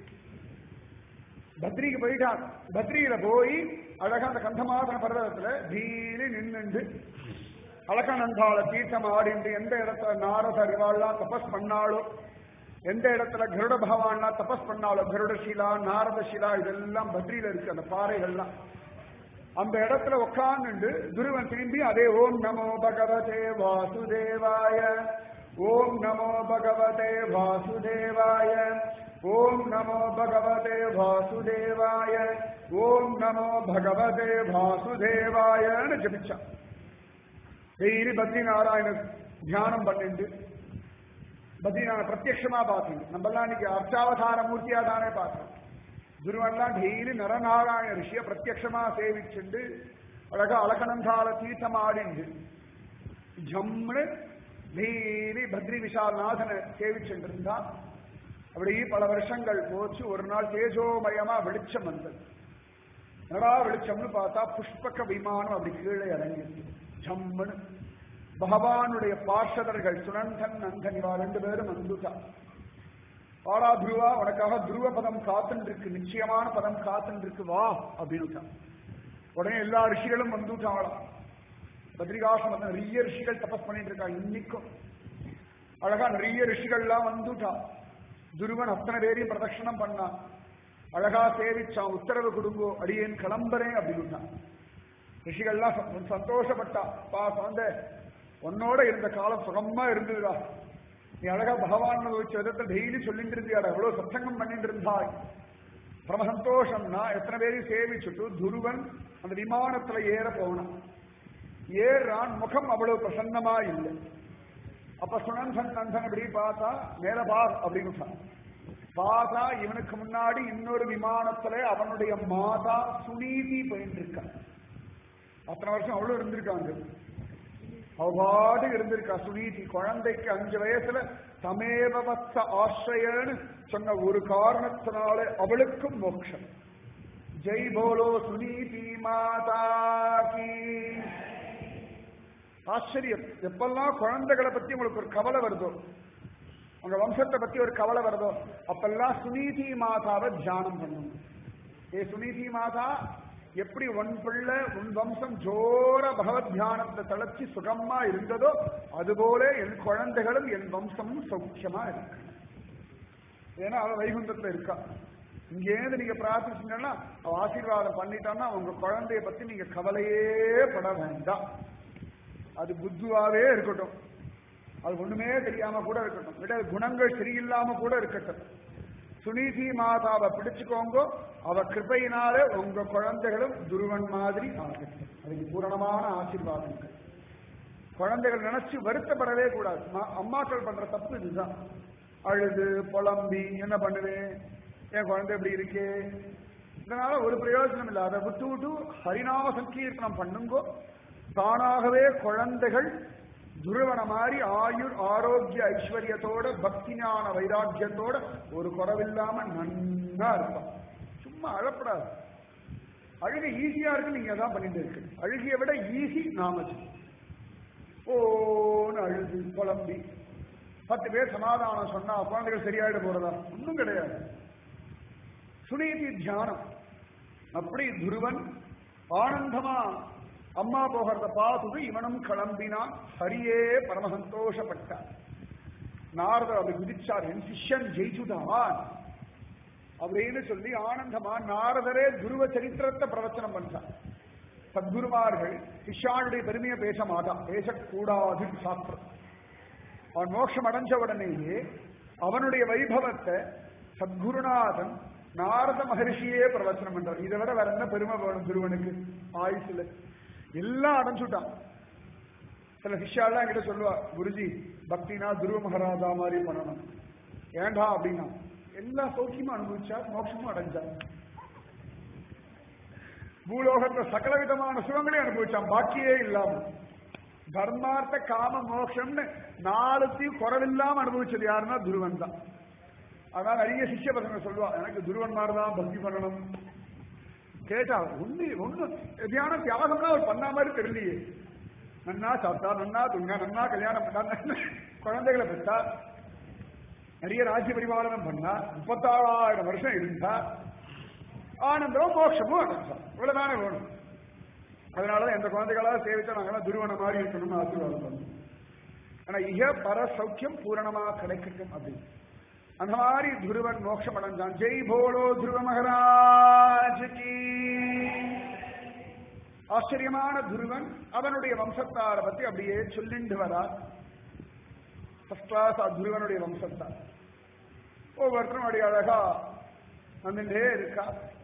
பத்ரிக்கு போயிட்டான் பத்ரியில போய் அழகா அந்த கந்தமாசன பர்வதத்துல தீனி நின்னுண்டு அழகநந்தாள தீர்த்தம் ஆடிண்டு எந்த இடத்துல நாரதர் இவாள்லாம் தபஸ் பண்ணாலோ எந்த இடத்துல கருட பகவான்லாம் தபஸ் பண்ணாலோ கருட சிலா நாரத சிலா இதெல்லாம் பத்ரியில இருக்கு அந்த பாறைகள்லாம் அந்த இடத்துல உட்கார்ந்து துருவன் திரும்பி அதே ஓம் நமோ பகவதே வாசுதேவாய ஓம் நமோ பகவதே வாசுதேவாய ஓம் நமோ பகவதே வாசுதேவாய ஓம் நமோ பகவதே வாசுதேவாயன்னு ஜபிச்சான் டெய்லி பத்ரி நாராயண தியானம் பண்ணிட்டு பத்ரிநாத பிரத்யட்சமா பார்த்தீங்க நம்மெல்லாம் இன்னைக்கு அர்ச்சாவதார மூர்த்தியா தானே பார்த்தோம் குருவெல்லாம் டெய்லி நரநாராயண ரிஷிய பிரத்யட்சமா சேவிச்சுண்டு அழகா அழகனந்தால தீர்த்தம் ஆடிண்டு ஜம்னு டெய்லி பத்ரி விஷால் நாதனை சேவிச்சுட்டு இருந்தா அப்படி பல வருஷங்கள் போச்சு ஒரு நாள் தேஜோமயமா வெளிச்சம் வந்தது என்னடா வெளிச்சம்னு பார்த்தா புஷ்பக விமானம் அப்படி கீழே இறங்கிடுச்சு ஜம்முன்னு பகவானுடைய பார்ஷதர்கள் சுனந்தன் நந்தன் இவா ரெண்டு பேரும் வந்துட்டா ஆடா துருவா உனக்காக துருவ பதம் காத்துன்னு இருக்கு நிச்சயமான பதம் காத்துன்னு இருக்கு வா அப்படின்னு உடனே எல்லா ரிஷிகளும் வந்துட்டாங்களாம் பத்ரிகாசிரமத்தில் நிறைய ரிஷிகள் தபஸ் பண்ணிட்டு இருக்காங்க இன்னைக்கும் அழகா நிறைய ரிஷிகள்லாம் வந்துட்டா துருவன் அத்தனை பேரையும் பிரதட்சணம் பண்ணான் அழகா சேவிச்சான் உத்தரவு கொடுங்கோ அடியேன் கிளம்புறேன் அப்படின்னுட்டான் ரிஷிகள்லாம் ச- சந்தோஷப்பட்டா பா குழந்தை உன்னோட இருந்த காலம் சுகமா இருந்ததுடா நீ அழகா பகவான் வச்ச விதத்தை டெய்லி சொல்லிட்டு இருந்தியாடா எவ்வளவு சத்சங்கம் பண்ணிட்டு இருந்தாய் பரம சந்தோஷம்னா எத்தனை பேரையும் சேவிச்சுட்டு துருவன் அந்த விமானத்துல ஏற போனான் ஏறான் முகம் அவ்வளவு பிரசன்னமா இல்லை அப்ப சுனந்தன் நந்தன் அப்படி பார்த்தா மேல பார் அப்படின்னு சொன்னான். பார்த்தா இவனுக்கு முன்னாடி இன்னொரு விமானத்துல அவனுடைய மாதா சுனீதி போயிட்டு இருக்கா அத்தனை வருஷம் அவ்வளவு இருந்திருக்காங்க அவ பாட்டு இருந்திருக்கா சுனீதி குழந்தைக்கு அஞ்சு வயசுல தமேவவத்ச ஆசிரியன்னு சொன்ன ஒரு காரணத்தினால அவளுக்கும் மோட்சம் ஜெய் போலோ சுனீதி மாதா கீ ஆச்சரியம் எப்பெல்லாம் குழந்தைகளை பத்தி உங்களுக்கு ஒரு கவலை வருதோ உங்க வம்சத்தை பத்தி ஒரு கவலை வருதோ அப்பெல்லாம் சுனீதி மாதாவை தியானம் பண்ணணும் ஏ சுனீதி மாதா எப்படி உன் பிள்ளை உன் வம்சம் ஜோர பகவத் தியானத்தை தளர்ச்சி சுகமா இருந்ததோ அதுபோல என் குழந்தைகளும் என் வம்சமும் சௌக்கியமா இருக்கு ஏன்னா அவ வைகுண்டத்துல இருக்கா இங்கேருந்து நீங்க பிரார்த்திச்சீங்கன்னா அவ ஆசீர்வாதம் பண்ணிட்டான்னா உங்க குழந்தைய பத்தி நீங்க கவலையே பட வேண்டாம் அது புத்துவாவே இருக்கட்டும் அது ஒண்ணுமே தெரியாம கூட இருக்கட்டும் விட குணங்கள் சரியில்லாம கூட இருக்கட்டும் சுனீதி மாதாவை பிடிச்சுக்கோங்க அவ கிருபையினாலே உங்க குழந்தைகளும் துருவன் மாதிரி ஆகட்டும் அதுக்கு பூரணமான ஆசீர்வாதங்கள் குழந்தைகள் நினைச்சு வருத்தப்படவே கூடாது ம- அம்மாக்கள் பண்ற தப்பு இதுதான் அழுது புலம்பி என்ன பண்ணுவேன் என் குழந்தை எப்படி இருக்கே இதனால ஒரு பிரயோஜனம் இல்லை அதை விட்டு விட்டு ஹரிநாம சங்கீர்த்தனம் பண்ணுங்கோ தானாகவே குழந்தைகள் துருவன மாதிரி ஆயுர் ஆரோக்கிய ஐஸ்வர்யத்தோட பக்தி ஞான வைராக்கியத்தோட ஒரு குறவில்லாம நன்னா இருப்பான் சும்மா அழப்படாது அழுகை ஈஸியா இருக்கு நீங்க அதான் பண்ணிட்டு இருக்கு அழுகிய விட ஈஸி நாமஜம் ஓன்னு அழுது புலம்பி பத்து பேர் சமாதானம் சொன்னா குழந்தைகள் சரியாயிட போறதா ஒன்றும் கிடையாது சுனீதி தியானம் அப்படி துருவன் ஆனந்தமா அம்மா போகிறத பார்த்துட்டு இவனும் கிளம்பினான் ஹரியே பரம சந்தோஷப்பட்டான் நாரதர் அப்படி குதிச்சார் என் சிஷ்யன் ஜெயிச்சுதான் அப்படின்னு சொல்லி ஆனந்தமா நாரதரே துருவ சரித்திரத்தை பிரவச்சனம் பண்றார் சத்குருமார்கள் சிஷ்யாளுடைய பெருமையை பேச மாட்டான் பேசக்கூடாது சாஸ்திரம் அவன் மோட்சம் அடைஞ்ச உடனேயே அவனுடைய வைபவத்தை சத்குருநாதன் நாரத மகரிஷியே பிரவச்சனம் பண்றார் இதை விட வேற என்ன பெருமை வேணும் துருவனுக்கு ஆயுசுல எல்லாம் அடைஞ்சுட்டான் சில சிஷ்யாலாம் என்கிட்ட சொல்லுவா குருஜி பக்தினா துருவ மகாராஜா மாதிரி பண்ணணும் ஏண்டா அப்படின்னா எல்லா சௌக்கியமும் அனுபவிச்சார் மோட்சமும் அடைஞ்சார் பூலோகத்துல சகல விதமான சுகங்களையும் அனுபவிச்சான் பாக்கியே இல்லாம தர்மார்த்த காம மோட்சம்னு நாலுத்தையும் குறவில்லாம அனுபவிச்சது யாருன்னா துருவன் தான் அதான் நிறைய சிஷ்ய பசங்க சொல்லுவா எனக்கு துருவன் மாதிரி தான் பக்தி பண்ணணும் கேட்டா ஒண்ணு ஒண்ணு எதையான தியாகம்னா அவர் பண்ண மாதிரி தெரியலையே நன்னா சாப்பிட்டா நன்னா துங்க நன்னா கல்யாணம் பண்ணா நன்னா குழந்தைகளை பெற்றா நிறைய ராஜ்ய பரிபாலனம் பண்ணா முப்பத்தாறாயிரம் வருஷம் இருந்தா ஆனந்தமும் மோட்சமும் அடைஞ்சா இவ்வளவுதானே வேணும் அதனாலதான் எந்த குழந்தைகளாவது சேவிச்சா நாங்கெல்லாம் துருவன மாதிரி இருக்கணும்னு ஆசீர்வாதம் பண்ணோம் ஆனா இக பர சௌக்கியம் பூரணமா கிடைக்கட்டும் அப்படின்னு அந்த மாதிரி துருவன் மோட்சம் அடைஞ்சான் ஜெய் போலோ துருவ மகராஜ் கி ஆச்சரியமான துருவன் அவனுடைய வம்சத்தாரை பத்தி அப்படியே சொல்லிண்டு வரா ஃபர்ஸ்ட் கிளாஸ் துருவனுடைய வம்சத்தார் ஒவ்வொருத்தரும் அப்படி அழகா வந்துட்டே இருக்கா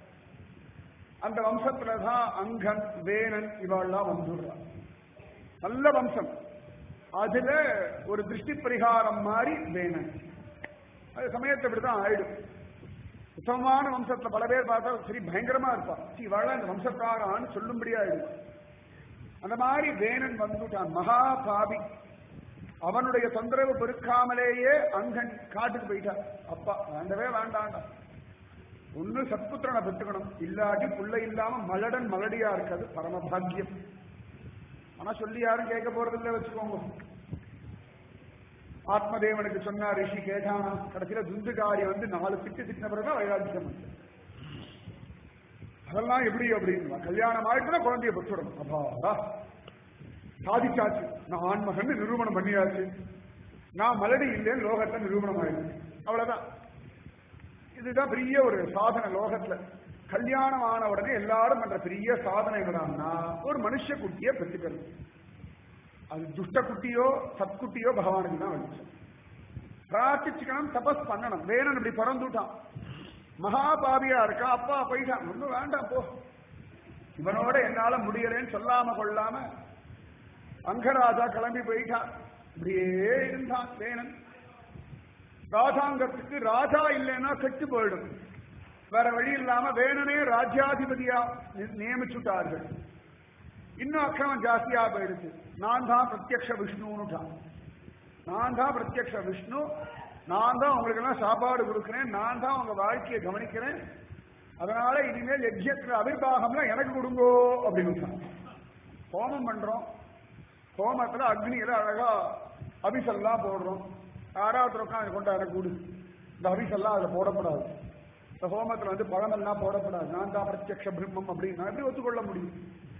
அந்த வம்சத்துல தான் அங்கன் வேணன் இவாள்லாம் வந்துடுறா நல்ல வம்சம் அதுல ஒரு திருஷ்டி பரிகாரம் மாதிரி வேணன் அது சமயத்தை இப்படிதான் ஆயிடும் உத்தமமான வம்சத்துல பல பேர் பார்த்தா சரி பயங்கரமா இருப்பா சி வாழ அந்த வம்சக்காரான்னு சொல்லும்படியா இருக்கும் அந்த மாதிரி வேணன் வந்துட்டான் மகா பாபி அவனுடைய தொந்தரவு பொறுக்காமலேயே அங்கன் காட்டுக்கு போயிட்டான் அப்பா வேண்டவே வேண்டாண்டா ஒண்ணு சத்புத்திரனை பெற்றுக்கணும் இல்லாட்டி புள்ள இல்லாம மலடன் மலடியா இருக்காது பரம பாக்கியம் ஆனா சொல்லி யாரும் கேட்க போறது இல்லை வச்சுக்கோங்க ஆத்மதேவனுக்கு சொன்னா ரிஷி கேட்டானா கடைசியில துந்துகாரி வந்து நாலு திட்டு திட்டின பிறகுதான் வைராக்கியம் வந்து அதெல்லாம் எப்படி அப்படின்னு கல்யாணம் ஆயிட்டுனா குழந்தைய பெற்றுடணும் அப்பாடா சாதிச்சாச்சு நான் ஆண்மகன் நிரூபணம் பண்ணியாச்சு நான் மலடி இல்லைன்னு லோகத்தை நிரூபணம் ஆயிடுச்சு அவ்வளவுதான் இதுதான் பெரிய ஒரு சாதனை லோகத்துல கல்யாணம் ஆன உடனே எல்லாரும் பண்ற பெரிய சாதனை என்னடான்னா ஒரு மனுஷ குட்டியை பெற்றுக்கிறது அது துஷ்ட குட்டியோ சத்குட்டியோ பகவானுக்கு தான் வெளிச்சம் பிரார்த்திச்சுக்கணும் தபஸ் பண்ணணும் வேணும் இப்படி பிறந்துட்டான் மகாபாவியா இருக்கா அப்பா போயிட்டான் ஒன்றும் வேண்டாம் போ இவனோட என்னால முடியலன்னு சொல்லாம கொள்ளாம அங்கராஜா கிளம்பி போயிட்டான் இப்படியே இருந்தான் வேணன் ராஜாங்கத்துக்கு ராஜா இல்லைன்னா கெட்டு போயிடும் வேற வழி இல்லாம வேணனே ராஜ்யாதிபதியா நியமிச்சுட்டார்கள் இன்னும் அக்கிரமம் ஜாஸ்தியா போயிடுச்சு நான் தான் பிரத்யக்ஷ விஷ்ணுன்னுட்டான் நான் தான் பிரத்யக்ஷ விஷ்ணு நான் தான் உங்களுக்கு எல்லாம் சாப்பாடு கொடுக்கிறேன் நான் தான் உங்க வாழ்க்கையை கவனிக்கிறேன் அதனால இனிமேல் யஜ்யத்துல அபிர்வாகம்லாம் எனக்கு கொடுங்கோ அப்படின்னு ஹோமம் பண்றோம் ஹோமத்துல அக்னியில அழகா அபிசல்லாம் போடுறோம் யாராவது உட்காந்து கொண்டு எனக்கு கொடு இந்த அபிசல்லாம் அதுல போடப்படாது இந்த ஹோமத்துல வந்து பழமெல்லாம் போடப்படாது நான் தான் பிரத்யக்ஷ பிரம்மம் அப்படின்னு எப்படி ஒத்துக்கொள்ள முடியும்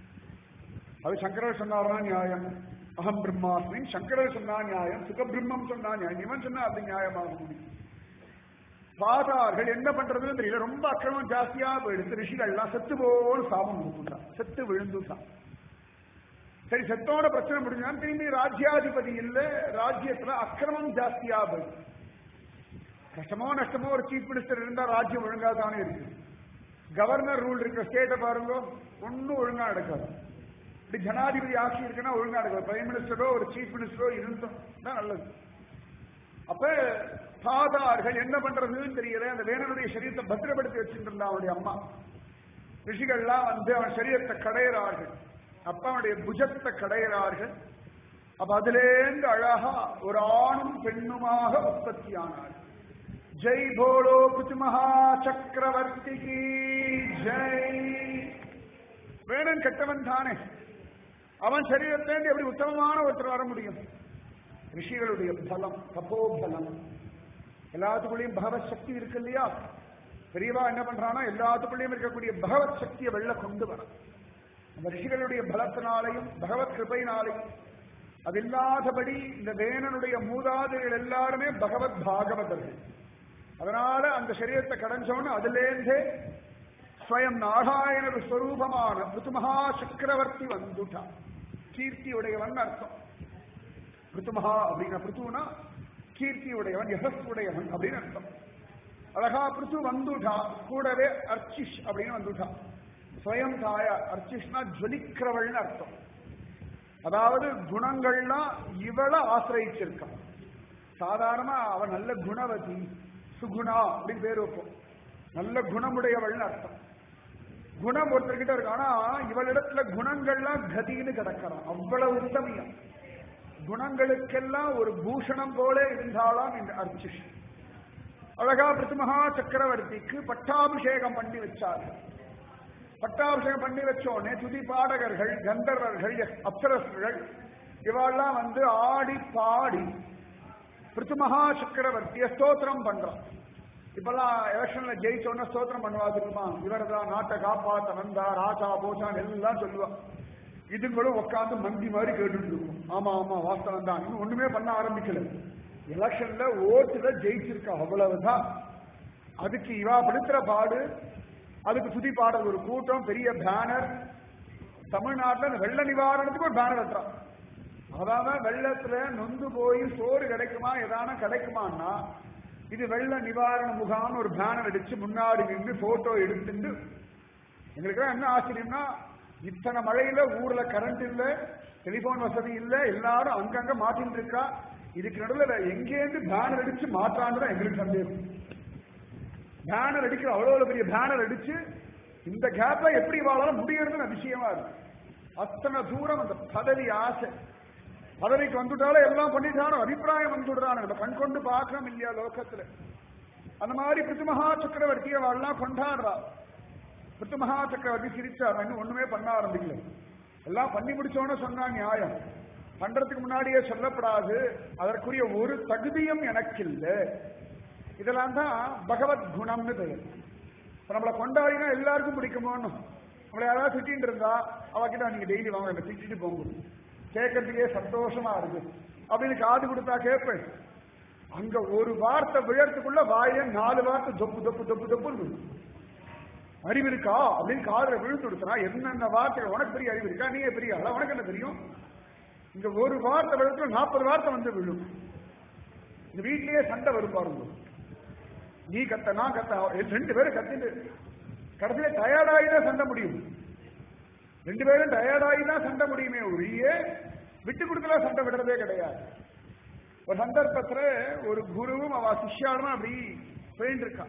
அது சங்கரர் சொன்னாரா நியாயம் அகம் பிரம்மாஸ்மி சங்கரர் சொன்னா நியாயம் சுகபிரம்மம் சொன்னா நியாயம் இவன் சொன்னா அது நியாயமாக முடியும் பாதார்கள் என்ன பண்றதுன்னு தெரியல ரொம்ப அக்கிரமம் ஜாஸ்தியா போயிடுச்சு ரிஷிகள்லாம் செத்து போல் சாபம் கொடுத்துட்டான் செத்து விழுந்துட்டான் சரி செத்தோட பிரச்சனை முடிஞ்சான் திரும்பி ராஜ்யாதிபதி இல்ல ராஜ்யத்துல அக்கிரமம் ஜாஸ்தியா போயிடுச்சு கஷ்டமோ நஷ்டமோ ஒரு சீஃப் மினிஸ்டர் இருந்தா ராஜ்யம் ஒழுங்கா தானே இருக்கு கவர்னர் ரூல் இருக்கிற ஸ்டேட்டை பாருங்க ஒன்னும் ஒழுங்கா நடக்காது இப்படி ஜனாதிபதி ஆட்சி இருக்குன்னா ஒழுங்கா நடக்காது பிரைம் மினிஸ்டரோ ஒரு சீஃப் மினிஸ்டரோ இருந்தோம் தான் நல்லது அப்ப பாதார்கள் என்ன பண்றதுன்னு தெரியல அந்த வேணனுடைய சரீரத்தை பத்திரப்படுத்தி வச்சிருந்தா அவனுடைய அம்மா ரிஷிகள்லாம் வந்து அவன் சரீரத்தை கடையிறார்கள் அப்ப அவனுடைய புஜத்தை கடையிறார்கள் அப்ப அதிலேந்து அழகா ஒரு ஆணும் பெண்ணுமாக உற்பத்தியானார் ஜெய் போலோ குச்சுமஹா சக்கரவர்த்திக்கு ஜெய் வேணன் கெட்டவன் தானே அவன் சரீரத்திலேருந்து எப்படி உத்தமமான ஒருத்தர் வர முடியும் ரிஷிகளுடைய பலம் தபோபலம் எல்லாத்துக்குள்ளேயும் பகவத் சக்தி இருக்கு இல்லையா பெரியவா என்ன பண்றானா எல்லாத்துக்குள்ளேயும் இருக்கக்கூடிய பகவத் சக்தியை வெளில கொண்டு வர அந்த ரிஷிகளுடைய பலத்தினாலையும் பகவத் கிருபையினாலையும் அது இல்லாதபடி இந்த வேணனுடைய மூதாதைகள் எல்லாருமே பகவத் பாகவதர்கள் அதனால அந்த சரீரத்தை கடைஞ்சோன்னு அதுலேருந்தே ஸ்வயம் நாராயணர் ஸ்வரூபமான பிருத்துமகா சக்கரவர்த்தி வந்துட்டான் கீர்த்தி உடையவன் அர்த்தம் பிருத்துமகா அப்படின்னா பிருத்துனா கீர்த்தி உடையவன் யசஸ் உடையவன் அப்படின்னு அர்த்தம் அழகா பிருத்து வந்துட்டா கூடவே அர்ச்சிஷ் அப்படின்னு வந்துட்டா ஸ்வயம் தாய அர்ச்சிஷ்னா ஜொலிக்கிறவள்னு அர்த்தம் அதாவது குணங்கள்லாம் இவளை ஆசிரியிருக்கான் சாதாரணமா அவ நல்ல குணவதி சுகுணா அப்படின்னு பேர் வைப்போம் நல்ல குணமுடையவள்னு அர்த்தம் குணம் ஒருத்தர்கிட்ட இருக்கு ஆனா இவளிடத்துல குணங்கள்லாம் கதின்னு கிடக்கிறான் அவ்வளவு உத்தமியம் குணங்களுக்கெல்லாம் ஒரு பூஷணம் போல இருந்தாலாம் இந்த அர்ச்சிஷ் அழகா பிருத்திமகா சக்கரவர்த்திக்கு பட்டாபிஷேகம் பண்ணி வச்சார்கள் பட்டாபிஷேகம் பண்ணி வச்சோடனே துதி பாடகர்கள் கந்தர்வர்கள் அப்சரஸ்கள் இவாள்லாம் வந்து ஆடி பாடி பிருத்திமகா சக்கரவர்த்திய ஸ்தோத்திரம் பண்றான் இப்பெல்லாம் எலெக்ஷன்ல ஜெயிச்சோன்னா ஸ்தோத்திரம் பண்ணுவா தெரியுமா இவர் தான் நாட்டை காப்பாத்த வந்தா ராஜா போசான் எல்லாம் சொல்லுவா இதுங்களும் உட்காந்து மந்தி மாதிரி கேட்டுட்டு இருக்கும் ஆமா ஆமா வாஸ்தவம் தான் இன்னும் ஒண்ணுமே பண்ண ஆரம்பிக்கல எலெக்ஷன்ல ஓட்டுல ஜெயிச்சிருக்கா அவ்வளவுதான் அதுக்கு இவா படுத்துற பாடு அதுக்கு துதி பாடல் ஒரு கூட்டம் பெரிய பேனர் தமிழ்நாட்டுல இந்த வெள்ள நிவாரணத்துக்கு ஒரு பேனர் வெட்டுறான் அதான் வெள்ளத்துல நொந்து போய் சோறு கிடைக்குமா ஏதான கிடைக்குமான்னா இது வெள்ள நிவாரண முகாம்னு ஒரு பேனர் அடிச்சு முன்னாடி நின்று போட்டோ எடுத்துட்டு எங்களுக்கு என்ன ஆச்சரியம்னா இத்தனை மழையில ஊர்ல கரண்ட் இல்ல டெலிபோன் வசதி இல்ல எல்லாரும் அங்கங்க மாட்டிட்டு இருக்கா இதுக்கு நடுவில் எங்கேருந்து பேனர் அடிச்சு மாற்றான்னு தான் எங்களுக்கு சந்தேகம் பேனர் அடிக்கிற அவ்வளவு பெரிய பேனர் அடிச்சு இந்த கேப்ல எப்படி வாழ முடியறதுன்னு அதிசயமா இருக்கு அத்தனை தூரம் அந்த பதவி ஆசை பதவிக்கு வந்துட்டாலே எல்லாம் பண்ணிட்டானோ அபிப்பிராயம் வந்துடுறானு நம்ம கண் கொண்டு பார்க்கணும் இல்லையா லோகத்துல அந்த மாதிரி பிருத்திமகா சக்கரவர்த்தியை வாழலாம் கொண்டாடுறா பிருத்திமகா சக்கரவர்த்தி சிரிச்சார் இன்னும் ஒண்ணுமே பண்ண ஆரம்பிக்கல எல்லாம் பண்ணி முடிச்சோன்னு சொன்னா நியாயம் பண்றதுக்கு முன்னாடியே சொல்லப்படாது அதற்குரிய ஒரு தகுதியும் எனக்கு இல்லை இதெல்லாம் தான் பகவத் குணம்னு பெயர் இப்ப நம்மளை கொண்டாடினா எல்லாருக்கும் பிடிக்குமோன்னு நம்மளை யாராவது திட்டின்னு இருந்தா அவகிட்ட நீங்க டெய்லி வாங்க என்ன திட்டிட்டு போங்க கேட்கறதுக்கே சந்தோஷமா இருக்கு அப்படின்னு காது கொடுத்தா கேட்பேன் அங்க ஒரு வார்த்தை விழறதுக்குள்ள வாயில நாலு வார்த்தை தொப்பு தொப்பு தொப்பு தொப்பு அறிவு இருக்கா அப்படின்னு காதுல விழுந்து கொடுத்தனா என்னென்ன வார்த்தை உனக்கு பெரிய அறிவு இருக்கா நீயே பெரிய ஆளா உனக்கு என்ன தெரியும் இங்க ஒரு வார்த்தை விழுத்துல நாற்பது வார்த்தை வந்து விழும் இந்த வீட்லயே சண்டை வரும் பாருங்க நீ கத்த நான் கத்த ரெண்டு பேரும் கத்திட்டு கடைசியில டயர்டாகி தான் சண்டை முடியும் ரெண்டு பேரும் டயர்டாகி தான் சண்டை முடியுமே ஒழிய விட்டு கொடுக்கல சண்டை விடுறதே கிடையாது ஒரு சந்தர்ப்பத்துல ஒரு குருவும் அவ சிஷ்யாலும் அப்படி போயிட்டு இருக்கா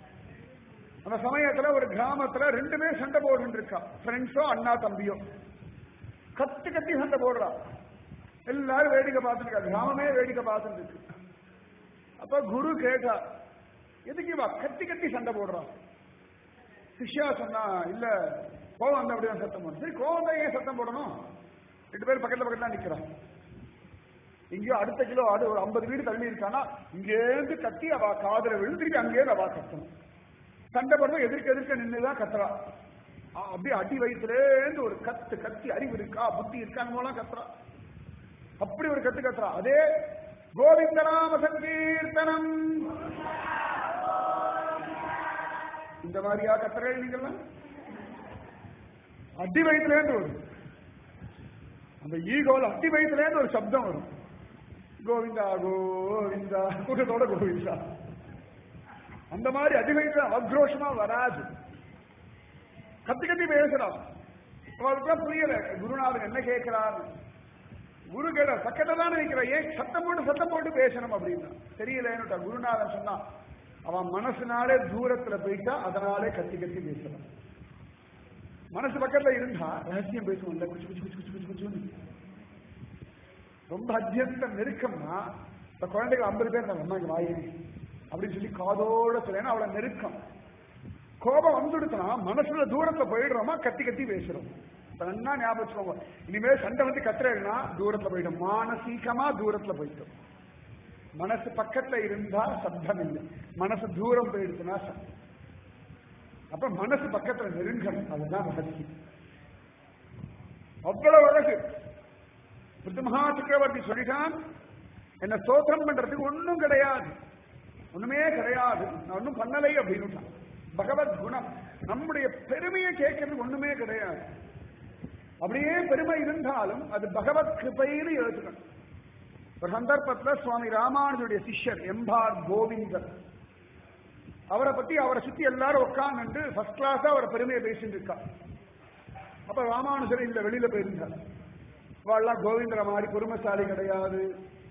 அந்த சமயத்துல ஒரு கிராமத்துல ரெண்டுமே சண்டை போட்டு இருக்கா ஃப்ரெண்ட்ஸோ அண்ணா தம்பியோ கத்து கத்தி சண்டை போடுறா எல்லாரும் வேடிக்கை பார்த்துட்டு இருக்கா கிராமமே வேடிக்கை பார்த்துட்டு இருக்கு அப்ப குரு கேட்டா எதுக்கு இவா கத்தி கத்தி சண்டை போடுறான் சிஷ்யா சொன்னா இல்ல கோவம் வந்து அப்படிதான் சத்தம் போடணும் சரி கோவம் தான் ஏன் சத்தம் போடணும் ரெண்டு பேரும் பக்கத்துல பக்கத்துல நிக்கிறான் இங்கேயோ அடுத்த கிலோ ஆடு ஒரு ஐம்பது வீடு தள்ளி இருக்கானா இங்கேருந்து கத்தி அவ காதுல விழுந்து திருப்பி அங்கேயிருந்து அவ கத்தணும் சண்டை போடுறது எதிர்க்க எதிர்க்க நின்றுதான் கத்துறா ஆ, அப்படியே அடி வயிற்றுலேருந்து ஒரு கத்து கத்தி அறிவு இருக்கா புத்தி இருக்கான்னு மூலம் கத்துறா அப்படி ஒரு கத்து கத்துறா அதே கோவிந்தநாம சங்கீர்த்தனம் இந்த மாதிரியா கத்துறீங்க நீங்கெல்லாம் அடி வயிற்றுலேருந்து வரும் அந்த ஈகோல அடி வயிற்றுலேருந்து ஒரு சப்தம் வரும் கோவிந்தா கோவிந்தா கூட்டத்தோட கோவிந்தா அந்த மாதிரி அடி வயிற்று ஆக்ரோஷமா வராது கத்தி கத்தி பேசுறான் அவளுக்கு புரியல குருநாதன் என்ன கேட்கிறார் குரு கேட்ட பக்கத்துல தானே நிக்கிற ஏன் சத்தம் போட்டு சத்தம் போட்டு பேசணும் அப்படின்னா தெரியலன்னு குருநாதன் சொன்னான் அவன் மனசுனாலே தூரத்துல போயிட்டா அதனாலே கத்தி கத்தி பேசுறான் மனசு பக்கத்துல இருந்தா ரகசியம் பேசுவோம்ல குச்சு குச்சு குச்சு குச்சு குச்சு குச்சுன்னு ரொம்ப அத்தியந்த நெருக்கம்னா இந்த குழந்தைகள் ஐம்பது பேர் இருந்தாங்க அம்மா இங்க வாயே அப்படின்னு சொல்லி காதோட சொல்ல அவளை நெருக்கம் கோபம் வந்துடுச்சுனா மனசுல தூரத்துல போயிடுறோமா கத்தி கத்தி பேசுறோம் இப்ப என்ன ஞாபகம் வச்சுக்கோங்க இனிமே சண்டை வந்து கத்துறேன்னா தூரத்துல போயிடும் மானசீகமா தூரத்துல போயிட்டோம் மனசு பக்கத்துல இருந்தா சப்தம் இல்லை மனசு தூரம் போயிடுச்சுன்னா சப்தம் அப்ப மனசு பக்கத்துல நெருங்கணும் அதுதான் ரகசியம் அவ்வளவு அழகு மகா சக்கரவர்த்தி சொல்லிட்டான் என்ன ஸ்தோத்திரம் பண்றதுக்கு ஒண்ணும் கிடையாது ஒண்ணுமே கிடையாது நான் ஒண்ணும் பண்ணலை அப்படின்னு பகவத் குணம் நம்முடைய பெருமையை கேட்கறது ஒண்ணுமே கிடையாது அப்படியே பெருமை இருந்தாலும் அது பகவத் கிருபைன்னு எழுதுக்கணும் ஒரு சந்தர்ப்பத்துல சுவாமி ராமானுஜருடைய சிஷ்யர் எம்பார் கோவிந்தர் அவரை பத்தி அவரை சுத்தி எல்லாரும் உட்கார்ந்து ஃபர்ஸ்ட் கிளாஸா அவரை பெருமையை பேசிட்டு இருக்கா அப்ப ராமானுஜர் இல்ல வெளியில போயிருந்தார் அவெல்லாம் கோவிந்தர மாதிரி பொறுமைசாலி கிடையாது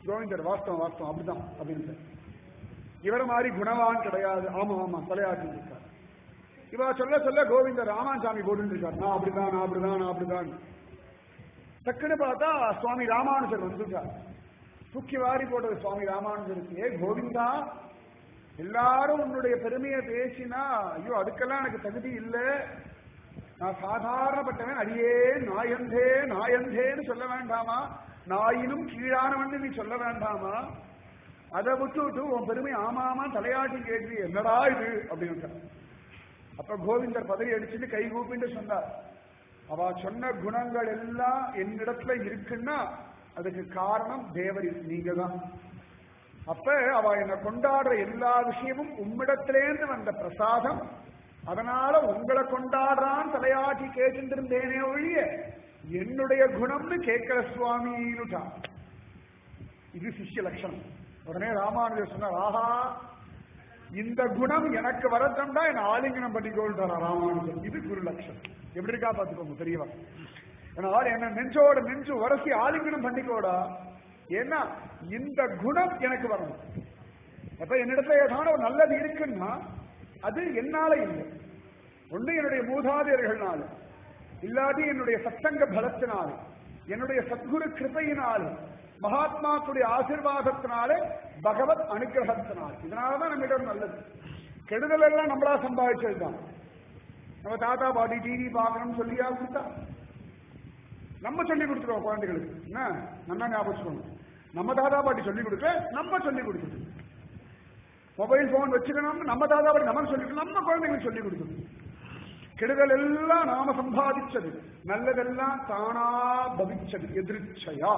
கோவிந்தர் வாஸ்தவம் வாஸ்தவம் அப்படிதான் அப்படின்னு இவர மாதிரி குணவான் கிடையாது ஆமா ஆமா தலையாட்டி இருக்கார் இவ சொல்ல சொல்ல கோவிந்தர் ராமாசாமி போட்டு இருக்கார் நான் அப்படிதான் நான் அப்படிதான் நான் அப்படிதான் டக்குன்னு பார்த்தா சுவாமி ராமானுஜர் வந்துட்டார் தூக்கி வாரி போட்டது சுவாமி ராமானுஜருக்கு ஏ கோவிந்தா எல்லாரும் உன்னுடைய பெருமையை பேசினா ஐயோ அதுக்கெல்லாம் எனக்கு தகுதி இல்லை நான் சாதாரணப்பட்டவன் அடியே நாயந்தே நாயந்தேன்னு சொல்ல வேண்டாமா நாயினும் கீழானவன் நீ சொல்ல வேண்டாமா அதை விட்டு விட்டு உன் பெருமை ஆமாமா தலையாட்டி கேட்குது என்னடா இது அப்படின்னு அப்ப கோவிந்தர் பதவி அடிச்சுட்டு கை கூப்பிட்டு சொன்னார் அவ சொன்ன குணங்கள் எல்லாம் என்னிடத்துல இருக்குன்னா அதுக்கு காரணம் தேவரி நீங்க தான் அப்ப அவ என்னை கொண்டாடுற எல்லா விஷயமும் உம்மிடத்திலேருந்து வந்த பிரசாதம் அதனால உங்களை கொண்டாடுறான் தலையாட்டி கேட்டு இருந்தேனே ஒழிய என்னுடைய குணம்னு கேட்கிற சுவாமின்னுட்டான் இது சிஷ்ய லட்சணம் உடனே ராமானுஜர் சொன்னார் ஆஹா இந்த குணம் எனக்கு வரத்தண்டா என்ன ஆலிங்கனம் பண்ணிக்கொள்றாரா ராமானுஜர் இது குரு லட்சணம் எப்படி இருக்கா பாத்துக்கோங்க பெரியவா ஏன்னா என்ன நெஞ்சோட நெஞ்சு வரசி ஆலிங்கனம் பண்ணிக்கோடா ஏன்னா இந்த குணம் எனக்கு வரணும் அப்ப என்னிடத்துல ஏதான ஒரு நல்லது இருக்குன்னா அது என்னால இல்லை ஒண்ணு என்னுடைய மூதாதையர்கள்னால இல்லாட்டி என்னுடைய சத்தங்க பலத்தினால என்னுடைய சத்குரு கிருப்பையினால மகாத்மாக்குடைய ஆசிர்வாதத்தினால பகவத் அனுகிரகத்தினால் இதனாலதான் நம்மிடம் நல்லது கெடுதல் எல்லாம் நம்மளா சம்பாதிச்சது தான் நம்ம தாத்தா பாட்டி டிவி பார்க்கணும்னு சொல்லியா கொடுத்தா நம்ம சொல்லி கொடுத்துருவோம் குழந்தைகளுக்கு என்ன நல்லா ஞாபகம் நம்ம தாத்தா பாட்டி சொல்லி கொடுக்க நம்ம சொல்லி கொடுக்குது மொபைல் போன் வச்சுக்கணும் நம்ம தாத்தா பாட்டி நமக்கு சொல்லி நம்ம குழந்தைங்களுக்கு சொல்லி கொடுக்குது கெடுதல் எல்லாம் நாம சம்பாதிச்சது நல்லதெல்லாம் தானா பவிச்சது எதிர்ச்சையா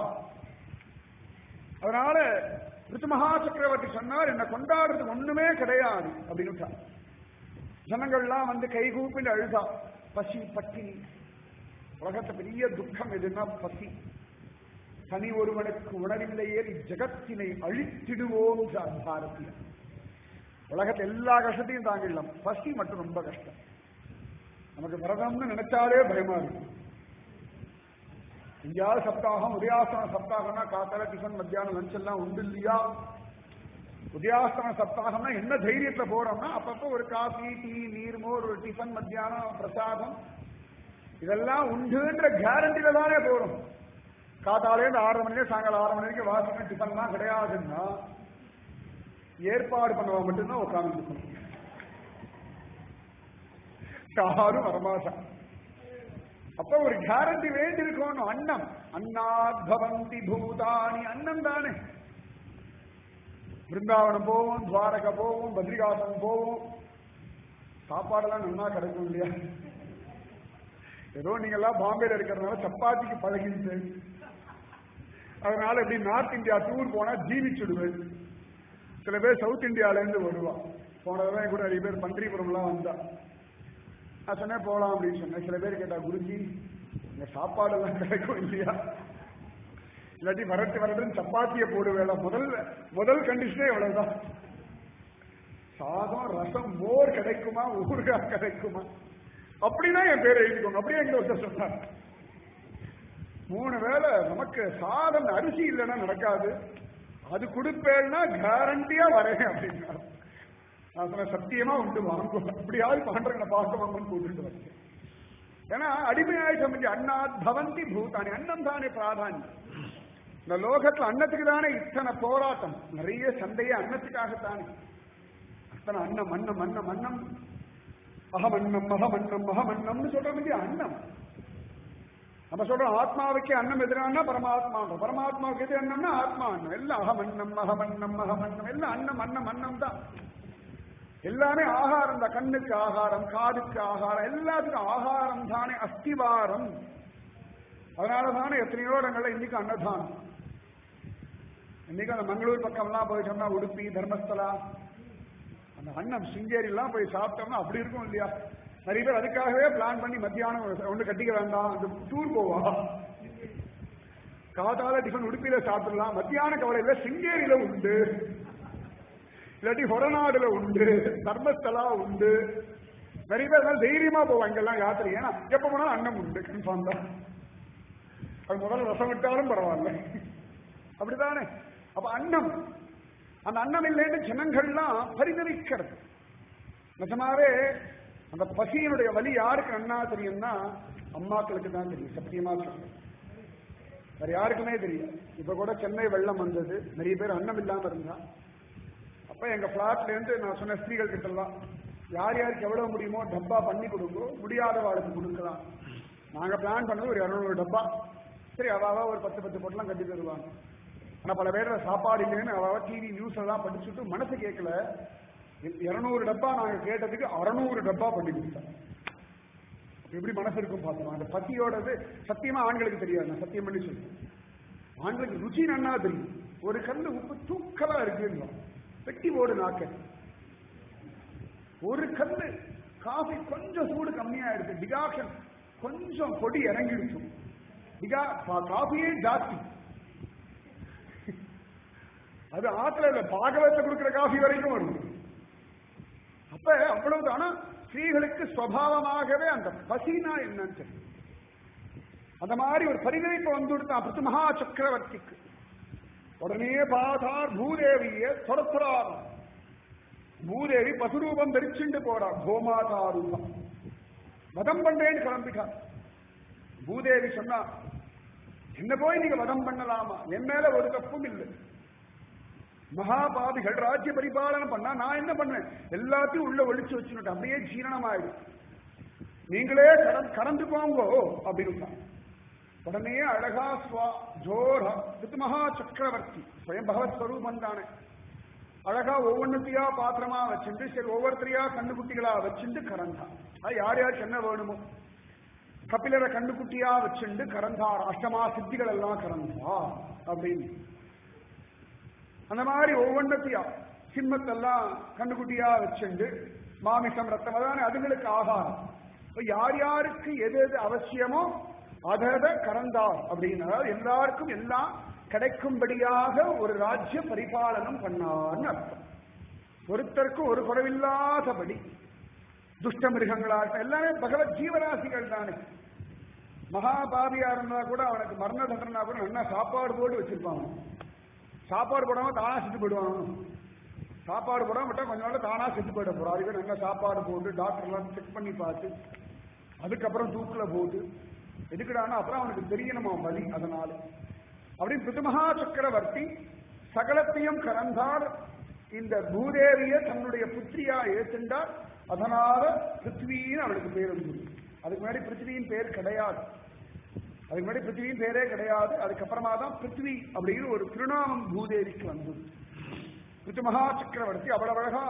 அதனால ரித்து மகா சக்கரவர்த்தி சொன்னார் என்ன கொண்டாடுறதுக்கு ஒண்ணுமே கிடையாது அப்படின்னு ஜனங்கள்லாம் வந்து கைகூப்பில் அழுதா பசி பட்டினி உலகத்தை பெரிய துக்கம் எதுனா பசி தனி ஒருவனுக்கு உணவில்லையே ஜெகத்தினை அழித்திடுவோம் பாரதிய உலகத்தை எல்லா கஷ்டத்தையும் தாங்கிடலாம் பசி மட்டும் ரொம்ப கஷ்டம் நமக்கு விரதம்னு நினைச்சாலே பயமா இருக்கு எங்கேயாவது சப்தாகம் உதயாசன சப்தாகம்னா காத்தால டிஃபன் மத்தியானம் லஞ்ச் எல்லாம் உண்டு இல்லையா உதயாஸ்தம சப்தாகம்னா என்ன தைரியத்துல போறோம்னா அப்பப்போ ஒரு காஃபி டீ நீர் மோர் ஒரு டிஃபன் மத்தியானம் பிரசாதம் இதெல்லாம் உண்டுன்ற கேரண்டில தானே போறோம் காத்தாலேருந்து ஆறு மணிக்கு சாயங்காலம் ஆறு மணிக்கு வாசிக்க டிஃபன்லாம் கிடையாதுன்னா ஏற்பாடு பண்ணவா மட்டும்தான் உட்கார்ந்து இருக்கணும் யாரும் வரமாட்டா அப்ப ஒரு கேரண்டி வேண்டி இருக்கணும் அன்னம் அன்னாத் பவந்தி பூதானி அன்னம் தானே பிருந்தாவனம் போவோம் துவாரகா போவோம் பத்ரிகாசனம் போவோம் சாப்பாடெல்லாம் நல்லா கிடைக்கும் இல்லையா ஏதோ நீங்க எல்லாம் பாம்பேல இருக்கிறதுனால சப்பாத்திக்கு பழகிட்டு அதனால இப்படி நார்த் இந்தியா டூர் போனா ஜீவிச்சுடுவேன் சில பேர் சவுத் இந்தியால இருந்து வருவான் போன தடவை கூட நிறைய பேர் பன்றிபுரம்லாம் வந்தா நான் சொன்னேன் போகலாம் அப்படின்னு சொன்னேன் சில பேர் கேட்டா குருஜி இங்க சாப்பாடு எல்லாம் கிடைக்கும் இல்லையா இல்லாட்டி வரட்டு வரட்டுன்னு சப்பாத்திய போடுவேல முதல் முதல் கண்டிஷனே இவ்வளவுதான் சாதம் ரசம் மோர் கிடைக்குமா ஊறுகாய் கிடைக்குமா அப்படின்னா என் பேரை எழுதிக்கோங்க அப்படியே எங்க ஒருத்தர் சொன்னார் மூணு வேளை நமக்கு சாதம் அரிசி இல்லைன்னா நடக்காது அது கொடுப்பேன்னா கேரண்டியா வரேன் அப்படின்னாரு நான் சொன்ன சத்தியமா உண்டு வாங்கும் அப்படியாவது பாண்டவங்களை பார்க்க வாங்கன்னு கூட்டிட்டு வந்தேன் ஏன்னா அடிமையாய் சமைச்சு அண்ணாத் பவந்தி பூதானி அன்னம் தானே பிராதானியம் இந்த லோகத்துல அன்னத்துக்கு தானே இத்தனை போராட்டம் நிறைய சண்டையே அன்னத்துக்காகத்தானே அத்தனை அன்னம் அன்னம் அன்னம் அன்னம் அகமன்னம் மகமன்னம் மகமன்னம்னு சொல்றது இல்லையா அன்னம் நம்ம சொல்றோம் ஆத்மாவுக்கே அன்னம் எதிரானா பரமாத்மா பரமாத்மாவுக்கு எது அன்னம்னா ஆத்மா அன்னம் எல்லாம் அகமன்னம் மகமன்னம் மகமன்னம் எல்லாம் அன்னம் அன்னம் அன்னம் தான் எல்லாமே ஆகாரம் தான் கண்ணுக்கு ஆகாரம் காதுக்கு ஆகாரம் எல்லாத்துக்கும் ஆகாரம் தானே அஸ்திவாரம் அதனால தானே எத்தனையோ இடங்கள்ல இன்னைக்கு அன்னதானம் இன்னைக்கு அந்த மங்களூர் பக்கம்லாம் போயிட்டோம்னா உடுப்பி தர்மஸ்தலா அந்த அன்னம் சிங்கேரிலாம் போய் சாப்பிட்டோம்னா அப்படி இருக்கும் இல்லையா நிறைய பேர் அதுக்காகவே பிளான் பண்ணி மத்தியானம் ஒன்று கட்டிக்க வேண்டாம் அந்த டூர் போவா காதால டிஃபன் உடுப்பில சாப்பிடலாம் மத்தியான கவலையில சிங்கேரியில உண்டு இல்லாட்டி ஹொரநாடுல உண்டு தர்மஸ்தலா உண்டு நிறைய பேர் அதனால தைரியமா போவாங்க இங்கெல்லாம் யாத்திரை ஏன்னா எப்ப போனாலும் அன்னம் உண்டு கன்ஃபார்ம் தான் அது முதல்ல ரசம் விட்டாலும் பரவாயில்ல அப்படிதானே அப்ப அன்னம் அந்த அன்னம் இல்லைன்னு ஜனங்கள்லாம் பரிதவிக்கிறது நிஜமாவே அந்த பசியினுடைய வலி யாருக்கு நன்னா தெரியும்னா அம்மாக்களுக்கு தான் தெரியும் சத்தியமா சொல்றேன் வேற யாருக்குமே தெரியாது இப்ப கூட சென்னை வெள்ளம் வந்தது நிறைய பேர் அன்னம் இல்லாம இருந்தா அப்ப எங்க பிளாட்ல இருந்து நான் சொன்ன ஸ்திரீகள் கிட்ட எல்லாம் யார் யாருக்கு எவ்வளவு முடியுமோ டப்பா பண்ணி கொடுங்கோ முடியாதவாளுக்கு கொடுக்கலாம் நாங்க பிளான் பண்ணது ஒரு இருநூறு டப்பா சரி அவாவா ஒரு பத்து பத்து பொட்டெல்லாம் கட்டி தருவாங்க ஆனா பல பேர் சாப்பாடு இல்லைன்னு அவாவா டிவி நியூஸ் எல்லாம் படிச்சுட்டு மனசு கேட்கல இருநூறு டப்பா நாங்க கேட்டதுக்கு அறுநூறு டப்பா பண்ணி கொடுத்தோம் எப்படி மனசு இருக்கும் பார்த்தோம் அந்த பசியோடது சத்தியமா ஆண்களுக்கு தெரியாது நான் சத்தியம் பண்ணி சொல்றேன் ஆண்களுக்கு ருச்சி நன்னா தெரியும் ஒரு கல்லு உப்பு தூக்கலா இருக்குன்னு வெட்டி போடு நாக்க ஒரு கல்லு காஃபி கொஞ்சம் சூடு கம்மியா இருக்கு டிகாஷன் கொஞ்சம் கொடி இறங்கிடுச்சு டிகா காஃபியே ஜாஸ்தி அது ஆத்துல இல்ல பாகவத்தை கொடுக்கிற காஃபி வரைக்கும் வருது அப்ப அவ்வளவு ஆனா ஸ்திரீகளுக்கு சுவாவமாகவே அந்த பசினா என்னன்னு தெரியும் அந்த மாதிரி ஒரு பரிதவிப்பு வந்து கொடுத்தான் பிருத்து மகா சக்கரவர்த்திக்கு உடனே பார்த்தார் பூதேவிய துரத்துறார் பூதேவி பசுரூபம் தரிச்சுண்டு போறார் கோமாதா ரூபம் வதம் பண்றேன்னு கிளம்பிட்டார் பூதேவி சொன்னா என்ன போய் நீங்க வதம் பண்ணலாமா என் மேல ஒரு தப்பும் இல்லை மகாபாவிகள் ராஜ்ய பரிபாலனம் பண்ணா நான் என்ன பண்ணேன் எல்லாத்தையும் உள்ள ஒழிச்சு வச்சுட்டு அப்படியே ஜீரணமாயிடும் நீங்களே கடன் கடந்து போங்கோ அப்படின்னு உடனே அழகா ஸ்வா ஜோரா ரித்துமகா சக்கரவர்த்தி ஸ்வயம் பகவத் ஸ்வரூபம் தானே அழகா ஒவ்வொன்றுத்தையா பாத்திரமா வச்சுட்டு சரி ஒவ்வொருத்தரையா கண்ணுக்குட்டிகளா வச்சுட்டு கறந்தான் அது யார் யாருக்கு என்ன வேணுமோ கபிலரை கண்ணுக்குட்டியா வச்சுண்டு கறந்தார் அஷ்டமா சித்திகள் எல்லாம் கறந்தா அப்படின்னு அந்த மாதிரி ஒவ்வொன்றத்தையா சிம்மத்தெல்லாம் கண்ணுக்குட்டியா வச்சுண்டு மாமிசம் ரத்தம் அதான அதுங்களுக்கு ஆகாரம் இப்ப யார் யாருக்கு எது எது அவசியமோ அதை கறந்தார் அப்படின்னு அதாவது எல்லாருக்கும் எல்லாம் கிடைக்கும்படியாக ஒரு ராஜ்ய பரிபாலனம் பண்ணார்னு அர்த்தம் ஒருத்தருக்கு ஒரு குறைவில்லாதபடி துஷ்ட மிருகங்களாக எல்லாமே பகவத் ஜீவராசிகள் தானே மகாபாவியா இருந்தா கூட அவனுக்கு மரண தண்டனா கூட நல்லா சாப்பாடு போட்டு வச்சிருப்பான் சாப்பாடு போடாம தானா செத்து போயிடுவான் சாப்பாடு போடாம விட்டா கொஞ்ச நாள் தானா செத்து போயிட போறோம் அதுக்கு நல்லா சாப்பாடு போட்டு டாக்டர் எல்லாம் செக் பண்ணி பார்த்து அதுக்கப்புறம் தூக்குல போட்டு எதுக்குடானா அப்புறம் அவனுக்கு தெரியணுமா வலி அதனால அப்படின்னு பிருத்துமகா சக்கரவர்த்தி சகலத்தையும் கறந்தார் இந்த பூதேவிய தன்னுடைய புத்திரியா ஏற்றுண்டார் அதனால பிருத்வின்னு அவளுக்கு பேர் இருந்தது அதுக்கு முன்னாடி பிருத்வியின் பேர் கிடையாது அதுக்கு முன்னாடி பிருத்வியின் பேரே கிடையாது அதுக்கப்புறமா தான் பிருத்வி அப்படின்னு ஒரு திருநாமம் பூதேவிக்கு வந்தது பிருத்துமகா சக்கரவர்த்தி அவ்வளவு அழகா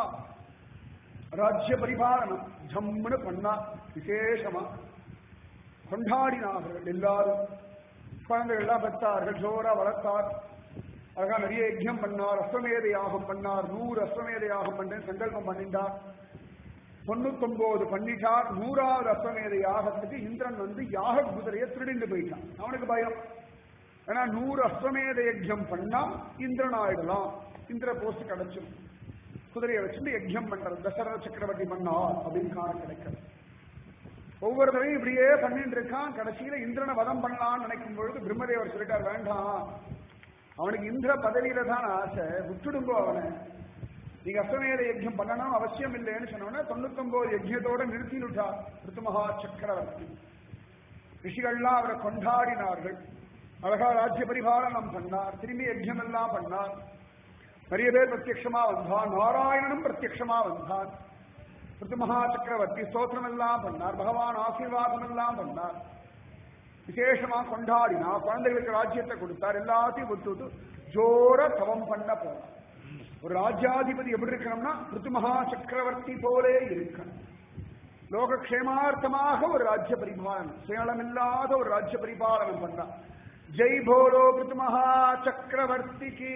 ராஜ்ய பரிபாலனம் ஜம்முன்னு பண்ணா விசேஷமா கொண்டாடினார்கள் எல்லாரும் குழந்தைகள் எல்லாம் பெற்றார்கள் ஜோரா வளர்த்தார் அழகா நிறைய யஜ்யம் பண்ணார் அஸ்வமேத யாகம் பண்ணார் நூறு அஸ்வமேத யாகம் பண்ணேன் சங்கல்பம் பண்ணிட்டார் தொண்ணூத்தொன்பது பண்ணிட்டார் நூறாவது அஸ்வமேத யாகத்துக்கு இந்திரன் வந்து யாக குதிரையை திருடிந்து போயிட்டான் அவனுக்கு பயம் ஏன்னா நூறு அஸ்வமேத யஜ்யம் பண்ணா இந்திரன் ஆயிடலாம் இந்திர போஸ்ட் கிடைச்சிடும் குதிரையை வச்சுட்டு யஜ்யம் பண்றது தசரத சக்கரவர்த்தி மன்னார் அப்படின்னு காரணம் கிடைக்கிறது ஒவ்வொரு தடையும் இப்படியே பண்ணிட்டு இருக்கான் கடைசியில இந்திரனை வதம் பண்ணலாம்னு நினைக்கும் பொழுது பிரம்மதேவர் சொல்லிட்டார் வேண்டாம் அவனுக்கு இந்திர பதவியில தான் ஆசை விட்டுடுங்கோ அவனை நீங்க அஸ்வமேத யஜ்யம் பண்ணணும் அவசியம் இல்லைன்னு சொன்னோன்னா தொண்ணூத்தொன்பது யஜ்யத்தோட நிறுத்தினுட்டார் ரித்துமகா சக்கரவர்த்தி ரிஷிகள்லாம் அவரை கொண்டாடினார்கள் அழகா ராஜ்ய பரிபாலனம் பண்ணார் திரும்பி யஜ்யம் எல்லாம் பண்ணார் நிறைய பேர் பிரத்யட்சமா வந்தான் நாராயணனும் பிரத்யட்சமா வந்தான் ரித்துமகா சக்கரவர்த்தி ஸ்தோத்திரம் எல்லாம் பண்ணார் பகவான் ஆசீர்வாதம் எல்லாம் பண்ணார் விசேஷமா கொண்டாடினா குழந்தைகளுக்கு ராஜ்யத்தை கொடுத்தார் எல்லாத்தையும் விட்டுட்டு ஜோர தவம் பண்ண போனார் ஒரு ராஜ்யாதிபதி எப்படி இருக்கணும்னா ரித்துமகா சக்கரவர்த்தி போலே இருக்கணும் லோகக்ஷேமார்த்தமாக ஒரு ராஜ்ய பரிபாலனம் சுயநலம் இல்லாத ஒரு ராஜ்ய பரிபாலனம் பண்ணார் ஜெய் போலோ ரித்துமகா சக்கரவர்த்திக்கு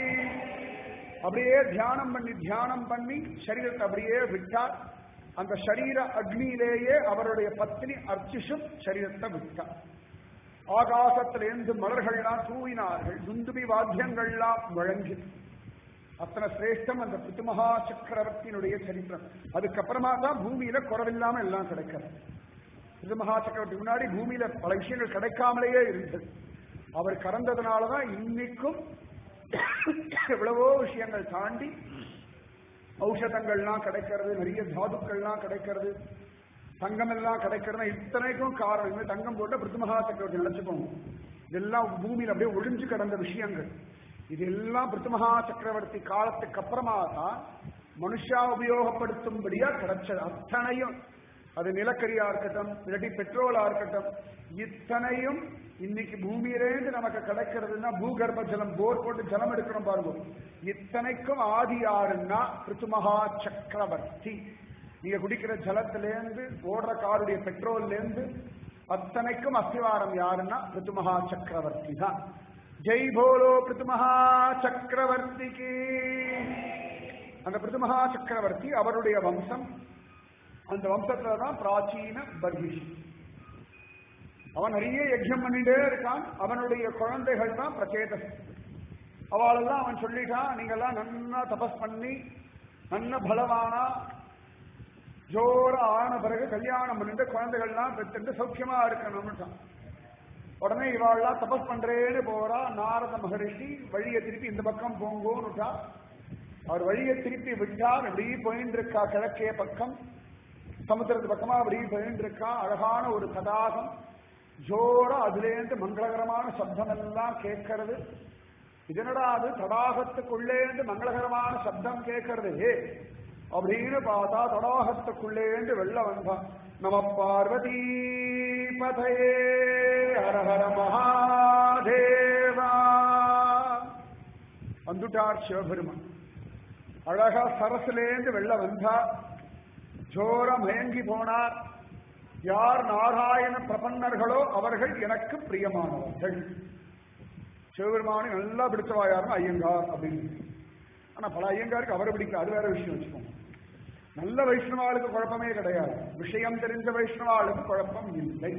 அப்படியே தியானம் பண்ணி தியானம் பண்ணி சரீரத்தை அப்படியே விட்டார் அந்த சரீர அக்னியிலேயே அவருடைய பத்னி அர்ச்சிஷும் சரீரத்தை விட்டார் ஆகாசத்திலிருந்து மலர்கள்லாம் தூவினார்கள் துந்துபி வாத்தியங்கள்லாம் முழங்கி அத்தனை சிரேஷ்டம் அந்த பிருத்துமகா சக்கரவர்த்தியினுடைய சரித்திரம் அதுக்கப்புறமா தான் பூமியில குறவில்லாம எல்லாம் கிடைக்கிறது பிருத்துமகா சக்கரவர்த்தி முன்னாடி பூமியில பல விஷயங்கள் கிடைக்காமலேயே இருந்தது அவர் கறந்ததுனாலதான் இன்னைக்கும் எவ்வளவோ விஷயங்கள் தாண்டி ஔஷதங்கள்லாம் கிடைக்கிறது நிறைய தாதுக்கள்லாம் கிடைக்கிறது தங்கம் எல்லாம் கிடைக்கிறது இத்தனைக்கும் காரணம் இந்த தங்கம் போட்ட பிருத்துமகா சக்கரவர்த்தி நினைச்சுக்கோங்க இதெல்லாம் பூமியில் அப்படியே ஒளிஞ்சு கிடந்த விஷயங்கள் இதெல்லாம் பிருத்துமகா சக்கரவர்த்தி காலத்துக்கு அப்புறமா தான் மனுஷா உபயோகப்படுத்தும்படியா கிடைச்சது அத்தனையும் அது நிலக்கரியா இருக்கட்டும் இல்லாட்டி பெட்ரோலா இருக்கட்டும் இத்தனையும் இன்னைக்கு பூமியிலேருந்து நமக்கு கிடைக்கிறதுன்னா பூகர்ப்ப ஜலம் போர் போட்டு ஜலம் எடுக்கணும் பாருங்க இத்தனைக்கும் ஆதி யாருன்னா பிருத்துமகா சக்கரவர்த்தி நீங்க குடிக்கிற ஜலத்திலேருந்து ஓடுற காருடைய பெட்ரோல்ல இருந்து அத்தனைக்கும் அஸ்திவாரம் யாருன்னா பிருத்துமகா சக்கரவர்த்தி தான் ஜெய் போலோ பிருத்துமகா சக்கரவர்த்திக்கு அந்த பிருத்துமகா சக்கரவர்த்தி அவருடைய வம்சம் அந்த வம்சத்துல தான் பிராச்சீன பர்கிஷி அவன் நிறைய யஜ்யம் பண்ணிட்டே இருக்கான் அவனுடைய குழந்தைகள் தான் பிரச்சேதஸ் அவளெல்லாம் அவன் சொல்லிட்டான் நீங்கெல்லாம் நன்னா தபஸ் பண்ணி நல்ல பலவானா ஜோர ஆன பிறகு கல்யாணம் பண்ணிட்டு குழந்தைகள்லாம் பெற்றுட்டு சௌக்கியமா இருக்கணும்னுட்டான் உடனே இவாள்லாம் தபஸ் பண்றேன்னு போறா நாரத மகரிஷி வழியை திருப்பி இந்த பக்கம் போங்கோன்னுட்டா அவர் வழியை திருப்பி விட்டார் அப்படி போயின்னு இருக்கா கிழக்கே பக்கம் சமுத்திரத்து பக்கமா அப்படி போயின்னு இருக்கா அழகான ஒரு தடாகம் ஜோரா அதுலேருந்து மங்களகரமான சப்தம் எல்லாம் கேட்கறது இதனடா அது தடாகத்துக்குள்ளேந்து மங்களகரமான சப்தம் கேட்கறது அப்படின்னு பார்த்தா தடாகத்துக்குள்ளேந்து வெள்ள வந்தான் நம பார்வதி பதையே ஹர ஹர மகாதேவா வந்துட்டார் சிவபெருமான் அழகா சரசுலேந்து வெள்ள வந்தா ஜோர மயங்கி போனார் யார் நாராயண பிரபன்னர்களோ அவர்கள் எனக்கு பிரியமானவர்கள் சிவபெருமானை நல்லா பிடிச்சவா யாருன்னா ஐயங்கார் அப்படின்னு ஆனா பல ஐயங்காருக்கு அவரை பிடிக்க அது வேற விஷயம் வச்சுக்கோங்க நல்ல வைஷ்ணவாளுக்கு குழப்பமே கிடையாது விஷயம் தெரிஞ்ச வைஷ்ணவாளுக்கு குழப்பம் இல்லை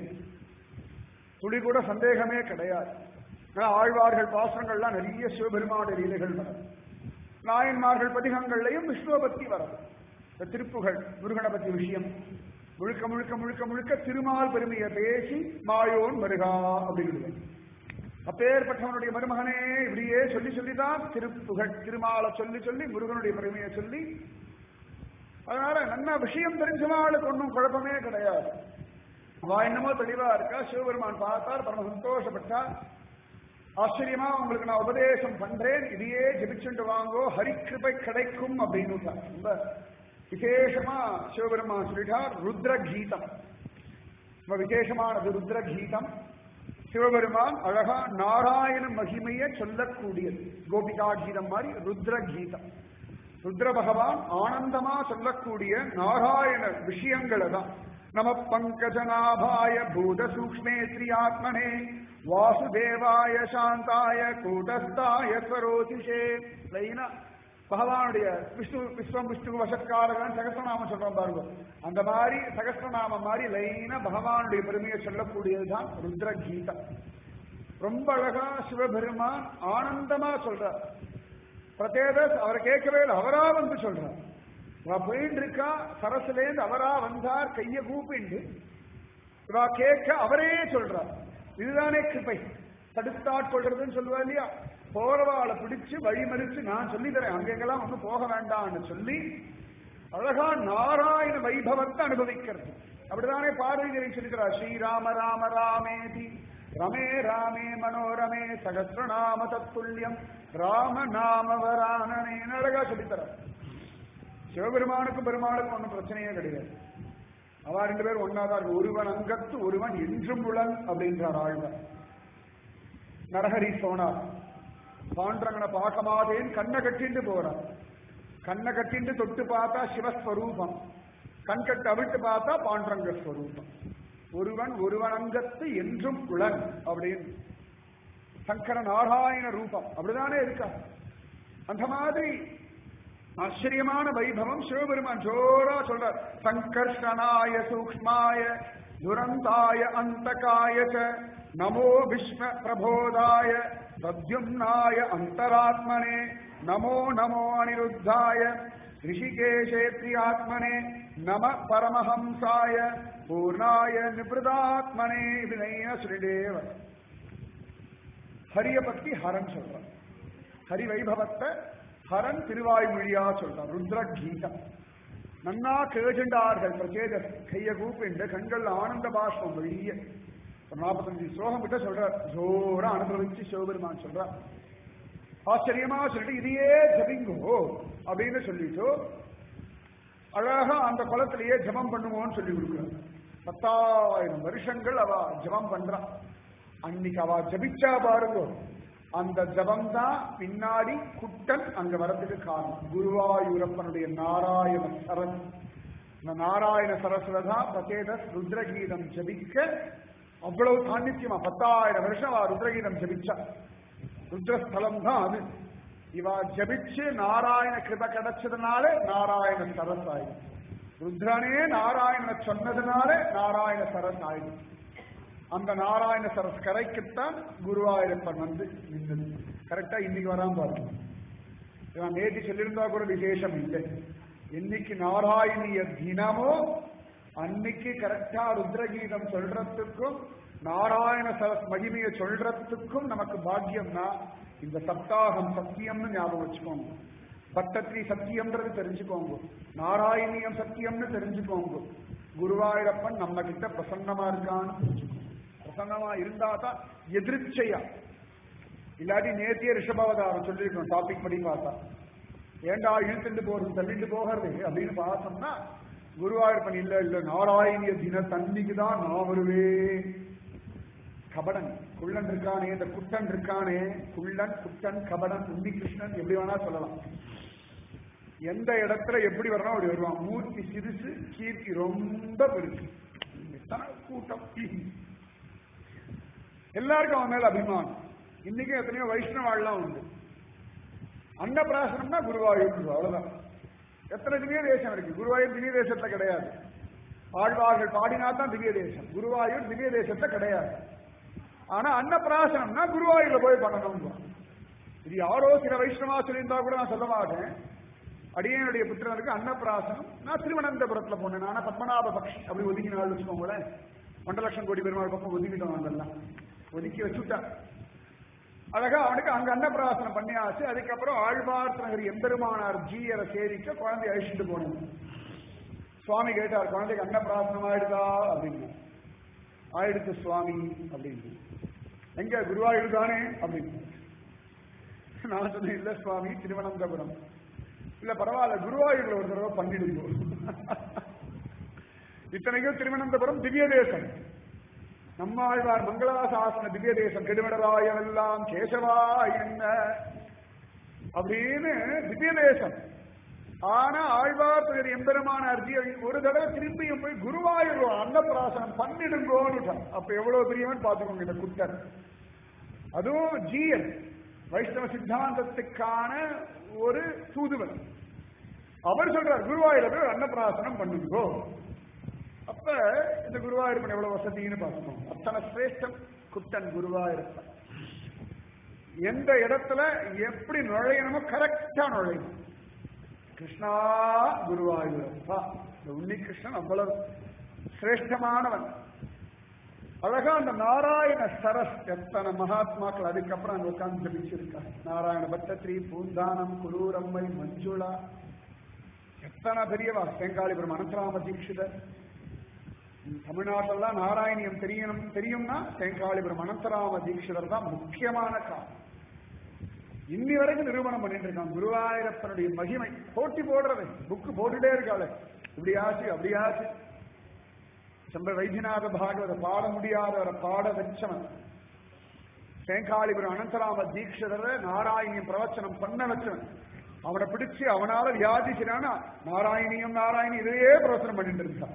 துளி கூட சந்தேகமே கிடையாது ஆனா ஆழ்வார்கள் பாசனங்கள்லாம் நிறைய சிவபெருமானுடைய லீலைகள் வரும் நாயன்மார்கள் பதிகங்கள்லையும் விஷ்ணுவை பத்தி வரும் இந்த திருப்புகள் முருகனை பத்தி விஷயம் முழுக்க முழுக்க முழுக்க முழுக்க திருமால் பெருமையை பேசி மாயோன் மருகா அப்படின்னு அப்பேற்பட்டவனுடைய மருமகனே இப்படியே சொல்லி சொல்லிதான் திருப்புகழ் திருமாலை சொல்லி சொல்லி முருகனுடைய பெருமையை சொல்லி அதனால நல்ல விஷயம் தெரிஞ்சவாளுக்கு ஒன்றும் குழப்பமே கிடையாது அவ என்னமோ தெளிவா இருக்கா சிவபெருமான் பார்த்தார் பரம சந்தோஷப்பட்டார் ஆச்சரியமா உங்களுக்கு நான் உபதேசம் பண்றேன் இதையே ஜெபிச்சுட்டு வாங்கோ ஹரிக்கிருபை கிடைக்கும் அப்படின்னு ரொம்ப விசேஷமா சிவபெருமான் சொல்லிட்டார் ருத்ர கீதம் ரொம்ப விசேஷமானது ருத்ர கீதம் சிவபெருமான் அழகா நாராயண மகிமையை சொல்லக்கூடியது கோபிகா கீதம் மாதிரி ருத்ர கீதம் ருத்ர பகவான் ஆனந்தமா சொல்லக்கூடிய நாராயண விஷயங்களை தான் நம பங்கஜநாபாய பூத சூக்மே ஸ்ரீயாத்மனே வாசுதேவாய சாந்தாய கூட்டஸ்தாய ஸ்வரோதிஷே லைனா பகவானுடைய விஷ்ணு விஸ்வம் விஷ்ணு வசத்காரகன் சகஸ்ரநாமம் சொல்றோம் பாருங்க அந்த மாதிரி சகஸ்ரநாமம் மாதிரி லைனா பகவானுடைய பெருமையை சொல்லக்கூடியதுதான் ருத்ர கீதம் ரொம்ப அழகா சிவபெருமான் ஆனந்தமா சொல்றார் பிரதேதஸ் அவரை கேட்கவே இல்லை அவரா வந்து சொல்றார் இவ போயிட்டு இருக்கா சரசுலேருந்து அவரா வந்தார் கைய கூப்பிண்டு இவா கேட்க அவரே சொல்றார் இதுதானே கிருபை தடுத்தாட்கொள்றதுன்னு சொல்லுவா இல்லையா போறவாளை பிடிச்சு வழிமறிச்சு நான் சொல்லி தரேன் அங்கெங்கெல்லாம் வந்து போக வேண்டாம்னு சொல்லி அழகா நாராயண வைபவத்தை அனுபவிக்கிறது அப்படிதானே பார்வதி சொல்லிக்கிறார் ஸ்ரீராம ராம ராமேதி ரமே ராமே மனோரமே சகசிரநாம தத்துல்யம் ராம நாம வரானனே அழகா சொல்லித்தரார் சிவபெருமானுக்கும் பெருமாளுக்கும் ஒன்றும் பிரச்சனையே கிடையாது அவ ரெண்டு பேரும் ஒன்னாதான் இருக்கு ஒருவன் அங்கத்து ஒருவன் என்றும் உளன் அப்படின்றார் ஆழ்வார் நரஹரி சோனார் பாண்டரங்கனை பார்க்க மாட்டேன் கண்ணை கட்டிண்டு போறான் கண்ணை கட்டிண்டு தொட்டு பார்த்தா சிவஸ்வரூபம் கண் கட்டு அவிட்டு பார்த்தா பாண்டரங்க ஸ்வரூபம் ஒருவன் ஒருவன் அங்கத்து என்றும் உளன் அப்படின்னு சங்கர நாராயண ரூபம் அப்படிதானே இருக்கா அந்த மாதிரி ஆச்சரியமான வைபவம் சிவபெருமான் ஜோரா சொல்றார் சங்கர்ஷனாய சூக்ஷ்மாய துரந்தாய அந்தகாய ச நமோ விஸ்வ பிரபோதாய பிரத்யும்னாய அந்தராத்மனே நமோ நமோ அனிருத்தாய ரிஷிகேஷேத்ரியாத்மனே நம பரமஹம்சாய பூர்ணாய நிபிருதாத்மனே இது நையா சொல்லிட்டே வர ஹரிய பத்தி ஹரன் சொல்றான் ஹரி வைபவத்தை ஹரன் திருவாய்மொழியா சொல்றான் ருத்ர கீதம் நன்னா கேஜண்டார்கள் பிரச்சேத கைய கூப்பிண்டு கண்கள் ஆனந்த பாஷ்பம் வெளிய ஒரு நாற்பத்தஞ்சு ஸ்லோகம் கிட்ட சொல்றார் ஜோரா அனுபவிச்சு சிவபெருமான் சொல்றார் ஆச்சரியமா சொல்லிட்டு இதையே ஜபிங்கோ அப்படின்னு சொல்லிட்டு அழகா அந்த குளத்திலேயே ஜபம் பண்ணுவோம்னு சொல்லி கொடுக்குறார் பத்தாயிரம் வருஷங்கள் அவ ஜபம் பண்றா அன்னைக்கு அவ ஜபிச்சா பாருங்க அந்த ஜபம் தான் பின்னாடி குட்டன் அங்க வரதுக்கு காரணம் குருவாயூரப்பனுடைய நாராயண சரஸ் இந்த நாராயண சரஸ்ல தான் பிரதேத ருத்ரகீதம் ஜபிக்க அவ்வளவு சாநித்தியமா பத்தாயிரம் வருஷம் அவ ருத்ரகீதம் ஜபிச்சா ருத்ரஸ்தலம் தான் அது இவ ஜபிச்சு நாராயண கிருப கிடைச்சதுனால நாராயண சரஸ் ஆயிடும் ருத்ரனே நாராயண சொன்னதுனால நாராயண சரஸ் ஆயிடும் அந்த நாராயண சரஸ் கரைக்குத்தான் குருவாயூரப்பன் வந்து நின்றது கரெக்டா இன்னைக்கு வராம பாருங்க இவன் நேற்று சொல்லியிருந்தா கூட விசேஷம் இல்லை என்னைக்கு நாராயணிய தினமோ அன்னைக்கு கரெக்டா ருத்ரகீதம் சொல்றதுக்கும் நாராயண சரஸ் மகிமையை சொல்றதுக்கும் நமக்கு பாக்கியம்னா இந்த சப்தாகம் சத்தியம்னு ஞாபகம் வச்சுக்கோங்க பட்டத்ரி சத்தியம்ன்றது தெரிஞ்சுக்கோங்க நாராயணியம் சத்தியம்னு தெரிஞ்சுக்கோங்க குருவாயூரப்பன் நம்ம கிட்ட பிரசன்னமா இருக்கான்னு தெரிஞ்சுக்கோங்க பிரசன்னமா இருந்தா தான் எதிர்ச்சையா இல்லாட்டி நேத்திய ரிஷபாவதாரம் சொல்லியிருக்கோம் டாபிக் படி பார்த்தா ஏண்டா இழுத்துட்டு போறது தள்ளிட்டு போகிறது அப்படின்னு பார்த்தோம்னா குருவாயூரப்பன் இல்ல இல்ல நாராயணிய தின தன்னிக்கு தான் நான் வருவேன் கபடன் குள்ளன் இருக்கானே இந்த குட்டன் இருக்கானே குள்ளன் குட்டன் கபடன் உண்டி கிருஷ்ணன் எப்படி வேணா சொல்லலாம் எந்த இடத்துல எப்படி வரணும் அப்படி வருவான் மூர்த்தி சிறுசு கீர்த்தி ரொம்ப பெருசு எத்தனை கூட்டம் எல்லாருக்கும் அவன் மேல அபிமானம் இன்னைக்கும் எத்தனையோ வைஷ்ணவாள்லாம் உண்டு அன்னப்பிராசனம்னா குருவாயூர் அவ்வளவுதான் எத்தனை திவ்ய தேசம் இருக்கு குருவாயூர் திவ்ய தேசத்துல கிடையாது ஆழ்வார்கள் பாடினா தான் திவ்ய தேசம் குருவாயூர் திவ்ய தேசத்துல கிடையாது ஆனா அன்னப்பிராசனம்னா குருவாயூர்ல போய் பண்ணணும் இது யாரோ சில வைஷ்ணவா சொல்லியிருந்தா கூட நான் சொல்ல மாட்டேன் அடியனுடைய புத்திரனுக்கு அன்னப்பிராசனம் நான் திருவனந்தபுரத்துல போனேன் ஆனா பத்மநாப பக்ஷி அப்படி ஒதுக்கினாள் வச்சுக்கோங்களேன் ஒன்றரை லட்சம் கோடி பெருமாள் பக்கம் ஒதுக்கிட்டோம் அதெல்லாம் ஒதுக்கி வச்சுட்டா அழகா அவனுக்கு அங்க அன்னப்பிராசனம் பண்ணியாச்சு அதுக்கப்புறம் ஆழ்வார் நகர் எம்பெருமானார் ஜீயரை சேரிக்க குழந்தை அழிச்சுட்டு போனோம் சுவாமி கேட்டார் குழந்தைக்கு அன்னப்பிராசனம் ஆயிடுதா அப்படின்னு ஆயிடுத்து சுவாமி அப்படின்னு எங்க குருவாயூர் தானே அப்படின்னு நான் சொன்னேன் இல்ல சுவாமி திருவனந்தபுரம் இல்ல பரவாயில்ல குருவாயூர்ல ஒரு தடவை பண்ணிடுங்க இத்தனைக்கும் திருவனந்தபுரம் திவ்ய தேசம் நம்மாழ்வார் மங்களாசாசன திவ்ய தேசம் கெடுவடராயவெல்லாம் கேசவா என்ன அப்படின்னு திவ்ய தேசம் ஆனா ஆழ்வார் பெயர் எம்பெருமான அர்ஜி ஒரு தடவை திரும்பியும் போய் குருவாயூர் அன்னப்பிராசனம் பண்ணிடுங்கோன்னு அப்ப எவ்வளவு பெரியவன் பாத்துக்கோங்க இந்த குட்டர் அதுவும் ஜீயன் வைஷ்ணவ சித்தாந்தத்துக்கான ஒரு தூதுவன் அவர் சொல்றார் குருவாயூர போய் அன்னப்பிராசனம் பண்ணுங்கோ அப்ப இந்த குருவாயூரப்பன் எவ்வளவு வசதின்னு பார்க்கணும் அத்தனை சிரேஷ்டம் குட்டன் குருவாயூரப்பன் எந்த இடத்துல எப்படி நுழையணுமோ கரெக்டா நுழையணும் கிருஷ்ணா குருவாயூரப்பா இந்த உன்னி கிருஷ்ணன் அவ்வளவு சிரேஷ்டமானவன் அழகா அந்த நாராயண சரஸ் எத்தனை மகாத்மாக்கள் அதுக்கப்புறம் அங்க உட்கார்ந்து ஜபிச்சிருக்காங்க நாராயண பட்டத்ரி பூந்தானம் குரூரம்மை மஞ்சுளா எத்தனை பெரியவா தேங்காளிபுரம் அனந்தராம தீட்சிதர் தமிழ்நாட்டிலாம் நாராயணியம் தெரியணும் தெரியும்னா தேங்காளிபுரம் அனந்தராம தீட்சிதர் தான் முக்கியமான காரணம் இன்னி வரைக்கும் நிரூபணம் பண்ணிட்டு இருக்கான் குருவாயூரப்பனுடைய மகிமை போட்டி போடுறது புக்கு போட்டுட்டே இருக்காளே இப்படி ஆச்சு அப்படி ஆச்சு செம்ப வைத்தியநாத பாகவத பாட முடியாதவரை பாட வச்சவன் தேங்காளிபுரம் அனந்தராம தீட்சிதரை நாராயணியம் பிரவச்சனம் பண்ண வச்சவன் அவனை பிடிச்சு அவனால வியாதிக்கிறானா நாராயணியம் நாராயணி இதையே பிரவச்சனம் பண்ணிட்டு இருந்தான்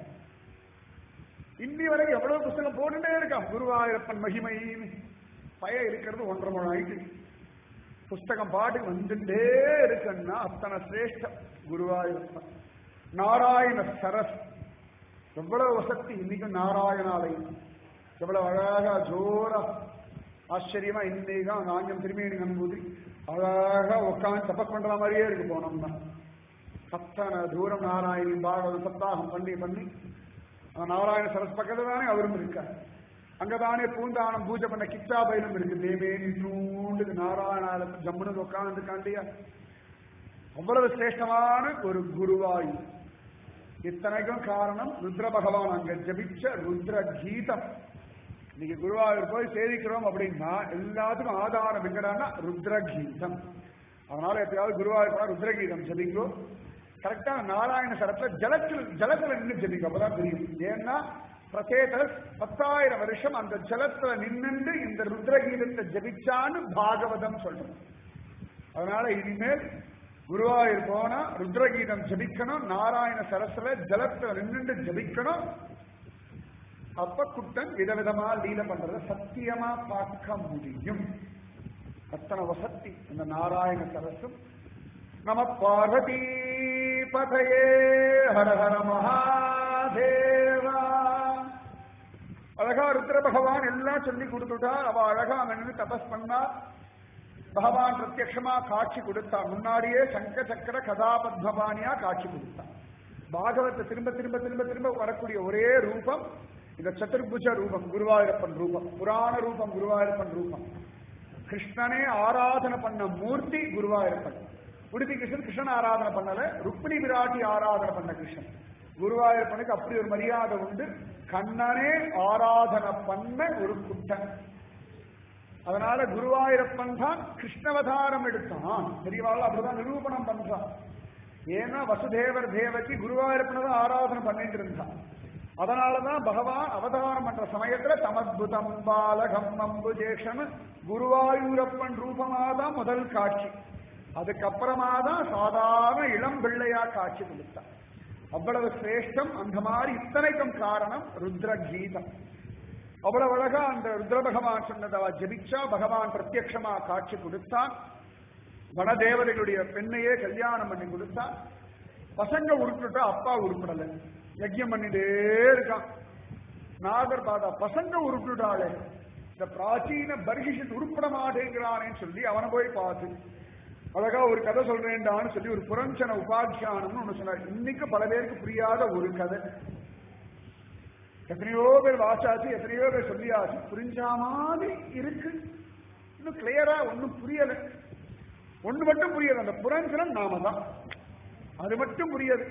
இன்னி வரைக்கும் எவ்வளவு புத்தகம் போட்டுட்டே இருக்கான் குருவாயூரப்பன் மகிமைன்னு பய இருக்கிறது ஒன்றரை மணி ஆயிட்டு புஸ்தகம் பாட்டு வந்துட்டே இருக்குன்னா அத்தனை சிரேஷ்டம் குருவாயூரப்பன் நாராயண சரஸ் எவ்வளவு வசதி இன்னைக்கும் நாராயணாலயம் எவ்வளவு அழகா ஜோரா ஆச்சரியமா இன்னைக்கு அந்த ஆஞ்சம் திருமேனி நம்பூதி அழகா உட்காந்து தப்ப பண்ற மாதிரியே இருக்கு போனோம்னா அத்தனை தூரம் நாராயணி பாகவத சப்தாகம் பண்ணி பண்ணி அந்த நாராயண சரஸ் பக்கத்துல தானே அவரும் இருக்கார் அங்கதானே பூந்தானம் பூஜை பண்ண கிச்சா பயிலும் இருக்கு தேவே நூண்டு நாராயணால ஜம்முனு உட்காந்துருக்காண்டியா அவ்வளவு சிரேஷ்டமான ஒரு குருவாயு இத்தனைக்கும் காரணம் ருத்ர பகவான் அங்க ஜபிச்ச ருத்ர கீதம் இன்னைக்கு குருவாயூர் போய் சேவிக்கிறோம் அப்படின்னா எல்லாத்துக்கும் ஆதாரம் எங்கடான்னா ருத்ர கீதம் அதனால எப்பயாவது குருவாயூர் போனா ருத்ர கீதம் ஜபிக்கிறோம் கரெக்டா நாராயண சரத்துல ஜலத்தில் ஜலத்துல நின்று ஜபிக்கும் அப்பதான் தெரியும் ஏன்னா பிரசேதர் பத்தாயிரம் வருஷம் அந்த ஜலத்துல நின்று இந்த ருத்ரகீதத்தை ஜபிச்சான்னு பாகவதம் சொல்றோம் அதனால இனிமேல் குருவாயூர் போனா ருத்ரகீதம் ஜபிக்கணும் நாராயண சரஸ்ல ஜலத்துல நின்று ஜபிக்கணும் அப்ப குட்டன் விதவிதமா லீல பண்றத சத்தியமா பார்க்க முடியும் அத்தனை வசத்தி இந்த நாராயண சரசும் நம பார்வதி பதையே ஹர ஹர மகாதேவா அழகா ருத்ர பகவான் எல்லாம் சொல்லி கொடுத்துட்டா அவ அழகா நின்று தபஸ் பண்ணா பகவான் பிரத்யக்ஷமா காட்சி கொடுத்தா முன்னாடியே சங்க சக்கர கதாபத்மபாணியா காட்சி கொடுத்தா பாகவத்தை திரும்ப திரும்ப திரும்ப திரும்ப வரக்கூடிய ஒரே ரூபம் இந்த சதுர்புஜ ரூபம் குருவாயூரப்பன் ரூபம் புராண ரூபம் குருவாயூரப்பன் ரூபம் கிருஷ்ணனே ஆராதனை பண்ண மூர்த்தி குருவாயூரப்பன் உடுப்பி கிருஷ்ணன் கிருஷ்ணன் ஆராதனை பண்ணல ருக்மிணி விராட்டி ஆராதனை பண்ண கிருஷ்ணன் குருவாயூரப்பனுக்கு அப்படி ஒரு மரியாதை உண்டு கண்ணனே ஆராதனை பண்ண ஒரு குட்டன் அதனால குருவாயூரப்பன் தான் கிருஷ்ணவதாரம் எடுத்தான் பெரியவாள் அப்படிதான் நிரூபணம் பண்றான் ஏன்னா வசுதேவர் தேவகி குருவாயூரப்பனை தான் ஆராதனை பண்ணிட்டு இருந்தான் அதனாலதான் பகவான் அவதாரம் பண்ற சமயத்துல தமத்புதம் பாலகம் அம்புஜேஷன் குருவாயூரப்பன் ரூபமாதான் முதல் காட்சி அதுக்கப்புறமா தான் சாதாரண இளம் பிள்ளையா காட்சி கொடுத்தான் அவ்வளவு சிரேஷ்டம் அந்த மாதிரி இத்தனைக்கும் காரணம் ருத்ர கீதம் அவ்வளவு அழகா அந்த ருத்ர பகவான் சொன்னதவா ஜபிச்சா பகவான் பிரத்யக்ஷமா காட்சி கொடுத்தான் வனதேவதைகளுடைய பெண்ணையே கல்யாணம் பண்ணி கொடுத்தான் பசங்க உருட்டுட்டா அப்பா உருப்படல யஜ்யம் பண்ணிட்டே இருக்கான் நாகர் பாதா பசங்க உருட்டுட்டாளே இந்த பிராச்சீன பர்கிஷன் உருப்பட மாட்டேங்கிறானேன்னு சொல்லி அவனை போய் பார்த்து அழகா ஒரு கதை சொல்றேன்டான்னு சொல்லி ஒரு புரஞ்சன உபாக்கியானம்னு ஒண்ணு சொன்னார் இன்னைக்கு பல பேருக்கு புரியாத ஒரு கதை எத்தனையோ பேர் வாசாச்சு எத்தனையோ பேர் சொல்லியாச்சு புரிஞ்சா மாதிரி இருக்கு இன்னும் கிளியரா ஒன்னும் புரியல ஒண்ணு மட்டும் புரியல அந்த புரஞ்சனம் நாம தான் அது மட்டும் புரியாது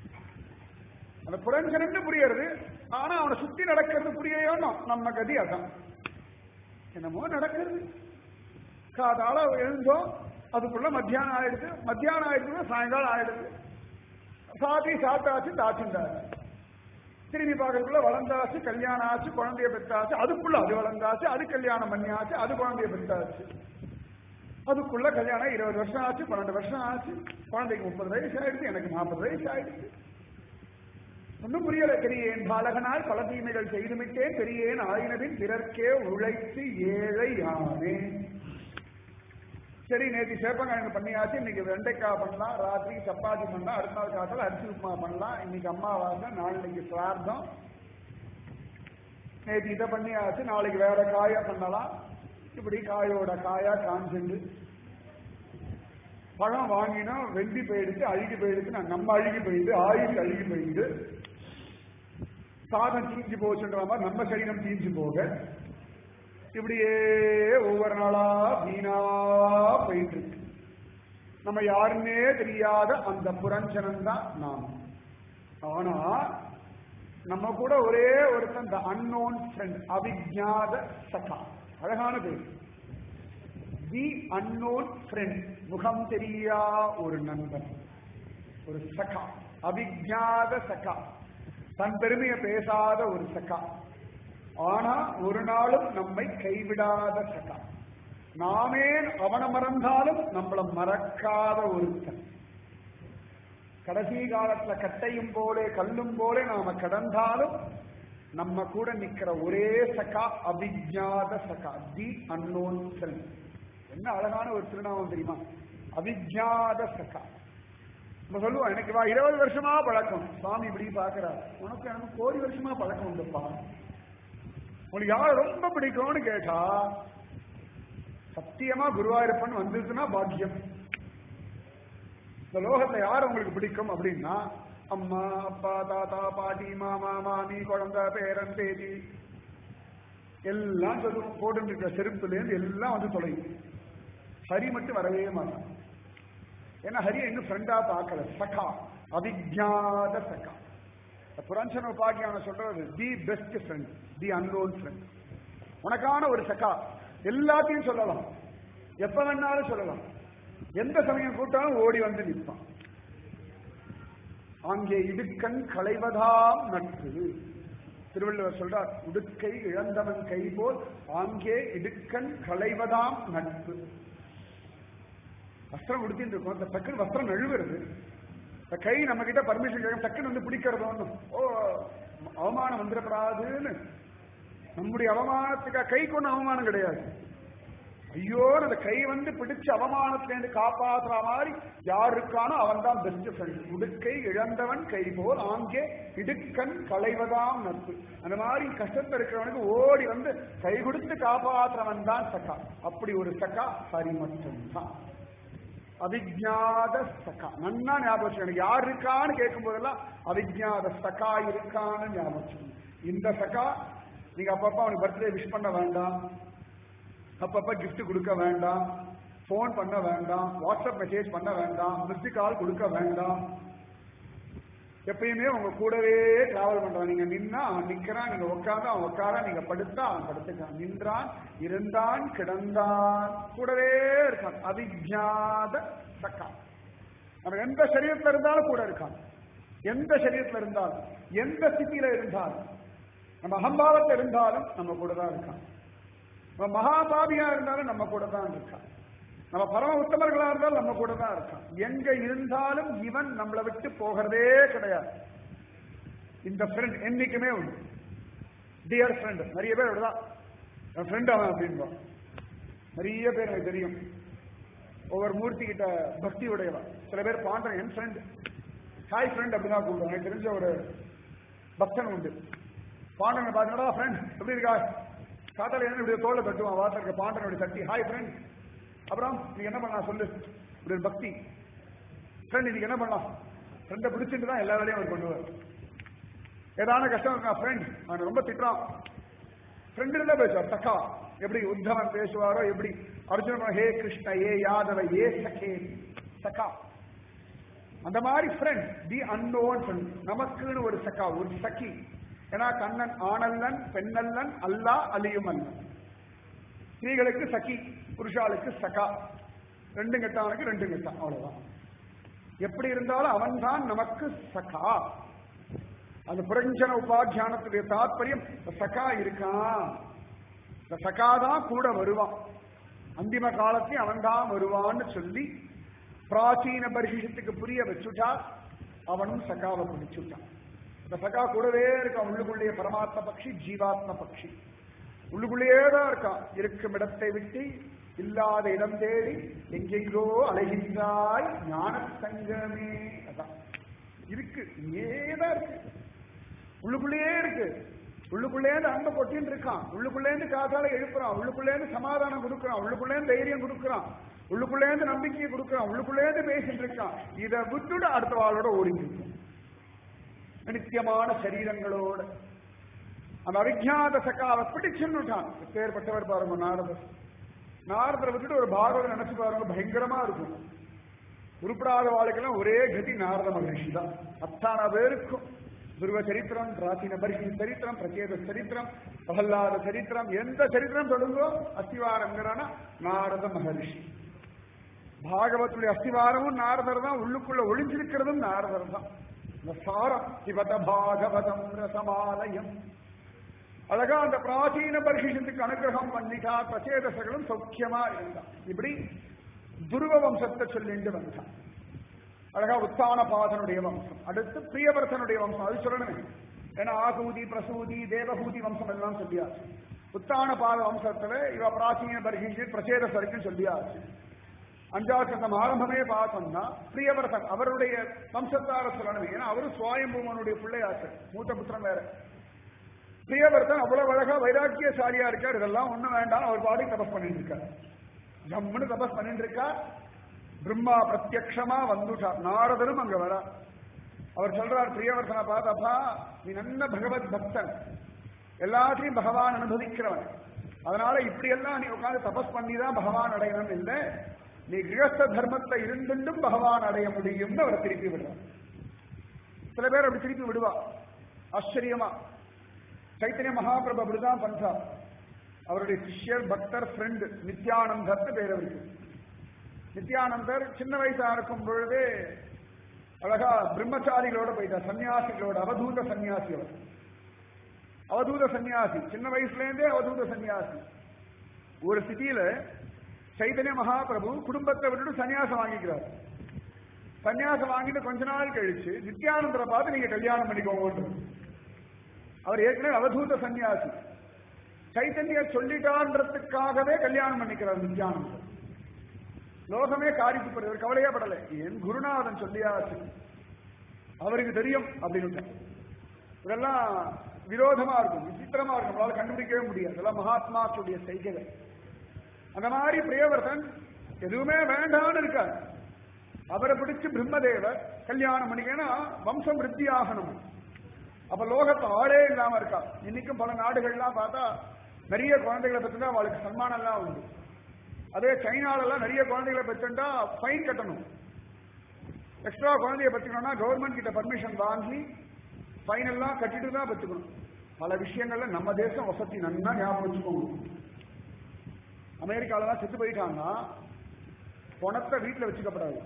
அந்த புரஞ்சனன்னு புரியறது ஆனா அவனை சுத்தி நடக்கிறது புரியணும் நம்ம கதி அதான் என்னமோ நடக்கிறது காதால எழுந்தோம் அதுக்குள்ள மத்தியானம் ஆயிடுது மத்தியானம் ஆயிடுச்சுன்னா சாயங்காலம் ஆயிடுது சாத்தி சாப்பிட்டாச்சு தாச்சுண்டாச்சு திரும்பி பார்க்கறதுக்குள்ள வளர்ந்தாச்சு கல்யாணம் ஆச்சு குழந்தைய பெற்றாச்சு அதுக்குள்ள அது வளர்ந்தாச்சு அது கல்யாணம் பண்ணியாச்சு அது குழந்தைய பெற்றாச்சு அதுக்குள்ள கல்யாணம் இருபது வருஷம் ஆச்சு பன்னெண்டு வருஷம் ஆச்சு குழந்தைக்கு முப்பது வயசு ஆயிடுச்சு எனக்கு நாற்பது வயசு ஆயிடுச்சு ஒன்றும் புரியல பெரியேன் பாலகனாய் பல தீமைகள் செய்துவிட்டேன் பெரியேன் ஆயினவின் பிறர்க்கே உழைத்து ஏழை ஆனேன் சரி நேற்று சேப்பங்கிழங்கு பண்ணியாச்சு இன்னைக்கு வெண்டைக்காய் பண்ணலாம் ராத்திரிக்கு சப்பாத்தி பண்ணலாம் அடுத்த நாள் காலத்தில் அரிசி உப்புமா பண்ணலாம் இன்னைக்கு அம்மாவாசை நாளைக்கு சிரார்த்தம் நேற்று இதை பண்ணியாச்சு நாளைக்கு வேற காயா பண்ணலாம் இப்படி காயோட காயா காஞ்சுண்டு பழம் வாங்கினோம் வெண்டி போயிடுச்சு அழுகி போயிடுச்சு நான் நம்ம அழுகி போயிடுது ஆயுள் அழுகி போயிடுது சாதம் தீஞ்சு போச்சுன்ற மாதிரி நம்ம சரீரம் தீஞ்சு போக இப்படியே ஒவ்வொரு நாளா வீணா போயிட்டு இருக்கு நம்ம யாருன்னே தெரியாத அந்த புரஞ்சனம் தான் நாம் ஆனா நம்ம கூட ஒரே ஒருத்தன் இந்த அன்னோன் ஃப்ரெண்ட் அவிஜாத சகா அழகான பேர் தி அன்னோன் ஃப்ரெண்ட் முகம் தெரியா ஒரு நண்பன் ஒரு சகா அவிஜாத சகா தன் பெருமையை பேசாத ஒரு சகா ஆனா ஒரு நாளும் நம்மை கைவிடாத சகா நாமே அவனை மறந்தாலும் நம்மள மறக்காத ஒருத்தன் கடைசி காலத்துல கட்டையும் போலே கல்லும் போலே நாம கடந்தாலும் நம்ம கூட நிக்கிற ஒரே சகா அபிஜாத சகா தி அன்னோன் ஃப்ரெண்ட் என்ன அழகான ஒரு திருநாமம் தெரியுமா அவிஜாத சகா நம்ம சொல்லுவோம் எனக்கு வா இருபது வருஷமா பழக்கம் சுவாமி இப்படி பாக்குறாரு உனக்கு எனக்கு கோடி வருஷமா பழக்கம் உண்டுப்பா உனக்கு யார் ரொம்ப பிடிக்கும்னு கேட்டா சத்தியமா குருவாயூரப்பன் வந்துருச்சுன்னா பாக்கியம் இந்த லோகத்துல யார் உங்களுக்கு பிடிக்கும் அப்படின்னா அம்மா அப்பா தாத்தா பாட்டி மாமா மாமி குழந்தை பேரன் பேதி எல்லாம் சொல்லுவோம் போட்டு இருக்கிற செருப்புலேருந்து எல்லாம் வந்து தொலையும் ஹரி மட்டும் வரவே மாட்டான் ஏன்னா ஹரியை இன்னும் ஃப்ரெண்டா பார்க்கல சகா அவிஜாத சகா புரஞ்சன உபாக்கியான சொல்றது the best friend the unknown friend உனக்கான ஒரு சகா எல்லாத்தையும் சொல்லலாம் எப்ப வேணாலும் சொல்லலாம் எந்த சமயம் கூட்டாலும் ஓடி வந்து நிற்பான் அங்கே இடுக்கண் களைவதாம் நட்பு திருவள்ளுவர் சொல்றார் உடுக்கை இழந்தவன் கை போல் ஆங்கே இடுக்கண் களைவதாம் நட்பு வஸ்திரம் உடுத்திட்டு இருக்கோம் இந்த டக்குன்னு வஸ்திரம் நழுவுறது இந்த கை நம்ம கிட்ட பர்மிஷன் கேட்க டக்குன்னு வந்து பிடிக்கிறதோன்னு ஓ அவமானம் வந்துடப்படாதுன்னு நம்முடைய அவமானத்துக்காக கைக்கு ஒன்றும் அவமானம் கிடையாது ஐயோ அந்த கை வந்து பிடிச்சு அவமானத்திலேருந்து காப்பாத்துற மாதிரி யார் இருக்கானோ அவன் தான் பெஸ்ட் ஃப்ரெண்ட் உடுக்கை இழந்தவன் கை போல் ஆங்கே இடுக்கண் களைவதாம் நட்பு அந்த மாதிரி கஷ்டத்தில் இருக்கிறவனுக்கு ஓடி வந்து கை கொடுத்து காப்பாற்றுறவன் தான் சக்கா அப்படி ஒரு சக்கா ஹரி மட்டும்தான் அவிஜாத சகா நன்னா ஞாபகம் வச்சுக்கணும். எனக்கு யார் இருக்கான்னு கேட்கும் போதெல்லாம் அவிஜாத சகா இருக்கான்னு ஞாபகம் வச்சுக்கணும். இந்த சகா நீங்க அப்பப்ப அவனுக்கு பர்த்டே விஷ் பண்ண வேண்டாம் அப்பப்ப gift கொடுக்க வேண்டாம் ஃபோன் பண்ண வேண்டாம் வாட்ஸ்அப் மெசேஜ் பண்ண வேண்டாம் மிஸ்டு கால் கொடுக்க வேண்டாம் எப்பயுமே உங்க கூடவே டிராவல் பண்றான் நீங்க நின்னா அவன் நிக்கிறான் நீங்க உட்கார்ந்தா அவன் உட்காரா நீங்க படுத்தா அவன் படுத்துக்கான் நின்றான் இருந்தான் கிடந்தான் கூடவே இருக்கான் அவிஜாத சக்கா நம்ம எந்த சரீரத்துல இருந்தாலும் கூட இருக்கான் எந்த சரீரத்துல இருந்தாலும் எந்த ஸ்திதியில இருந்தாலும் நம்ம அகம்பாவத்துல இருந்தாலும் நம்ம கூட தான் இருக்கான் நம்ம மகாபாபியா இருந்தாலும் நம்ம கூட தான் இருக்கான் நம்ம பரம உத்தமர்களா இருந்தாலும் நம்ம கூட தான் இருக்கான் எங்க இருந்தாலும் இவன் நம்மளை விட்டு போகிறதே கிடையாது இந்த ஃப்ரெண்ட் என்னைக்குமே உண்டு டியர் ஃப்ரெண்ட் நிறைய பேர் அப்படிதான் என் ஃப்ரெண்ட் அவன் அப்படின்பான் நிறைய பேர் எனக்கு தெரியும் ஒவ்வொரு மூர்த்தி கிட்ட பக்தி உடையவன் சில பேர் பாண்டன் என் ஃப்ரெண்ட் ஹாய் ஃப்ரெண்ட் அப்படிதான் கூப்பிடுவான் எனக்கு தெரிஞ்ச ஒரு பக்தன் உண்டு பாண்டனை பார்த்தீங்கன்னா ஃப்ரெண்ட் எப்படி இருக்கா காத்தால என்ன இப்படி தோலை தட்டுவான் வாசல் இருக்க பாண்டனுடைய தட்டி ஹாய் ஃப்ரெண்ட் அப்புறம் நீ என்ன பண்ணலாம் சொல்லு இப்படி ஒரு பக்தி ஃப்ரெண்ட் இன்னைக்கு என்ன பண்ணலாம் ஃப்ரெண்டை பிடிச்சிட்டு தான் எல்லா வேலையும் அவர் பண்ணுவார் ஏதான கஷ்டம் இருக்கா ஃப்ரெண்ட் அவன் ரொம்ப திட்டுறான் ஃப்ரெண்டு இருந்தா பேசுவார் சக்கா எப்படி உத்தவன் பேசுவாரோ எப்படி அர்ஜுனன் ஹே கிருஷ்ண ஏ யாதவ ஏ சகே சக்கா அந்த மாதிரி ஃப்ரெண்ட் தி அன்னோன் ஃப்ரெண்ட் நமக்குன்னு ஒரு சக்கா ஒரு சகி ஏன்னா கண்ணன் ஆணல்லன் பெண்ணல்லன் அல்லா அலியும் அல்லன் ஸ்திரீகளுக்கு சகி புருஷாளுக்கு சகா ரெண்டு கெட்டானுக்கு ரெண்டு கெட்டான் அவ்வளவுதான் எப்படி இருந்தாலும் அவன் தான் நமக்கு சகா அந்த புரஞ்சன உபாத்தியானத்துடைய தாற்பயம் இந்த சகா இருக்கான் இந்த சகா தான் கூட வருவான் அந்திம காலத்தையும் அவன் தான் வருவான்னு சொல்லி பிராச்சீன பரிசத்துக்கு புரிய வச்சுட்டா அவனும் சகாவை பிடிச்சுட்டான் இந்த சகா கூடவே இருக்கான் உள்ளுக்குள்ளேயே பரமாத்ம பக்ஷி ஜீவாத்ம பக்ஷி உள்ளுக்குள்ளேயே தான் இருக்கான் இருக்கும் இடத்தை விட்டு இல்லாத இடம் தேடி எங்கெங்கோ அலைகின்றாய் ஞான சங்கமே அதான் இருக்கு இங்கேதான் இருக்கு உள்ளுக்குள்ளேயே இருக்கு உள்ளுக்குள்ளே இருந்து அன்பை கொட்டின்னு இருக்கான் உள்ளுக்குள்ளே இருந்து காத்தால எழுப்புறான் உள்ளுக்குள்ளே இருந்து சமாதானம் கொடுக்குறான் உள்ளுக்குள்ளே இருந்து தைரியம் கொடுக்குறான் உள்ளுக்குள்ளே இருந்து நம்பிக்கையை கொடுக்குறான் உள்ளுக்குள்ளே இருந்து பேசிட்டு இருக்கான் இதை விட்டுட்டு அடுத்த வாளோட ஓடிட்டு இருக்கும் நித்தியமான சரீரங்களோட அந்த அவிஜாத சக்காவை பிடிச்சுன்னுட்டான் பேர்பட்டவர் பாருங்க நாரதர் நாரதரை விட்டுட்டு ஒரு பாகவதம் நினைச்சு பாருங்க பயங்கரமா இருக்கும் உருப்படாத வாழ்க்கைலாம் ஒரே கதி நாரத மகர்ஷி தான் அத்தான பேருக்கும் துருவ சரித்திரம் பிராச்சீன பரிசு சரித்திரம் பிரத்யேக சரித்திரம் பிரகல்லாத சரித்திரம் எந்த சரித்திரம் தொடங்கோ அஸ்திவாரங்கிறான நாரத மகர்ஷி பாகவத்துடைய அஸ்திவாரமும் நாரதர் தான் உள்ளுக்குள்ள ஒளிஞ்சிருக்கிறதும் நாரதர் தான் இந்த சாரம் சிவத பாகவதம் ரசமாலயம் அழகா அந்த பிராச்சீன பரிசுக்கு அனுகிரகம் பண்ணிட்டா பிரச்சேதசர்களும் சௌக்கியமா இருந்தான் இப்படி துருவ வம்சத்தை சொல்லிட்டு வந்தான் அழகா உத்தான பாதனுடைய வம்சம் அடுத்து பிரியவர்த்தனுடைய வம்சம் அது சொல்லணுமே ஏன்னா ஆகூதி பிரசூதி தேவகூதி வம்சம் எல்லாம் சொல்லியாச்சு உத்தான பாத வம்சத்துல இவ பிராச்சீன பரிசு பிரச்சேதசருக்கு சொல்லியாச்சு அஞ்சாவது சந்தம் ஆரம்பமே பார்த்தோம்னா பிரியவர்தன் அவருடைய வம்சத்தார சொல்லணும் ஏன்னா அவரு சுவாயம்பூமனுடைய பிள்ளையாச்சு மூத்த புத்திரம் வேற பிரியவர்தன் அவ்வளவு அழகா வைராக்கியசாலியா இருக்கார் இதெல்லாம் ஒண்ணும் வேண்டாம் அவர் பாடி தபஸ் பண்ணிட்டு இருக்கார் ஜம்முன்னு தபஸ் பண்ணிட்டு இருக்கார் பிரம்மா பிரத்யக்ஷமா வந்துட்டார் நாரதரும் அங்க வர அவர் சொல்றார் பிரியவர்தனை பார்த்தப்பா நீ நல்ல பகவத் பக்தன் எல்லாத்தையும் பகவான் அனுபவிக்கிறவன் அதனால இப்படியெல்லாம் நீ உட்கார்ந்து தபஸ் பண்ணி தான் பகவான் அடையணும் இல்லை நீ கிரகஸ்த தர்மத்தை இருந்துட்டும் பகவான் அடைய முடியும்னு அவரை திருப்பி விடுறான் சில பேர் அப்படி திருப்பி விடுவா ஆச்சரியமா சைத்தன்ய மகாபிரபு அப்படிதான் பண்றார் அவருடைய சிஷ்யர் பக்தர் ஃப்ரெண்டு நித்யானந்தர்னு பேர் அவருக்கு நித்யானந்தர் சின்ன வயசா இருக்கும் பொழுதே அழகா பிரம்மச்சாரிகளோட போயிட்டார் சன்னியாசிகளோட அவதூத சன்னியாசி அவர் அவதூத சன்னியாசி சின்ன வயசுல இருந்தே அவதூத சன்னியாசி ஒரு சிட்டியில சைதன்ய மகாபிரபு குடும்பத்தை விட்டுட்டு சன்னியாசம் வாங்கிக்கிறார் சன்னியாசம் வாங்கிட்டு கொஞ்ச நாள் கழிச்சு நித்யானந்தரை பார்த்து நீங்க கல்யாணம் பண்ணிக்கோங்க அவர் ஏற்கனவே அவதூத சன்னியாசி சைத்தன்ய சொல்லிட்டான்றதுக்காகவே கல்யாணம் பண்ணிக்கிறார் நித்யானந்தர் லோகமே காரிக்கு கவலையே படலை என் குருநாதன் சொல்லியாச்சு அவருக்கு தெரியும் அப்படின்னு இதெல்லாம் விரோதமா இருக்கும் விசித்திரமா இருக்கும் நம்மளால கண்டுபிடிக்கவே முடியாது இதெல்லாம் மகாத்மாக்களுடைய செய்கைகள் அந்த மாதிரி பிரியவர்தன் எதுவுமே வேண்டாம்னு இருக்கார் அவரை பிடிச்சு பிரம்மதேவர் கல்யாணம் பண்ணிக்கன்னா வம்சம் விருத்தி ஆகணும் அப்ப லோகத்து ஆளே இல்லாம இருக்கா இன்னைக்கும் பல நாடுகள்லாம் பார்த்தா நிறைய குழந்தைகளை பத்தினா அவளுக்கு சன்மானம் எல்லாம் உண்டு அதே சைனால எல்லாம் நிறைய குழந்தைகளை பெற்றுட்டா ஃபைன் கட்டணும் எக்ஸ்ட்ரா குழந்தைய பெற்றுக்கணும்னா கவர்மெண்ட் கிட்ட பர்மிஷன் வாங்கி ஃபைன் எல்லாம் கட்டிட்டு தான் பெற்றுக்கணும் பல விஷயங்கள்ல நம்ம தேசம் வசதி நன்னா ஞாபகம் வச்சுக்கோங்க அமெரிக்காலலாம் செத்து போயிட்டாங்கன்னா பணத்தை வீட்டில் வச்சுக்கப்படாது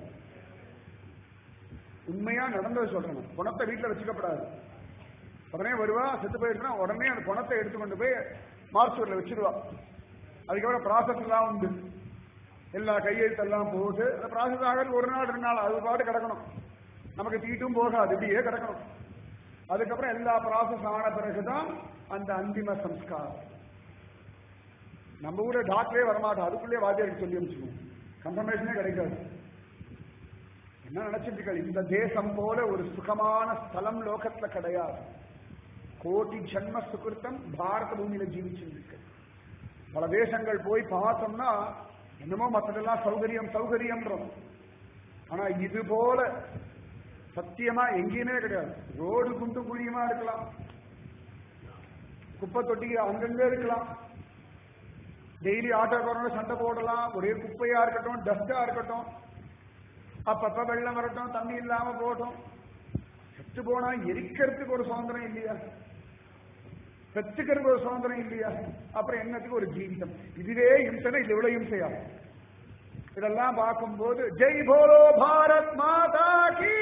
உண்மையா நடந்தது சொல்றேன் பணத்தை வீட்டில் வச்சுக்கப்படாது உடனே வருவா செத்து போயிருச்சுன்னா உடனே அந்த பணத்தை எடுத்து கொண்டு போய் மார்ச்சூரில் வச்சிருவா அதுக்கப்புறம் ப்ராசஸ் எல்லாம் உண்டு எல்லா கையெழுத்தெல்லாம் போட்டு அந்த ப்ராசஸ் ஆகிறது ஒரு நாள் ரெண்டு நாள் அது பாட்டு கிடக்கணும் நமக்கு தீட்டும் போகாது இப்படியே கிடக்கணும் அதுக்கப்புறம் எல்லா ப்ராசஸ் ஆன பிறகுதான் அந்த அந்திம சம்ஸ்காரம் நம்ம ஊர்ல டாக்டரே வரமாட்டோம் அதுக்குள்ளே வாத்தியாருக்கு சொல்லி அனுப்பிச்சுக்கணும் கன்ஃபர்மேஷனே கிடைக்காது என்ன நினைச்சிட்டு இருக்காது இந்த தேசம் போல ஒரு சுகமான ஸ்தலம் லோகத்துல கிடையாது கோடி ஜன்ம சுகிருத்தம் பாரத பூமியில ஜீவிச்சிருக்கு பல தேசங்கள் போய் பார்த்தோம்னா என்னமோ மற்றதெல்லாம் சௌகரியம் சௌகரியம்ன்றோம் ஆனா இது போல சத்தியமா எங்கேயுமே கிடையாது ரோடு குண்டு குழியுமா இருக்கலாம் குப்பை தொட்டி அங்கங்க இருக்கலாம் டெய்லி ஆட்டோக்காரங்க சண்டை போடலாம் ஒரே குப்பையா இருக்கட்டும் டஸ்டா இருக்கட்டும் அப்பப்ப வெள்ளம் வரட்டும் தண்ணி இல்லாம போட்டும் செத்து போனா எரிக்கிறதுக்கு ஒரு சுதந்திரம் இல்லையா பெற்றுக்கிறதுக்கு ஒரு சுதந்திரம் இல்லையா அப்புறம் என்னத்துக்கு ஒரு ஜீவிதம் இதுவே இம்சனை இது இவ்வளவு இம்சையா இதெல்லாம் பார்க்கும்போது ஜெய் போலோ பாரத் மாதா கி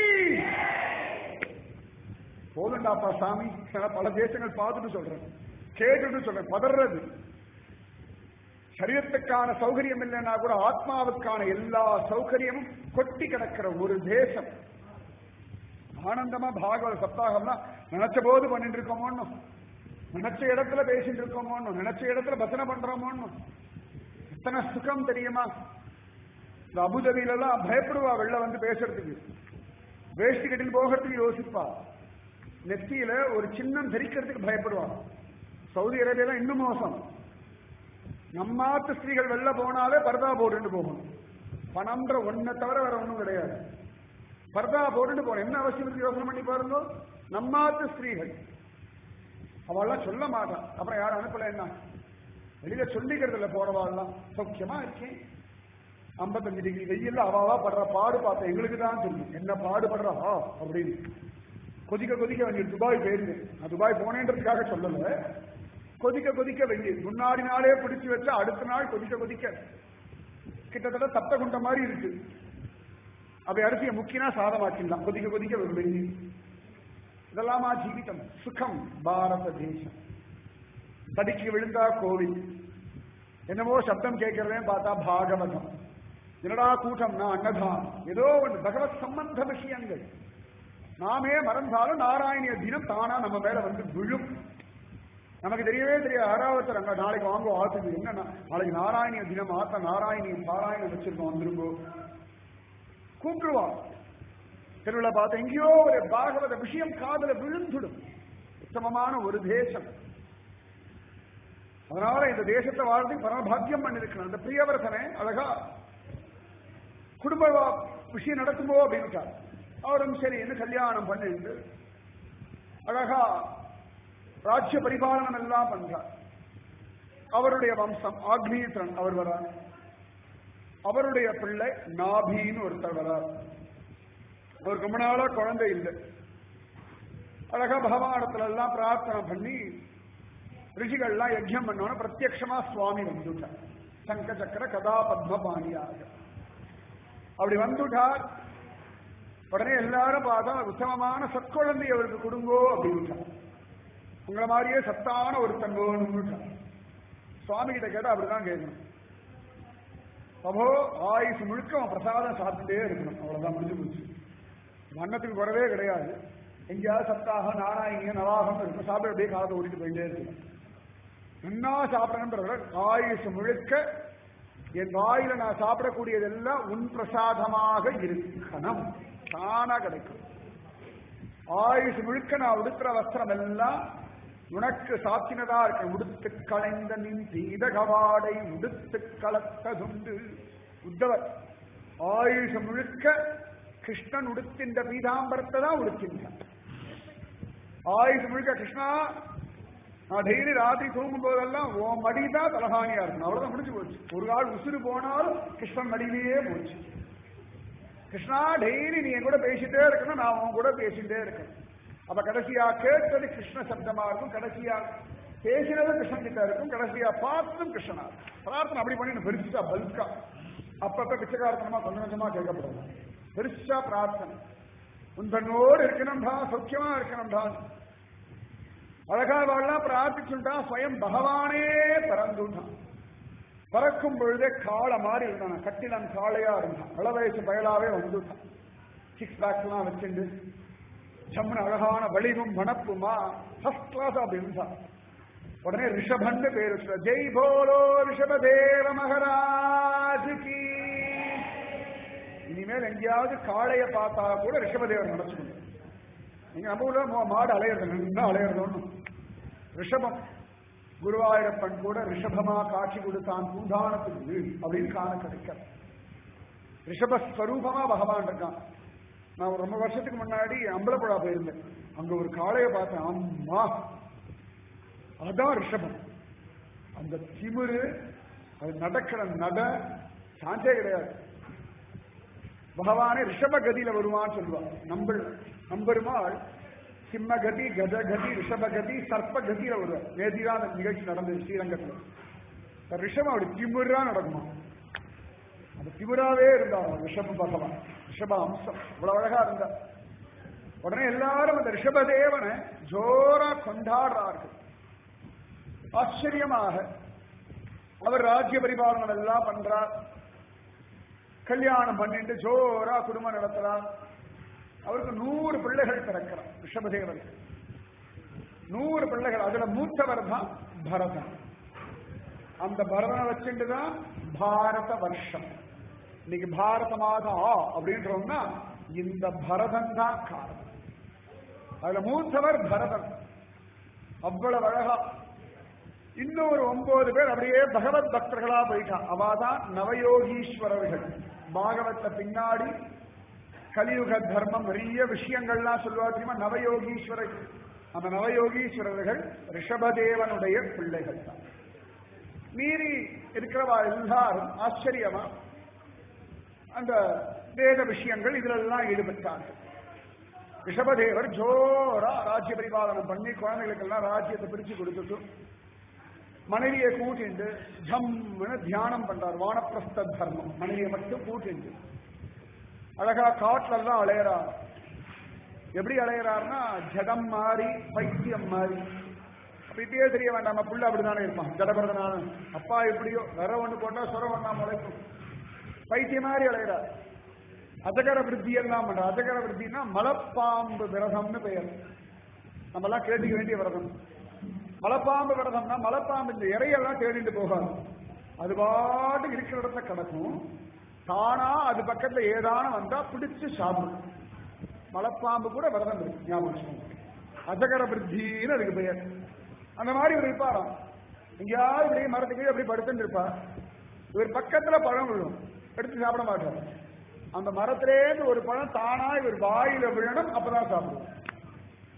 போதுண்டாப்பா சாமி நான் பல தேசங்கள் பார்த்துட்டு சொல்றேன் கேட்டுட்டு சொல்றேன் பதறது சரீரத்துக்கான சௌகரியம் இல்லைன்னா கூட ஆத்மாவுக்கான எல்லா சௌகரியமும் கொட்டி கிடக்கிற ஒரு தேசம் ஆனந்தமா பாகவத சப்தாகம்னா நினைச்ச போது பண்ணிட்டு இருக்கோமோன்னு நினைச்ச இடத்துல பேசிட்டு இருக்கோமோன்னு நினைச்ச இடத்துல பசனை பண்றோமோன்னு எத்தனை சுகம் தெரியுமா இந்த அபுதபியில எல்லாம் பயப்படுவா வெளில வந்து பேசுறதுக்கு வேஷ்டி கட்டில் போகிறதுக்கு யோசிப்பா நெத்தியில ஒரு சின்னம் தரிக்கிறதுக்கு பயப்படுவா சவுதி அரேபியா இன்னும் மோசம் நம்மாத்து ஸ்திரீகள் வெளில போனாலே பர்தா போட்டுட்டு போகணும் பணம்ன்ற ஒன்னை தவிர வேற ஒன்றும் கிடையாது பர்தா போட்டுட்டு போகணும் என்ன அவசியம் இருக்கு யோசனை பண்ணி பாருங்க நம்மாத்து ஸ்திரீகள் அவள்லாம் சொல்ல மாட்டான் அப்புறம் யாரும் அனுப்பல என்ன வெளியில சொல்லிக்கிறதுல போறவாள்லாம் சௌக்கியமா இருக்கேன் ஐம்பத்தஞ்சு டிகிரி வெயில்ல அவாவா படுற பாடு பார்த்த எங்களுக்கு தான் தெரியும் என்ன பாடுபடுறா அப்படின்னு கொதிக்க கொதிக்க வேண்டிய துபாய் போயிருந்து நான் துபாய் போனேன்றதுக்காக சொல்லல கொதிக்க கொதிக்க வெயில் முன்னாடி நாளே பிடிச்சு வச்சா அடுத்த நாள் கொதிக்க கொதிக்க கிட்டத்தட்ட தத்த குண்ட மாதிரி இருக்கு அப்படி அரிசியை முக்கினா சாதமாக்கிடலாம் கொதிக்க கொதிக்க ஒரு வெயில் இதெல்லாமா ஜீவிதம் சுகம் பாரத தேசம் தடிக்கு விழுந்தா கோவில் என்னமோ சப்தம் கேட்கிறதே பார்த்தா பாகவதம் என்னடா கூட்டம்னா அன்னதானம் ஏதோ ஒன்று பகவத் சம்பந்த விஷயங்கள் நாமே மறந்தாலும் நாராயணிய தினம் தானா நம்ம மேல வந்து விழும் நமக்கு தெரியவே தெரியாது யாராவது அங்க நாளைக்கு வாங்க ஆத்துக்கு என்னன்னா நாளைக்கு நாராயணிய தினம் ஆத்த நாராயணியம் பாராயணம் வச்சிருக்கோம் வந்துருங்கோ கூப்பிடுவான் திருவிழா பார்த்து எங்கேயோ ஒரு பாகவத விஷயம் காதல விழுந்துடும் உத்தமமான ஒரு தேசம் அதனால இந்த தேசத்தை வாழ்ந்து பரமபாக்கியம் பண்ணிருக்கணும் அந்த பிரியவர்தனை அழகா குடும்ப விஷயம் நடக்குமோ அப்படின்ட்டார் அவரும் சரி என்ன கல்யாணம் பண்ணிட்டு அழகா ராஜ்ய பரிபாலனம் எல்லாம் பண்றார் அவருடைய வம்சம் ஆக்னீஸ்வரன் அவர் வரார் அவருடைய பிள்ளை நாபின்னு ஒருத்தர் வரார் அவர் ரொம்ப நாளா குழந்தை இல்லை அழகா பகவானத்துல எல்லாம் பிரார்த்தனை பண்ணி ரிஷிகள்லாம் யஜ்யம் பண்ணோன்னு பிரத்யக்ஷமா சுவாமி வந்துட்டார் சங்க சக்கர கதா பத்மபாணியாக அப்படி வந்துட்டார் உடனே எல்லாரும் பார்த்தா உத்தமமான சற்குழந்தை அவருக்கு கொடுங்கோ அப்படின்ட்டார் உங்களை மாதிரியே சத்தான ஒருத்தன் வேணும்னுட்டார் சுவாமி கிட்ட கேட்டா அப்படிதான் கேட்கணும் அப்போ ஆயுசு முழுக்க அவன் பிரசாதம் சாப்பிட்டுட்டே இருக்கணும் அவ்வளவுதான் முடிஞ்சு போச்சு வண்ணத்துக்கு குறவே கிடையாது எங்கேயாவது சத்தாக நாராயணிய நவாகம் இருக்கும் சாப்பிட அப்படியே காலத்தை ஓடிட்டு போயிட்டே இருக்கணும் நன்னா சாப்பிடணுன்றவரை ஆயுசு முழுக்க என் வாயில நான் சாப்பிடக்கூடியதெல்லாம் உன் பிரசாதமாக இருக்கணும் தானா கிடைக்கும் ஆயுசு முழுக்க நான் உடுக்கிற வஸ்திரம் எல்லாம் உனக்கு சாத்தினதா இருக்க உடுத்து களைந்த நின் தீத கவாடை உடுத்து கலத்ததுண்டு உத்தவர் ஆயுஷ முழுக்க கிருஷ்ணன் உடுத்தின்ற பீதாம்பரத்தை தான் உடுத்தின்றான் ஆயுஷ் முழுக்க கிருஷ்ணா நான் டெய்லி ராத்திரி தூங்கும் போதெல்லாம் உன் மடிதான் தலகாணியா இருக்கணும் அவ்வளவுதான் முடிஞ்சு போச்சு ஒரு கால் உசுறு போனாலும் கிருஷ்ணன் மடியிலேயே போச்சு கிருஷ்ணா டெய்லி நீ என் கூட பேசிட்டே இருக்கணும் நான் உன் கூட பேசிட்டே இருக்கேன் அப்ப கடைசியா கேட்டது கிருஷ்ண சப்தமா இருக்கும் கடைசியா பேசினதும் கிருஷ்ணன் கிட்ட இருக்கும் கடைசியா பார்த்ததும் கிருஷ்ணனா இருக்கும். பிரார்த்தனை அப்படி பண்ணி பெருசா பல்கா அப்பப்ப பிச்சைக்காரத்தனமா கொஞ்சம் கொஞ்சமா கேட்கப்படும் பெருசா பிரார்த்தனை உன் தன்னோடு இருக்கணும்டா சௌக்கியமா இருக்கணும்டா அழகா வாழலாம் பிரார்த்திச்சுட்டா ஸ்வயம் பகவானே பறந்துட்டான் பறக்கும் பொழுதே காளை மாதிரி இருந்தான் கட்டிடம் காளையா இருந்தான் இள வயசு பயலாவே வந்துட்டான் சிக்ஸ் பேக்ஸ் எல்லாம் வச்சுண்டு ஜம்முன அழகான வலிவும் மணப்புமா ஃபர்ஸ்ட் கிளாஸ் அப்படி இருந்தான் உடனே ரிஷபன்னு பேர் வச்சுட்டா ஜெய் போலோ ரிஷபதேவ மகராஜ் கி இனிமேல் எங்கேயாவது காளைய பார்த்தா கூட ரிஷபதேவர் நினைச்சுக்கணும் நீங்க நம்ம ஊர்ல மா- மாடு அலையிறது நின்று அலையிறதுன்னு ரிஷபம் குருவாயூரப்பன் கூட ரிஷபமா காட்சி கொடுத்தான் பூதானத்துக்கு அப்படின்னு காண கிடைக்கிறது ரிஷபஸ்வரூபமா பகவான் இருக்கான் நான் ஒரு ரொம்ப வருஷத்துக்கு முன்னாடி அம்பலப்புழா போயிருந்தேன் அங்க ஒரு காளைய பார்த்தேன் அம்மா அதான் ரிஷபம் அந்த திமிரு அது நடக்கிற நட சாஞ்சே கிடையாது பகவானே ரிஷப கதியில வருவான்னு சொல்லுவா நம்ப நம்பெருமாள் சிம்மகதி கஜகதி ரிஷபகதி சர்ப்பகதியில வருவார் நேதிதான் அந்த நிகழ்ச்சி நடந்தது ஸ்ரீரங்கத்தில் இந்த ரிஷபம் அப்படி திமிரா நடக்குமா அந்த திமிராவே இருந்தார் ரிஷப பகவான் ரிஷப அம்சம் இவ்வளவு அழகா இருந்தார் உடனே எல்லாரும் அந்த ரிஷபதேவனை ஜோரா கொண்டாடுறார்கள் ஆச்சரியமாக அவர் ராஜ்ய பரிபாலனம் எல்லாம் பண்றார் கல்யாணம் பண்ணிட்டு ஜோரா குடும்பம் நடத்துறார் அவருக்கு நூறு பிள்ளைகள் பிறக்கிறார் ரிஷபதேவருக்கு நூறு பிள்ளைகள் அதுல மூத்தவர் தான் பரதன் அந்த பரதனை வச்சுட்டு தான் பாரத வருஷம் இன்னைக்கு பாரத மாதம் ஆ அப்படின்றோம்னா இந்த பரதன் தான் காரணம் அதுல மூத்தவர் பரதன் அவ்வளவு அழகா இன்னும் ஒரு ஒன்பது பேர் அப்படியே பகவத் பக்தர்களா போயிட்டான் அவாதான் நவயோகீஸ்வரர்கள் பாகவத்த பின்னாடி கலியுக தர்மம் நிறைய விஷயங்கள்லாம் சொல்லுவா தெரியுமா நவயோகீஸ்வரர்கள் அந்த நவயோகீஸ்வரர்கள் ரிஷபதேவனுடைய பிள்ளைகள் தான் மீறி இருக்கிறவா எல்லாரும் ஆச்சரியமா அந்த வேத விஷயங்கள் இதிலெல்லாம் ஈடுபட்டார்கள் ரிஷபதேவர் ஜோரா ராஜ்ய பரிபாலனம் பண்ணி குழந்தைகளுக்கெல்லாம் ராஜ்யத்தை பிரிச்சு கொடுத்துட்டு மனைவியை கூட்டிண்டு ஜம்னு தியானம் பண்றார் வானப்பிரஸ்த தர்மம் மனைவியை மட்டும் கூட்டிண்டு அழகா காட்டுல எல்லாம் அலையறார் எப்படி அலையறாருன்னா ஜடம் மாறி பைத்தியம் மாறி அப்படியே தெரிய வேண்டாம் நம்ம புள்ள அப்படிதானே இருப்பான் ஜடபரதனான அப்பா எப்படியோ வர ஒண்ணு போட்டா சொர ஒண்ணா முளைக்கும் பைத்தியம் மாதிரி அலையறார் அஜகர விருத்தி எல்லாம் பண்ற அஜகர விருத்தினா மலப்பாம்பு விரதம்னு பெயர் நம்ம எல்லாம் கேட்டுக்க வேண்டிய விரதம் மலைப்பாம்பு விரதம்னா மலைப்பாம்பு இந்த இறையெல்லாம் தேடிட்டு போகாது அது பாட்டு இருக்கிற இடத்துல கிடக்கும் தானா அது பக்கத்துல ஏதான வந்தா பிடிச்சு சாப்பிடும் மலைப்பாம்பு கூட விரதம் இருக்கு ஞாபகம் வச்சுக்கோங்க. அஜகர விருத்தின்னு அதுக்கு பெயர் அந்த மாதிரி இவர் இருப்பாராம் எங்கேயாவது இப்படி மரத்துக்கு அப்படி படுத்துட்டு இருப்பார் இவர் பக்கத்துல பழம் விழும் எடுத்து சாப்பிட மாட்டார் அந்த மரத்திலேருந்து ஒரு பழம் தானா இவர் வாயில விழணும் அப்பதான் சாப்பிடுவோம்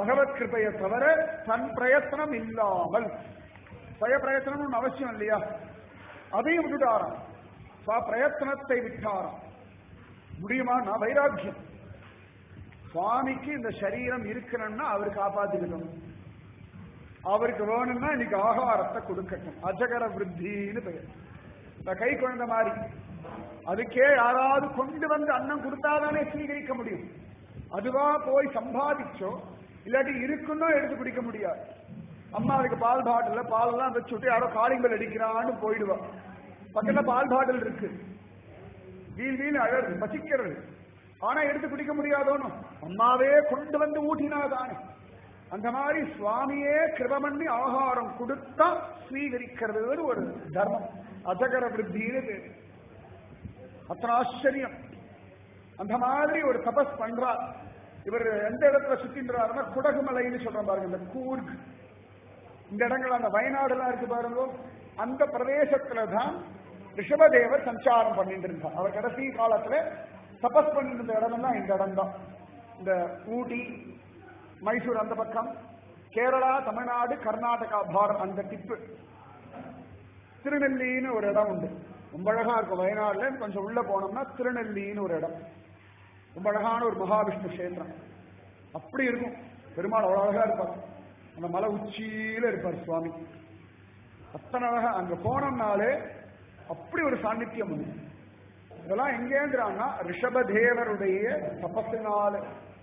பகவத் கிருபையை தவிர தன் பிரயத்தனம் இல்லாமல் சுய பிரயத்தனம்னு அவசியம் இல்லையா அதையும் விட்டுட்டாராம் ஸ்வ பிரயத்தனத்தை விட்டாராம் முடியுமா நான் வைராக்கியம் சுவாமிக்கு இந்த சரீரம் இருக்கணும்னா அவர் காப்பாத்திக்கணும் அவருக்கு வேணும்னா இன்னைக்கு ஆகாரத்தை கொடுக்கட்டும் அஜகர விருத்தின்னு பெயர் இந்த கை குழந்தை மாதிரி அதுக்கே யாராவது கொண்டு வந்து அன்னம் கொடுத்தாதானே ஸ்வீகரிக்க முடியும் அதுவா போய் சம்பாதிச்சோ இல்லாட்டி இருக்குன்னோ எடுத்து குடிக்க முடியாது அம்மா அதுக்கு பால் பாட்டில் பாலெல்லாம் வச்சு விட்டு யாரோ காலிங் பெல் அடிக்கிறான்னு போயிடுவா பக்கத்துல பால் பாட்டில் இருக்கு வீல் வீல் அழகு பசிக்கிறது ஆனா எடுத்து குடிக்க முடியாதோன்னு அம்மாவே கொண்டு வந்து ஊட்டினாதானே அந்த மாதிரி சுவாமியே கிருபமண்ணி ஆகாரம் கொடுத்தா ஸ்வீகரிக்கிறது ஒரு தர்மம் அஜகர விருத்தின்னு பேரு அத்தனை ஆச்சரியம் அந்த மாதிரி ஒரு தபஸ் பண்றார் இவர் எந்த இடத்துல சுத்தின்றாருன்னா குடகுமலைன்னு சொல்றோம் பாருங்க இந்த கூர்க் இந்த இடங்கள் அந்த வயநாடு எல்லாம் இருக்கு பாருங்க அந்த பிரதேசத்துல தான் ரிஷபதேவர் சஞ்சாரம் பண்ணிட்டு இருந்தார் அவர் கடைசி காலத்துல தபஸ் பண்ணிட்டு இருந்த இடம்லாம் இந்த இடம் தான் இந்த ஊட்டி மைசூர் அந்த பக்கம் கேரளா தமிழ்நாடு கர்நாடகா பாரத் அந்த டிப்பு திருநெல்லின்னு ஒரு இடம் உண்டு ரொம்ப அழகா இருக்கும் வயநாடுல கொஞ்சம் உள்ள போனோம்னா திருநெல்லின்னு ஒரு இடம் ரொம்ப அழகான ஒரு மகாவிஷ்ணு கஷேத்திரம் அப்படி இருக்கும் பெருமாள் அவ்வளவு அழகா இருப்பார் அந்த மலை உச்சியில இருப்பார் சுவாமி அத்தனை அழகா அங்க போனோம்னாலே அப்படி ஒரு சாநித்தியம் உண்டு இதெல்லாம் எங்கேங்கிறான்னா ரிஷபதேவருடைய தபத்தினால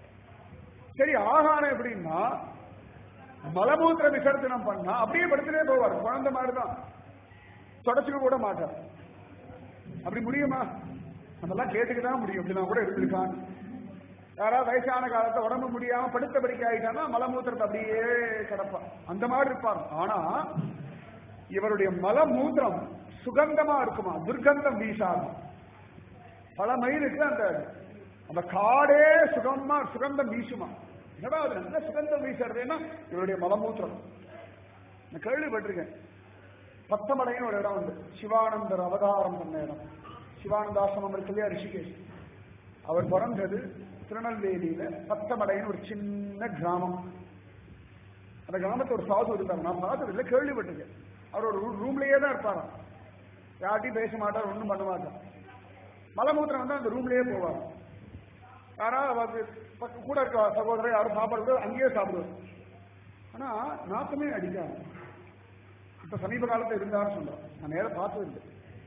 சரி ஆகாரம் எப்படின்னா மலமூத்திர விசர்ஜனம் பண்ணா அப்படியே படுத்துட்டே போவார் குழந்தை மாதிரி தான் தொடச்சுக்க கூட மாட்டார் அப்படி முடியுமா நம்மெல்லாம் கேட்டுக்க தான் முடியும் இப்படி நான் கூட இருந்திருக்கான் யாராவது வயசான காலத்தை உடம்பு முடியாம படுத்த படிக்க ஆயிட்டான்னா மலமூத்திரத்தை அப்படியே கிடப்பான் அந்த மாதிரி இருப்பாங்க ஆனா இவருடைய மலமூத்திரம் சுகந்தமா இருக்குமா துர்கந்தம் வீசாகும் பல மைலுக்கு அந்த அந்த காடே சுகமா சுகந்தம் வீசுமா என்னடா அது நல்ல சுகந்தம் வீசுறதுன்னா இவருடைய மலமூத்திரம் நான் கேள்விப்பட்டிருக்கேன் பத்தமடைன்னு ஒரு இடம் உண்டு சிவானந்தர் அவதாரம் பண்ண இடம் சிவானந்தாசிரமம் இருக்கு இல்லையா ரிஷிகேஷ் அவர் பிறந்தது திருநெல்வேலியில பத்தமடைன்னு ஒரு சின்ன கிராமம் அந்த கிராமத்துல ஒரு சாது இருந்தார் நான் பார்த்தது இல்லை கேள்விப்பட்டிருக்கேன் அவர் ஒரு ரூம்லயே தான் இருப்பாங்க யார்ட்டையும் பேச மாட்டார் ஒன்றும் பண்ண மாட்டார் மலமூத்திரம் வந்து அந்த ரூம்லயே போவார் யாராவது அவருக்கு பக்க- கூட இருக்க சகோதரர் யாரும் சாப்பாடு அங்கேயே சாப்பிடுவார் ஆனா நாத்தமே அடிக்காது இப்ப சமீப காலத்துல இருந்தான்னு சொல்றேன் நான் நேரம் பார்த்தது இல்லை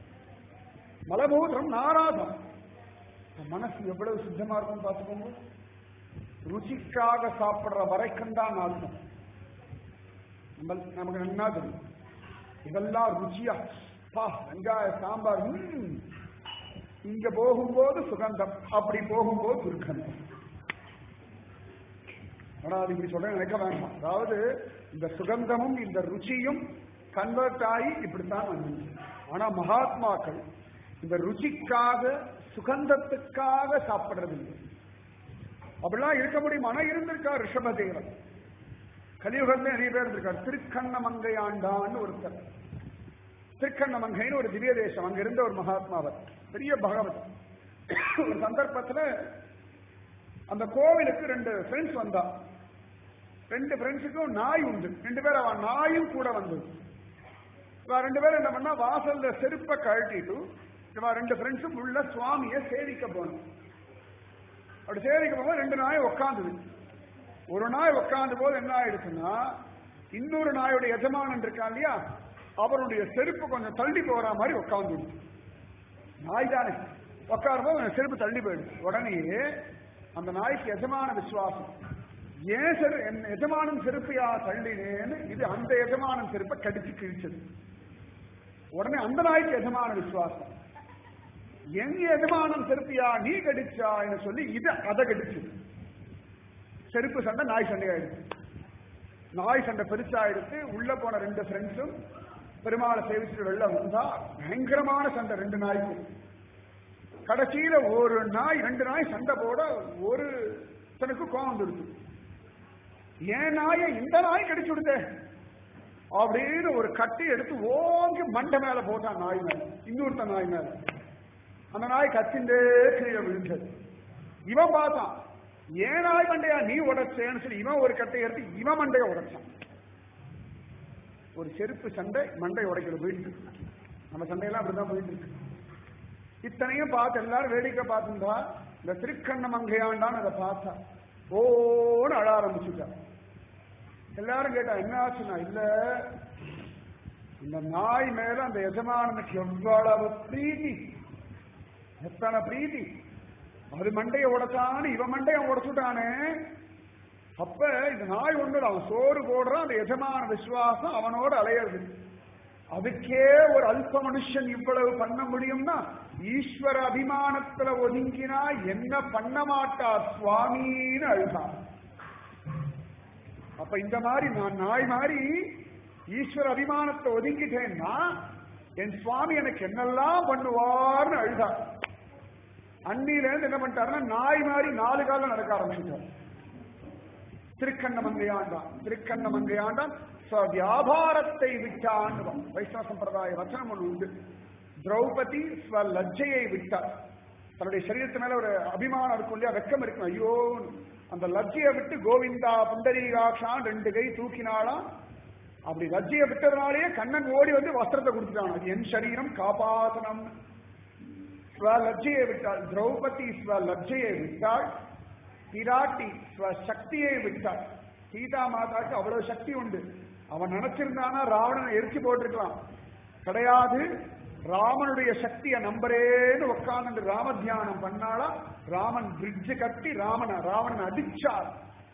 மலமூத்திரம் நாராதம் மனசு எவ்வளவு சுத்தமா இருக்கும்னு பார்த்துக்கோங்க ருச்சிக்காக சாப்பிடுற வரைக்கும் தான் நாத்தம் நம்ம நமக்கு நன்னா தெரியும் இதெல்லாம் ருச்சியா பா வெங்காய சாம்பார் ம். இங்க போகும்போது சுகந்தம் அப்படி போகும்போது துர்க்கந்தம் ஆனா அது இப்படி சொல்ல நினைக்க வேண்டாம் அதாவது இந்த சுகந்தமும் இந்த ருச்சியும் கன்வெர்ட் ஆகி இப்படித்தான் வந்தது ஆனா மகாத்மாக்கள் இந்த ருச்சிக்காக சுகந்தத்துக்காக சாப்பிடுறது இல்லை அப்படிலாம் இருக்க முடியுமா இருந்திருக்கார் ரிஷபதேவன் கலியுகத்துல நிறைய பேர் இருந்திருக்கார் திருக்கண்ணமங்கை ஆண்டான்னு ஒருத்தர் திருக்கண்ணமங்கைன்னு ஒரு திவ்ய தேசம் அங்க இருந்த ஒரு மகாத்மாவர் பெரிய பகவத் ஒரு சந்தர்ப்பத்துல அந்த கோவிலுக்கு ரெண்டு ஃப்ரெண்ட்ஸ் வந்தா ரெண்டு ஃப்ரெண்ட்ஸுக்கும் நாய் உண்டு ரெண்டு பேரும் அவன் நாயும் கூட வந்தது இவ ரெண்டு பேரும் என்ன பண்ணா வாசல்ல செருப்பை கழட்டிட்டு இவ ரெண்டு ஃப்ரெண்ட்ஸும் உள்ள சுவாமியை சேவிக்க போனோம் அப்படி சேவிக்க போகும்போது ரெண்டு நாய் உட்காந்துது ஒரு நாய் உட்கார்ந்த போது என்ன ஆயிடுச்சுன்னா இன்னொரு நாயோட எஜமானன் இருக்கான் இல்லையா அவருடைய செருப்பு கொஞ்சம் தள்ளி போற மாதிரி உட்கார்ந்து நாய் தானே உட்காரும் போது அந்த செருப்பு தள்ளி போயிடுச்சு உடனே அந்த நாய்க்கு எஜமான விசுவாசம் ஏன் செரு என் எஜமானன் செருப்பையா தள்ளினேன்னு இது அந்த எஜமானன் செருப்பை கடிச்சு கிழிச்சது உடனே அந்த நாய்க்கு எஜமான விசுவாசம் எங்க எஜமானன் செருப்பியா நீ கடிச்சான்னு சொல்லி இது அதை கடிச்சது செருப்பு சண்டை நாய் சண்டை ஆயிடுச்சு நாய் சண்டை பெருசாயிடுச்சு உள்ள போன ரெண்டு ஃப்ரெண்ட்ஸும் பெருமாளை சேவிச்சுட்டு வெளில வந்தா பயங்கரமான சண்டை ரெண்டு நாய்க்கும் கடைசியில ஒரு நாய் ரெண்டு நாய் சண்டை போட ஒரு தனக்கு கோவம் வந்துடுச்சு ஏன் நாயை இந்த நாய் கடிச்சு விடுதே அப்படின்னு ஒரு கட்டி எடுத்து ஓங்கி மண்டை மேல போட்டான் நாய் மேல இன்னொருத்த நாய் மேல அந்த நாய் கத்திண்டே கீழே விழுந்தது இவன் பார்த்தான் ஏன் நாய் மண்டையா நீ உடைச்சேன்னு சொல்லி இவன் ஒரு கட்டையை எடுத்து இவன் மண்டையை உடைச்சான் ஒரு செருப்பு சண்டை மண்டை உடைக்கிறது போயிட்டு இருக்கு. நம்ம சண்டையெல்லாம் அப்படிதான் போயிட்டு இருக்கு இத்தனையும் பார்த்து எல்லாரும் வேடிக்கை பார்த்துருந்தா இந்த திருக்கண்ண மங்கையாண்டான்னு அதை பார்த்தா ஓன்னு அழ ஆரம்பிச்சுட்டா எல்லாரும் கேட்டா என்ன ஆச்சுன்னா இல்ல இந்த நாய் மேல அந்த எஜமானனுக்கு எவ்வளவு பிரீதி எத்தனை பிரீதி அது மண்டைய உடைச்சான்னு இவன் மண்டைய உடைச்சுட்டானே அப்ப இந்த நாய் ஒண்ணு அவன் சோறு போடுறான் அந்த எஜமான விசுவாசம் அவனோட அலையிறது அதுக்கே ஒரு அல்ப மனுஷன் இவ்வளவு பண்ண முடியும்னா ஈஸ்வர அபிமானத்துல ஒதுங்கினா என்ன பண்ண மாட்டார் சுவாமின்னு அழுதான் அப்ப இந்த மாதிரி நான் நாய் மாதிரி ஈஸ்வர அபிமானத்தை ஒதுங்கிட்டேன்னா என் சுவாமி எனக்கு என்னெல்லாம் பண்ணுவார்னு அழுதார் அன்னில இருந்து என்ன பண்ணிட்டாருன்னா நாய் மாதிரி நாலு காலம் நடக்க ஆரம்பிச்சிட்டார் திருக்கண்ண மங்கையாண்டான் திருக்கண்ண மங்கையாண்டான் ஸ்வ வியாபாரத்தை விட்டான் வைஷ்ணவ சம்பிரதாய வச்சனம் ஒன்று உண்டு திரௌபதி ஸ்வ லஜ்ஜையை விட்டார் தன்னுடைய சரீரத்து மேல ஒரு அபிமானம் இருக்கும் இல்லையா வெக்கம் இருக்கும் ஐயோ அந்த லஜ்ஜையை விட்டு கோவிந்தா புண்டரீகாட்சான் ரெண்டு கை தூக்கினாலாம் அப்படி லஜ்ஜையை விட்டதுனாலேயே கண்ணன் ஓடி வந்து வஸ்திரத்தை கொடுத்துட்டான் அது என் சரீரம் காப்பாத்தனம் ஸ்வ லஜ்ஜையை விட்டாள் திரௌபதி ஸ்வ லஜ்ஜையை விட்டாள் பிராட்டி ஸ்வ சக்தியை விட்டாள் சீதா மாதாக்கு அவ்வளவு சக்தி உண்டு அவன் நினைச்சிருந்தானா ராவணனை எரிச்சு போட்டிருக்கலாம் கிடையாது ராமனுடைய சக்தியை நம்பரேன்னு உட்கார்ந்து ராம தியானம் பண்ணாளா ராமன் பிரிட்ஜ் கட்டி ராமனை ராவணன் அடிச்சார்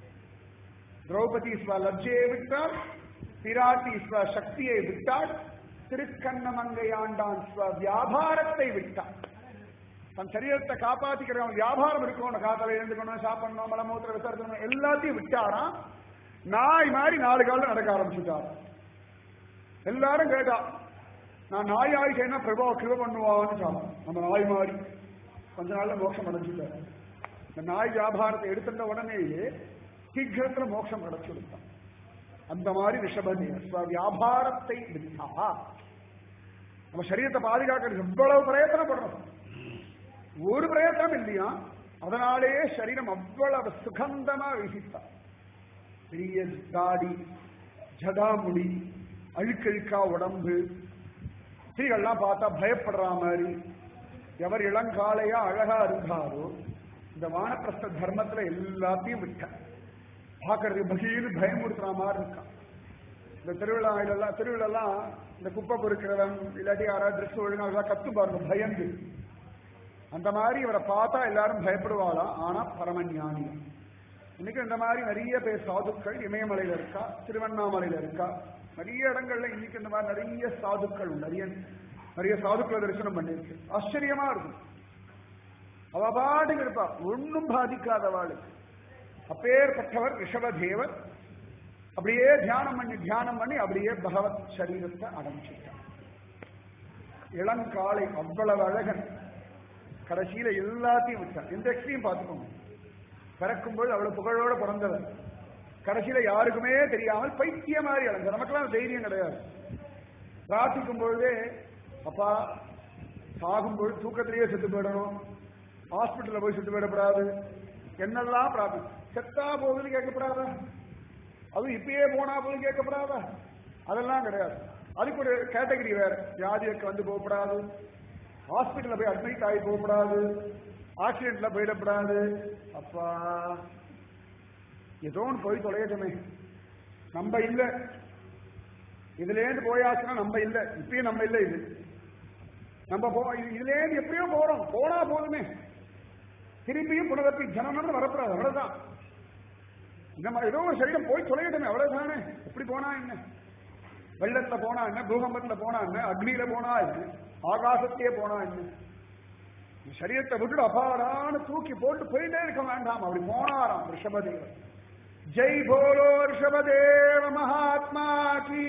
திரௌபதி ஸ்வ லஜ்ஜையை விட்டாள் பிராட்டி ஸ்வ சக்தியை விட்டாள் திருக்கண்ணமங்கை ஆண்டான் ஸ்வ வியாபாரத்தை விட்டாள் தன் சரீரத்தை காப்பாத்திக்கிறவன் வியாபாரம் இருக்கணும் காத்தல எழுந்துக்கணும் சாப்பிடணும் மலமூத்திர விசர்ஜனம் எல்லாத்தையும் விட்டாராம் நாய் மாதிரி நாலு காலம் நடக்க ஆரம்பிச்சுட்டார் எல்லாரும் கேட்டா நான் நாய் ஆயிட்டேன்னா பிரபா கிருப பண்ணுவான்னு சொன்னான் நம்ம நாய் மாதிரி கொஞ்ச நாள்ல மோட்சம் அடைஞ்சுட்டார் இந்த நாய் வியாபாரத்தை எடுத்துட்ட உடனேயே சீக்கிரத்துல மோட்சம் கிடைச்சு கொடுத்தான் அந்த மாதிரி ரிஷபதேவ ஸ்வ வியாபாரத்தை விட்டா நம்ம சரீரத்தை பாதுகாக்கிறது எவ்வளவு பிரயத்தனப்படணும் ஒரு பிரயத்தனம் இல்லையா அதனாலேயே சரீரம் அவ்வளவு சுகந்தமா வீசித்தான் பெரிய தாடி ஜடாமுடி அழுக்கழுக்கா உடம்பு ஸ்திரீகள்லாம் பார்த்தா பயப்படுற மாதிரி எவர் இளங்காலையா அழகா இருந்தாரோ இந்த வானப்பிரஸ்த தர்மத்துல எல்லாத்தையும் விட்டார் பார்க்கறதுக்கு பகீர்னு பயமுறுத்துற மாதிரி இருக்கான் இந்த திருவிழாவிலெல்லாம் திருவிழெல்லாம் இந்த குப்பை பொறுக்கிறவன் இல்லாட்டி யாராவது ட்ரெஸ் ஒழுங்கா கத்து பாருங்க பயந்து அந்த மாதிரி இவரை பார்த்தா எல்லாரும் பயப்படுவாளாம் ஆனா பரமஞானி இன்னைக்கு இந்த மாதிரி நிறைய பேர் சாதுக்கள் இமயமலையில இருக்கா திருவண்ணாமலையில இருக்கா நிறைய இடங்கள்ல இன்னைக்கு இந்த மாதிரி நிறைய சாதுக்கள் உண்டு நிறைய நிறைய சாதுக்களை தரிசனம் பண்ணிருக்கு ஆச்சரியமா இருக்கும் அவ பாட்டுக்கு இருப்பா ஒன்னும் பாதிக்காதவாளுக்கு அப்பேற்பட்டவர் ரிஷபதேவர் அப்படியே தியானம் பண்ணி தியானம் பண்ணி அப்படியே பகவத் சரீரத்தை அடைஞ்சிட்டார் இளங்காலை அவ்வளவு அழகன் கடைசியில எல்லாத்தையும் விட்டார் எந்த எக்ஸ்ட்ரீம் பார்த்துக்கோங்க பிறக்கும்போது அவ்வளவு புகழோட பிறந்தவர் கடைசியில யாருக்குமே தெரியாமல் பைத்திய மாதிரி இழந்த நமக்கெல்லாம் தைரியம் கிடையாது பிரார்த்திக்கும் பொழுதே அப்பா சாகும்பொழுது தூக்கத்திலேயே செத்து போயிடணும் ஹாஸ்பிட்டல்ல போய் செத்து போயிடப்படாது என்னெல்லாம் பிரார்த்தி செத்தா போகுதுன்னு கேட்கப்படாதா அதுவும் இப்பயே போனா போது கேட்கப்படாதா அதெல்லாம் கிடையாது அதுக்கு ஒரு கேட்டகரி வேற வியாதிக்கு வந்து போகப்படாது ஹாஸ்பிட்டல்ல போய் அட்மிட் ஆகி போகப்படாது ஆக்சிடென்ட்ல போயிடப்படாது அப்பா ஏதோ ஒன்று போய் தொலையட்டுமே நம்ம இல்ல இதுல இருந்து போயாச்சுன்னா நம்ம இல்ல இப்பயும் நம்ம இல்ல இது நம்ம போ இதுல இருந்து எப்படியோ போறோம் போனா போதுமே திரும்பியும் புனரப்பி ஜனனம் வரப்படாது அவ்வளவுதான் இந்த மாதிரி ஏதோ ஒரு சரீரம் போய் தொலையட்டுமே அவ்வளவுதானே எப்படி போனா என்ன வெள்ளத்துல போனா என்ன பூகம்பத்துல போனா என்ன அக்னியில போனா என்ன ஆகாசத்தையே போனா என்ன இந்த சரீரத்தை விட்டுட்டு அபாரான்னு தூக்கி போட்டு போயிட்டே இருக்க வேண்டாம் அப்படி போனாராம் ரிஷபதேவர் ஜெய் போலோ ரிஷபதேவ மகாத்மா கி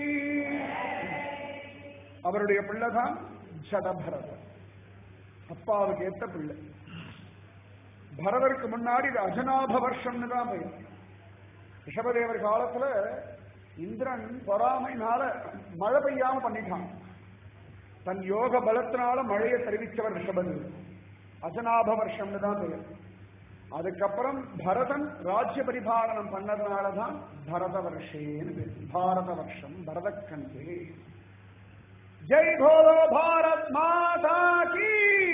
அவருடைய பிள்ளைதான் ஜடபரதர் அப்பாவுக்கு ஏத்த பிள்ளை பரதருக்கு முன்னாடி இது அஜனாப வருஷம்னு தான் பெயர் ரிஷபதேவர் காலத்துல இந்திரன் பொறாமைனால மழை பெய்யாம பண்ணிட்டான் தன் யோக பலத்தினால மழையை தெரிவித்தவர் ரிஷபதேவர் அஜனாப வருஷம்னு தான் பெயர் அதுக்கப்புறம் பரதன் ராஜ்ய பரிபாலனம் பண்ணதுனாலதான் பரத வருஷேன்னு பேரு. பாரத வருஷம் பரதக்கண்டே ஜெய் போலோ பாரத் மாதா கி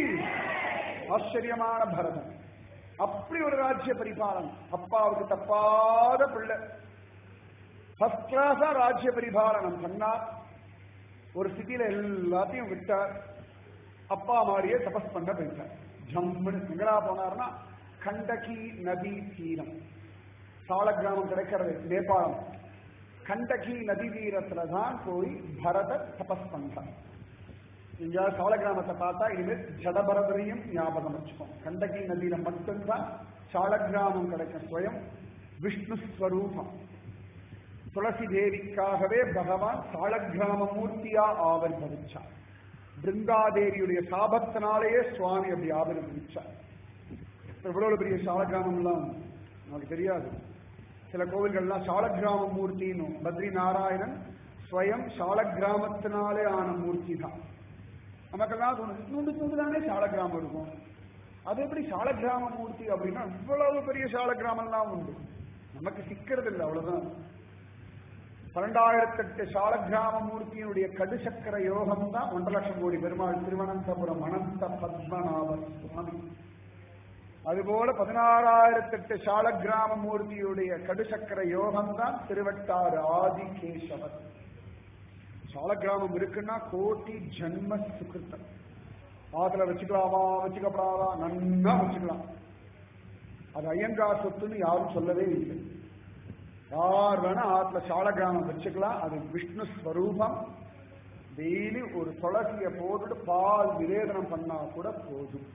ஆச்சரியமான பரதன் அப்படி ஒரு ராஜ்ய பரிபாலனம் அப்பாவுக்கு தப்பாத பிள்ளை ஃபர்ஸ்ட் கிளாஸா ராஜ்ய பரிபாலனம் பண்ணார் ஒரு சிட்டியில எல்லாத்தையும் விட்டார் அப்பா மாதிரியே தபஸ் பண்ண போயிட்டார் ஜம்முன்னு எங்கடா போனார்னா கண்டகி நதி தீரம் சால கிராமம் கிடைக்கிறது நேபாளம் கண்டகி நதி தீரத்துல தான் போய் பரத தபஸ் பண்றார் எங்கேயாவது சால கிராமத்தை பார்த்தா இனிமேல் ஜடபரதரையும் ஞாபகம் வச்சுக்கோம் கண்டகி நதியில மட்டும்தான் சால கிராமம் கிடைக்கும் ஸ்வயம் விஷ்ணு ஸ்வரூபம் துளசி தேவிக்காகவே பகவான் சாலக்கிராம மூர்த்தியா ஆவிர்வவிச்சார் பிருந்தாதேவியுடைய சாபத்தினாலேயே சுவாமி அப்படி ஆவிர்வவிச்சார் எவ்வளவு பெரிய சாலக்கிராமம்லாம் நமக்கு தெரியாது சில கோவில்கள்லாம் சாலக்கிராம மூர்த்தின்னு பத்ரி நாராயணன் ஸ்வயம் சாலக்கிராமத்தினாலே ஆன மூர்த்தி தான் நமக்கெல்லாம் தோணுது நூண்டு நூண்டு தானே சாலக்கிராமம் இருக்கும் அது எப்படி சாலக்கிராம மூர்த்தி அப்படின்னா இவ்வளவு பெரிய சாலக்கிராமம்லாம் உண்டு நமக்கு சிக்கிறது இல்லை அவ்வளவுதான் பன்னெண்டாயிரத்தெட்டு சாலக்கிராம மூர்த்தியினுடைய கடுசக்கர யோகம் தான் ஒன்றரை லட்சம் கோடி பெருமாள் திருவனந்தபுரம் அனந்த பத்மநாப சுவாமி அதுபோல பதினாறாயிரத்தெட்டு சாலக்கிராம மூர்த்தியுடைய கடுசக்கர யோகம் தான் திருவட்டாறு ஆதிகேசவர் சாலக்கிராமம் இருக்குன்னா கோட்டி ஜன்ம சுகிருத்தம் ஆத்துல வச்சுக்கலாமா வச்சுக்கப்படாதா நன்னா வச்சுக்கலாம் அது ஐயங்கார் சொத்துன்னு யாரும் சொல்லவே இல்லை யார் வேணா ஆத்துல சாலகிராமம் வச்சுக்கலாம் அது விஷ்ணு ஸ்வரூபம் டெய்லி ஒரு துளசிய போட்டுட்டு பால் நிவேதனம் பண்ணா கூட போதும்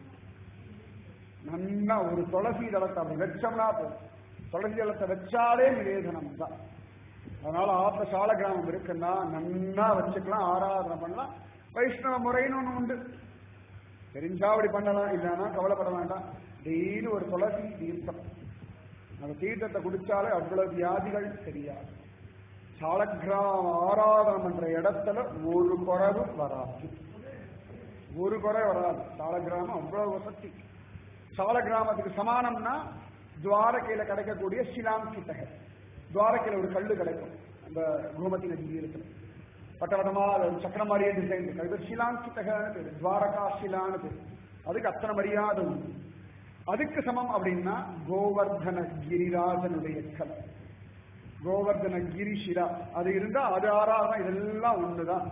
நன்னா ஒரு துளசி தளத்தை அப்படி வச்சோம்னா போதும் துளசி தளத்தை வச்சாலே நிவேதனம் தான் அதனால ஆத்த சால கிராமம் இருக்குன்னா நன்னா வச்சுக்கலாம் ஆராதனை பண்ணலாம் வைஷ்ணவ முறைன்னு ஒண்ணு உண்டு தெரிஞ்சா அப்படி பண்ணலாம் இல்லைன்னா கவலைப்பட வேண்டாம் டெய்லி ஒரு துளசி தீர்த்தம் அந்த தீர்த்தத்தை குடிச்சாலே அவ்வளவு வியாதிகள் தெரியாது சாலக்கிராம ஆராதனை பண்ற இடத்துல ஒரு குறைவு வராது ஒரு குறை வராது சாலக்கிராமம் அவ்வளவு வசதி சாலக்கிராமத்துக்கு சமானம்னா துவாரகையில கிடைக்கக்கூடிய சிலாங்கித்தகை துவாரகையில ஒரு கல்லு கிடைக்கும் அந்த கோமதி நதி இருக்கிற வட்டவட்டமா அது ஒரு சக்கரம் மாதிரியே டிசைன் இருக்கு அது ஷிலாங்கித்தகன்னு பேரு துவாரகா ஷிலான்னு பேரு அதுக்கு அத்தனை மரியாதை உண்டு அதுக்கு சமம் அப்படின்னா கோவர்தன கிரிராஜனுடைய கல் கோவர்தன கிரி ஷிரா அது இருந்தா அது ஆறாதான் இதெல்லாம் ஒண்ணுதான்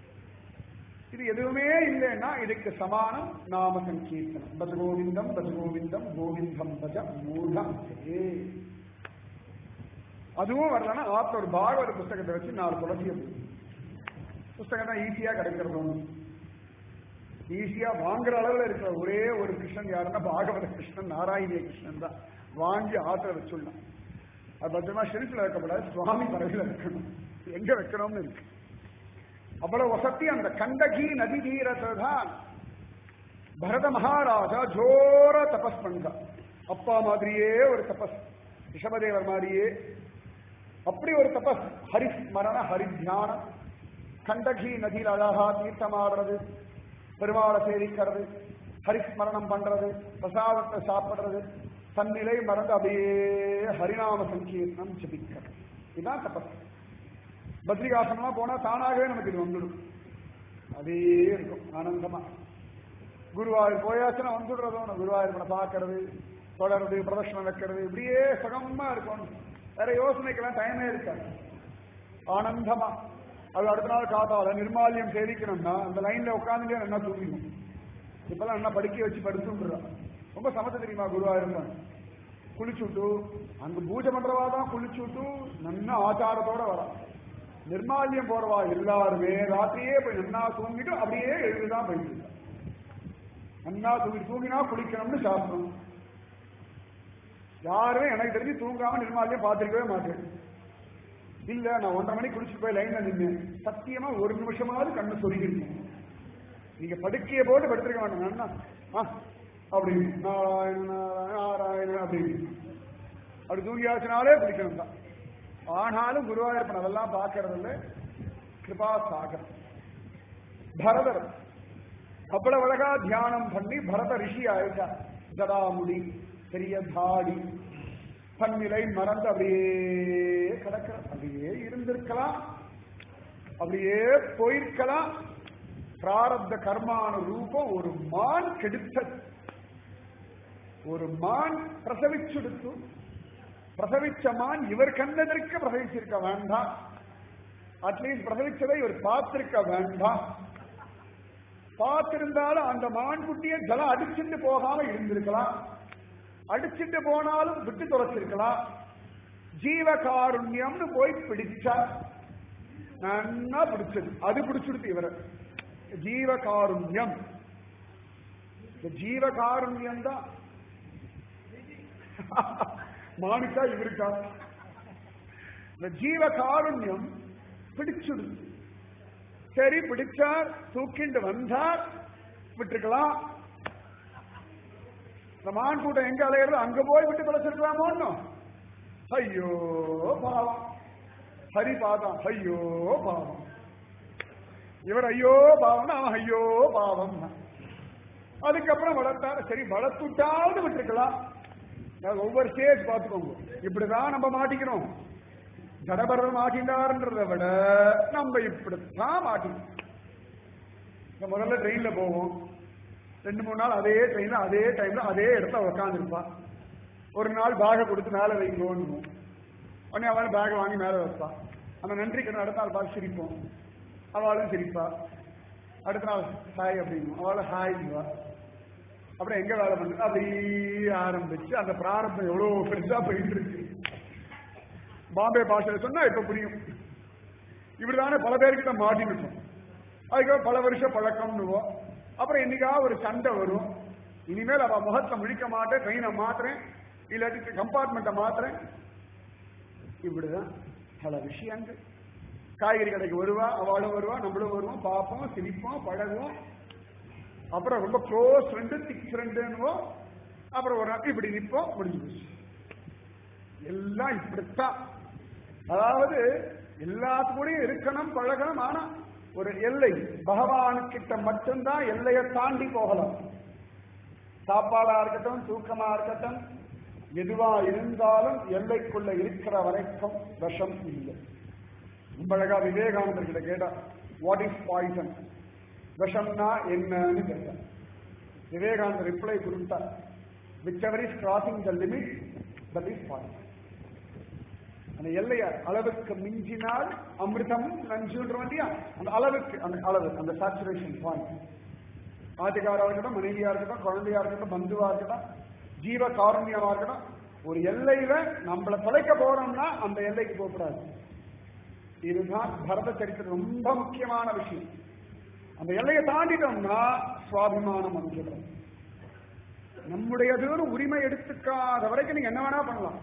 இது எதுவுமே இல்லைன்னா இதுக்கு சமானம் நாம சங்கீர்த்தனம் பஜ கோவிந்தம் பஜ கோவிந்தம் கோவிந்தம் பஜ மூலம் அதுவும் வரலன்னா ஆத்த ஒரு பாகவத புஸ்தகத்தை வச்சு நாலு துளசிய புஸ்தகம் தான் ஈஸியா கிடைக்கிறது ஒண்ணு ஈஸியா வாங்குற அளவுல இருக்கிற ஒரே ஒரு கிருஷ்ணன் யாருன்னா பாகவத கிருஷ்ணன் நாராயணிய கிருஷ்ணன் தான் வாங்கி ஆத்திர வச்சுடலாம் அது பத்திரமா ஷெல்ஃபில் வைக்கப்படாது சுவாமி பறவையில் வைக்கணும் எங்க வைக்கணும்னு இருக்கு அவ்வளவு வசதி அந்த கண்டகி நதி தீரத்தை தான் பரத மகாராஜா ஜோர தபஸ் பண்றா அப்பா மாதிரியே ஒரு தபஸ் ரிஷபதேவர் மாதிரியே அப்படி ஒரு தபஸ் ஹரிஸ்மரண ஹரித்தியானம் கண்டகி நதியில் அழகா தீர்த்தமாடுறது பெருமாளை சேவிக்கிறது ஹரிஸ்மரணம் பண்றது பிரசாதத்தை சாப்பிடுறது தன்னிலை மறந்து அப்படியே ஹரிநாம சங்கீர்த்தனம் ஜபிக்கிறது இதுதான் தபஸ் பத்ரிகாசனமா போனா தானாகவே நமக்கு இது வந்துடும் அதே இருக்கும் ஆனந்தமா குருவாயூர் போயாச்சுன்னா வந்துடுறதோ குருவாயூர் பார்க்கறது தொடர்றது பிரதர்ஷனம் வைக்கிறது இப்படியே சுகமா இருக்கும் வேற யோசனைக்கெல்லாம் டைமே இருக்காது ஆனந்தமா அது அடுத்த நாள் காத்தால நிர்மாலியம் சேவிக்கணும்னா அந்த லைன்ல உட்காந்துட்டே என்ன தூங்கிடும் இப்பெல்லாம் என்ன படிக்க வச்சு படுத்துன்றா ரொம்ப சமத்து தெரியுமா குருவாயிருந்தான் குளிச்சுட்டு அங்க பூஜை பண்றவா தான் குளிச்சுட்டு நல்ல ஆச்சாரத்தோட வரா நிர்மாலியம் போறவா எல்லாருமே ராத்திரியே போய் நன்னா தூங்கிட்டு அப்படியே எழுதுதான் போயிட்டு இருக்கா. நன்னா தூங்கி தூங்கினா குளிக்கணும்னு சாஸ்திரம் யாருமே எனக்கு தெரிஞ்சு தூங்காம நிர்மாலியம் பார்த்திருக்கவே மாட்டேன் இல்ல நான் ஒன்றரை மணிக்கு குளிச்சுட்டு போய் லைன்ல நின்று சத்தியமா ஒரு நிமிஷமாவது கண்ணு சொருகிருக்கும் நீங்க படுக்கையை போட்டு படுத்திருக்க மாட்டேங்க அண்ணா ஆ அப்படின்னு நாராயண நாராயண நாராயண அப்படின்னு அப்படி தூங்கியாச்சுனாலே பிடிக்கணும் தான் ஆனாலும் குருவாயூரப்பன் அதெல்லாம் பார்க்கறது இல்லை கிருபா சாகர் பரதர் அவ்வளவு அழகா தியானம் பண்ணி பரத ரிஷி ஆயிட்டார் ஜடாமுடி பெரிய தாடி தன்னிலை மறந்து அப்படியே கிடக்கிற அப்படியே இருந்திருக்கலாம் அப்படியே போயிருக்கலாம் பிராரப்த கர்மான ரூபம் ஒரு மான் கெடுத்தது ஒரு மான் பிரசவிச்சுடுத்து பிரசவிச்ச மான் இவர் கண்டதற்கு பிரசவிச்சிருக்க வேண்டாம் அட்லீஸ்ட் பிரசவிச்சதை இவர் பார்த்திருக்க வேண்டாம் பார்த்திருந்தாலும் அந்த மான் குட்டியை ஜலம் அடிச்சுட்டு போகாம இருந்திருக்கலாம் அடிச்சுட்டு போனாலும் விட்டு தொலைச்சிருக்கலாம் ஜீவகாருண்யம்னு போய் பிடிச்சா நன்னா பிடிச்சது அது பிடிச்சிடுது இவரை ஜீவகாருண்யம் இந்த ஜீவகாருண்யம் தான் மானுக்கா இவருக்கா இந்த ஜீவகாருண்யம் பிடிச்சுடுது சரி பிடிச்சார் தூக்கிண்டு வந்தார் விட்டுருக்கலாம் இந்த மான் கூட்டம் எங்க அலையிறது அங்க போய் விட்டு தொலைச்சிருக்கலாமோ ஐயோ பாவம் ஹரி பாதம் ஐயோ பாவம் இவர் ஐயோ பாவம் அவன் ஐயோ பாவம் அதுக்கப்புறம் வளர்த்தார் சரி வளர்த்துட்டாவது விட்டுருக்கலாம் அதாவது ஒவ்வொரு ஸ்டேஜ் பார்த்துக்கோங்க இப்படிதான் நம்ம மாட்டிக்கிறோம் ஜடபரர் மாட்டினார்ன்றதை விட நம்ம இப்படித்தான் மாட்டிக்கிறோம் இந்த முதல்ல ட்ரெயின்ல போவோம் ரெண்டு மூணு நாள் அதே ட்ரெயின்ல அதே டைம்ல அதே இடத்துல உட்காந்துருப்பா ஒரு நாள் பேகை கொடுத்து மேலே வைங்கோன்னு உடனே அவள் பேகை வாங்கி மேலே வைப்பா அந்த நன்றி கடன் அடுத்த நாள் பார்த்து சிரிப்போம் அவளும் சிரிப்பா அடுத்த நாள் ஹாய் அப்படிங்கும் அவளும் ஹாய்வா அப்புறம் எங்க வேலை பண்ணுறது அப்படியே ஆரம்பிச்சு அந்த பிராரம்பம் எவ்வளவு பெருசா போயிட்டு இருக்கு பாம்பே பாஷையில சொன்னா இப்ப புரியும் இப்படிதானே பல பேர்கிட்ட மாட்டிக்கிட்டோம் அதுக்கப்புறம் பல வருஷம் பழக்கம்னுவோம் அப்புறம் என்னைக்கா ஒரு சண்டை வரும் இனிமேல் அவ முகத்தை முழிக்க மாட்டேன் ட்ரெயினை மாத்துறேன் இல்லாட்டி கம்பார்ட்மெண்ட்டை மாத்துறேன் இப்படிதான் பல விஷயங்கள் காய்கறி கடைக்கு வருவா அவளும் வருவா நம்மளும் வருவோம் பார்ப்போம் சிரிப்போம் பழகுவோம் அப்புறம் ரொம்ப க்ளோஸ் ஃப்ரெண்டு திக் ஃப்ரெண்டுன்னுவோம் அப்புறம் ஒரு நாள் இப்படி நிற்போம் முடிஞ்சு போச்சு எல்லாம் இப்படித்தான் அதாவது எல்லாத்துக்கூடயும் இருக்கணும் பழகணும் ஆனா ஒரு எல்லை பகவானுக்கிட்ட மட்டும்தான் எல்லையை தாண்டி போகலாம் சாப்பாடா இருக்கட்டும் தூக்கமா இருக்கட்டும் எதுவா இருந்தாலும் எல்லைக்குள்ள இருக்கிற வரைக்கும் விஷம் இல்லை ரொம்ப அழகா விவேகானந்தர் கிட்ட கேட்டா வாட் இஸ் பாய்சன் விஷம்னா என்னன்னு கேட்டார் விவேகானந்தர் ரிப்ளை கொடுத்தார் whichever is crossing the limit that is poison அந்த எல்லைய அளவுக்கு மிஞ்சினால் அமிர்தம் நஞ்சுன்றோம் இல்லையா அந்த அளவுக்கு அந்த அளவு அந்த சாச்சுரேஷன் பாயிண்ட் ஆட்டுக்காரா இருக்கட்டும் மனைவியா இருக்கட்டும் குழந்தையா இருக்கட்டும் பந்துவா இருக்கட்டும் ஜீவ காரண்யமா இருக்கட்டும் ஒரு எல்லையில நம்மளை தொலைக்க போறோம்னா அந்த எல்லைக்கு போகக்கூடாது இதுதான் பரத சரித்திரம் ரொம்ப முக்கியமான விஷயம் அந்த எல்லையை தாண்டிட்டோம்னா சுவாபிமானம் வந்துடும் நம்முடையதுன்னு உரிமை எடுத்துக்காத வரைக்கும் நீங்க என்ன வேணா பண்ணலாம்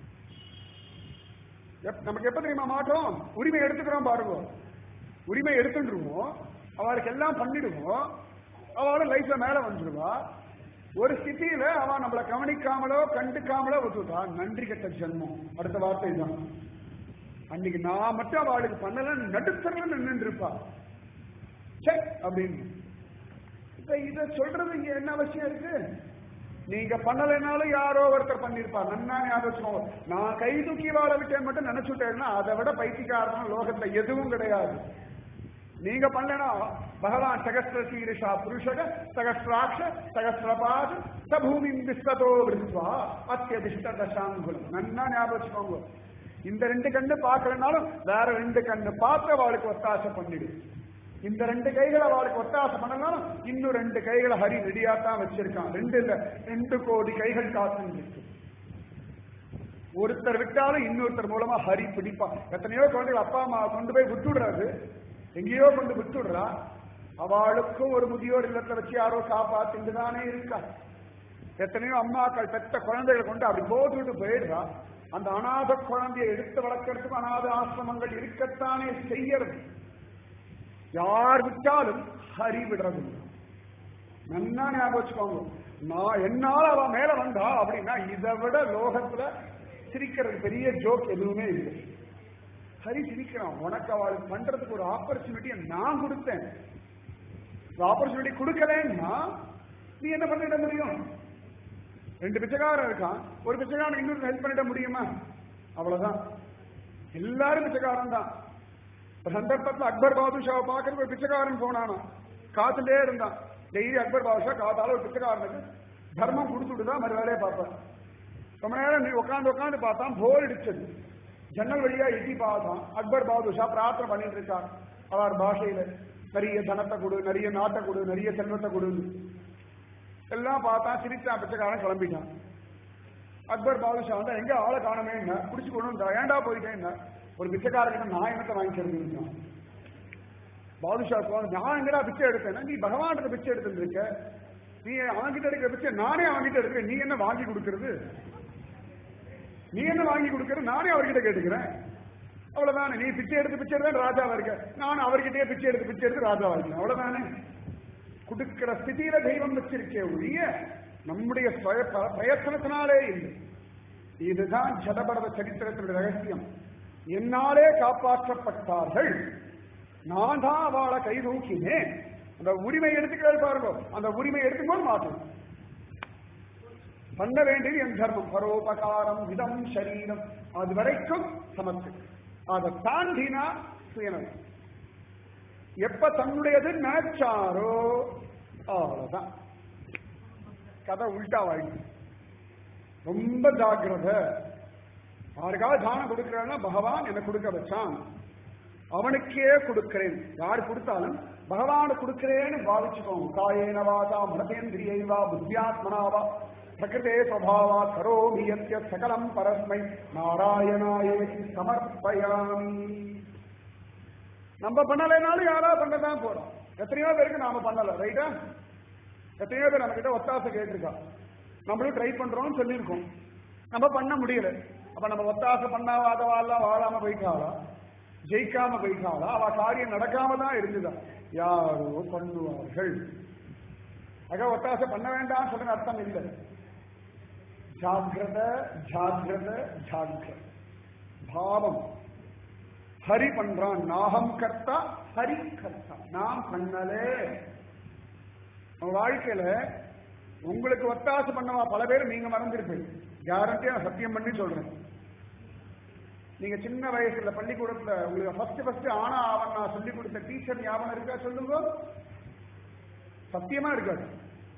எப்- நமக்கு எப்ப தெரியுமா மாட்டோம் உரிமை எடுத்துக்கிறோம் பாருங்க உரிமை எடுத்துடுவோம் அவளுக்கு எல்லாம் பண்ணிடுவோம் அவளும் லைஃப்ல மேல வந்துடுவா ஒரு ஸ்திதியில அவ நம்மளை கவனிக்காமலோ கண்டுக்காமலோ விட்டுட்டா நன்றி கெட்ட ஜென்மம் அடுத்த வார்த்தை தான் அன்னைக்கு நான் மட்டும் அவளுக்கு பண்ணல நடுத்தரல நின்று இருப்பா சே அப்படின்னு இப்ப இத சொல்றது இங்க என்ன அவசியம் இருக்கு நீங்க பண்ணலைனாலும் யாரோ ஒருத்தர் பண்ணிருப்பார் நன்னா ஞாபகம் வச்சுக்கோங்க. நான் கை தூக்கி வாழ விட்டேன் மட்டும் நினைச்சுட்டேன்னா அதை விட பைத்தியக்காரமான லோகத்துல எதுவும் கிடையாது நீங்க பண்ணலனா பகவான் சகஸ்ர சீரிஷா புருஷக சகஸ்ராட்ச சகஸ்ரபாத் சபூமி விஸ்வதோ விருத்வா அத்தியதிஷ்ட தசாங்குலம் நன்னா ஞாபகம் வச்சுக்கோங்க இந்த ரெண்டு கண்ணு பார்க்கலனாலும் வேற ரெண்டு கண்ணு பார்த்து அவளுக்கு ஒத்தாசை பண்ணிடு இந்த ரெண்டு கைகளை அவளுக்கு ஒத்தாசை பண்ணனாலும் இன்னும் ரெண்டு கைகளை ஹரி ரெடியா தான் வச்சிருக்கான் ரெண்டு இல்ல ரெண்டு கோடி கைகள் காத்துன்னு இருக்கு ஒருத்தர் விட்டாலும் இன்னொருத்தர் மூலமா ஹரி பிடிப்பான் எத்தனையோ குழந்தைகள் அப்பா அம்மா கொண்டு போய் விட்டுடுறாரு எங்கேயோ கொண்டு விட்டுடுறா அவளுக்கும் ஒரு முதியோர் இல்லத்துல வச்சு யாரோ காப்பாத்திட்டு தானே இருக்கா எத்தனையோ அம்மாக்கள் பெத்த குழந்தைகளை கொண்டு அப்படி போட்டுட்டு போயிடுறா அந்த அநாத குழந்தையை எடுத்து வளர்க்கறதுக்கு அநாத ஆசிரமங்கள் இருக்கத்தானே செய்யறது யார் விட்டாலும் ஹரி விடுறது இல்லை. நன்னா ஞாபகம் வச்சுக்கோங்க நான் என்னால அவ மேல வந்தா அப்படின்னா இதை விட லோகத்துல சிரிக்கிறது பெரிய ஜோக் எதுவுமே இல்லை ஹரி சிரிக்கிறான் உனக்கு அவளுக்கு பண்றதுக்கு ஒரு ஆப்பர்ச்சுனிட்டியை நான் கொடுத்தேன் ஆப்பர்ச்சுனிட்டி கொடுக்கலன்னா நீ என்ன பண்ணிட முடியும் ரெண்டு பிச்சைக்காரன் இருக்கான் ஒரு பிச்சைக்காரன் இன்னொரு ஹெல்ப் பண்ணிட முடியுமா அவ்வளவுதான் எல்லாரும் பிச்சைக்காரன் தான் ஒரு சந்தர்ப்பத்தில் அக்பர் பாதுஷாவை பார்க்கறதுக்கு ஒரு பிச்சைக்காரன் போனானா காத்துட்டே இருந்தான் டெய்லி அக்பர் பாதுஷா காத்தால ஒரு பிச்சைக்காரனுக்கு தர்மம் கொடுத்துட்டு தான் மறு வேலையை பார்ப்பேன் ரொம்ப நேரம் நீ உட்காந்து உட்காந்து பார்த்தான் போர் அடிச்சது ஜன்னல் வழியா எட்டி பார்த்தான் அக்பர் பாதுஷா பிரார்த்தனை பண்ணிட்டு இருக்கார் அவர் பாஷையில நிறைய தனத்தை கொடு நிறைய நாட்டை கொடு நிறைய செல்வத்தை கொடுன்னு எல்லாம் பார்த்தா சிரிச்சான் பிச்சைக்காரன் கிளம்பிட்டான் அக்பர் பாதுஷா வந்து எங்க ஆளை காணமே என்ன குடிச்சு கொண்டு ஏண்டா போயிட்டேன் என்ன ஒரு பிச்சைக்காரன் நான் என்னத்தை வாங்கிக்கிறது இருக்கான் பாதுஷா வந்து நான் எங்கடா பிச்சை எடுத்தேன் நீ பகவான் பிச்சை எடுத்துட்டு இருக்க நீ அவன்கிட்ட எடுக்கிற பிச்சை நானே அவன்கிட்ட எடுக்கிறேன் நீ என்ன வாங்கி கொடுக்கறது நீ என்ன வாங்கி கொடுக்கறது நானே அவர்கிட்ட கேட்டுக்கிறேன் அவ்வளவுதானே நீ பிச்சை எடுத்து பிச்சை எடுத்து ராஜாவா இருக்க நான் அவர்கிட்டயே பிச்சை எடுத்து பிச்சை எடுத்து ராஜாவா இருக்கேன் அவ்வளவுதானே கொடுக்கிற ஸ்திதியில தெய்வம் வச்சிருக்கே ஒழிய நம்முடைய சுய- ப- பிரயத்தனத்தினாலே இல்லை இதுதான் ஜடபரத சரித்திரத்தினுடைய ரகசியம் என்னாலே காப்பாற்றப்பட்டார்கள் நான் தான் அவளை கை தூக்கினேன் அந்த உரிமை எடுத்துக்கிறாரு பாருங்க அந்த உரிமை எடுத்துக்கொள்ள மாட்டேன் பண்ண வேண்டியது என் தர்மம் பரோபகாரம் இதம் சரீரம் அது வரைக்கும் சமத்து அதை தாண்டினா சுயநலம் எப்ப தன்னுடையது நினைச்சாரோ அவ்வளவுதான் கதை உள்டாவாயிடுச்சு ரொம்ப ஜாக்கிரதை யாருக்காவது தானம் கொடுக்கிறேன்னா பகவான் எனக்கு கொடுக்க வச்சான் அவனுக்கே கொடுக்கிறேன் யார் கொடுத்தாலும் பகவான் கொடுக்கிறேன்னு பாவிச்சுக்கோங்க காயேன வாசா மனசேந்திரியைவா புத்தியாத்மனாவா பிரகிருதே ஸ்வபாவா கரோமி யத்ய சகலம் பரஸ்மை நாராயணாயேதி சமர்ப்பயாமி நம்ம பண்ணலைனாலும் யாரா பண்ணதான் போறோம் எத்தனையோ பேருக்கு நாம பண்ணல ரைட்டா எத்தனையோ பேர் நம்ம கிட்ட ஒத்தாசை கேட்டிருக்கா நம்மளும் ட்ரை பண்றோம்னு சொல்லியிருக்கோம் நம்ம பண்ண முடியல அப்ப நம்ம ஒத்தாசை பண்ணாதவா எல்லாம் வாழாம போயிட்டாளா ஜெயிக்காம போயிட்டாளா அவ காரியம் நடக்காம தான் இருந்துதா யாரோ பண்ணுவார்கள் ஆக ஒத்தாசை பண்ண வேண்டாம் சொல்ற அர்த்தம் இல்லை ஜாகிரத ஜாகிரத ஜாகிரத பாவம் ஹரி பண்றான் நாகம் கர்த்தா ஹரி கர்த்தா நான் பண்ணலே நம்ம வாழ்க்கையில உங்களுக்கு ஒத்தாசை பண்ணவா பல பேர் நீங்க மறந்திருப்பீங்க கேரண்டியா நான் சத்தியம் பண்ணி சொல்றேன் நீங்க சின்ன வயசுல பள்ளிக்கூடத்துல உங்களுக்கு ஃபர்ஸ்ட் ஃபர்ஸ்ட் ஆனா ஆவன் நான் சொல்லி கொடுத்த டீச்சர் ஞாபகம் இருக்கா சொல்லுங்க சத்தியமா இருக்காது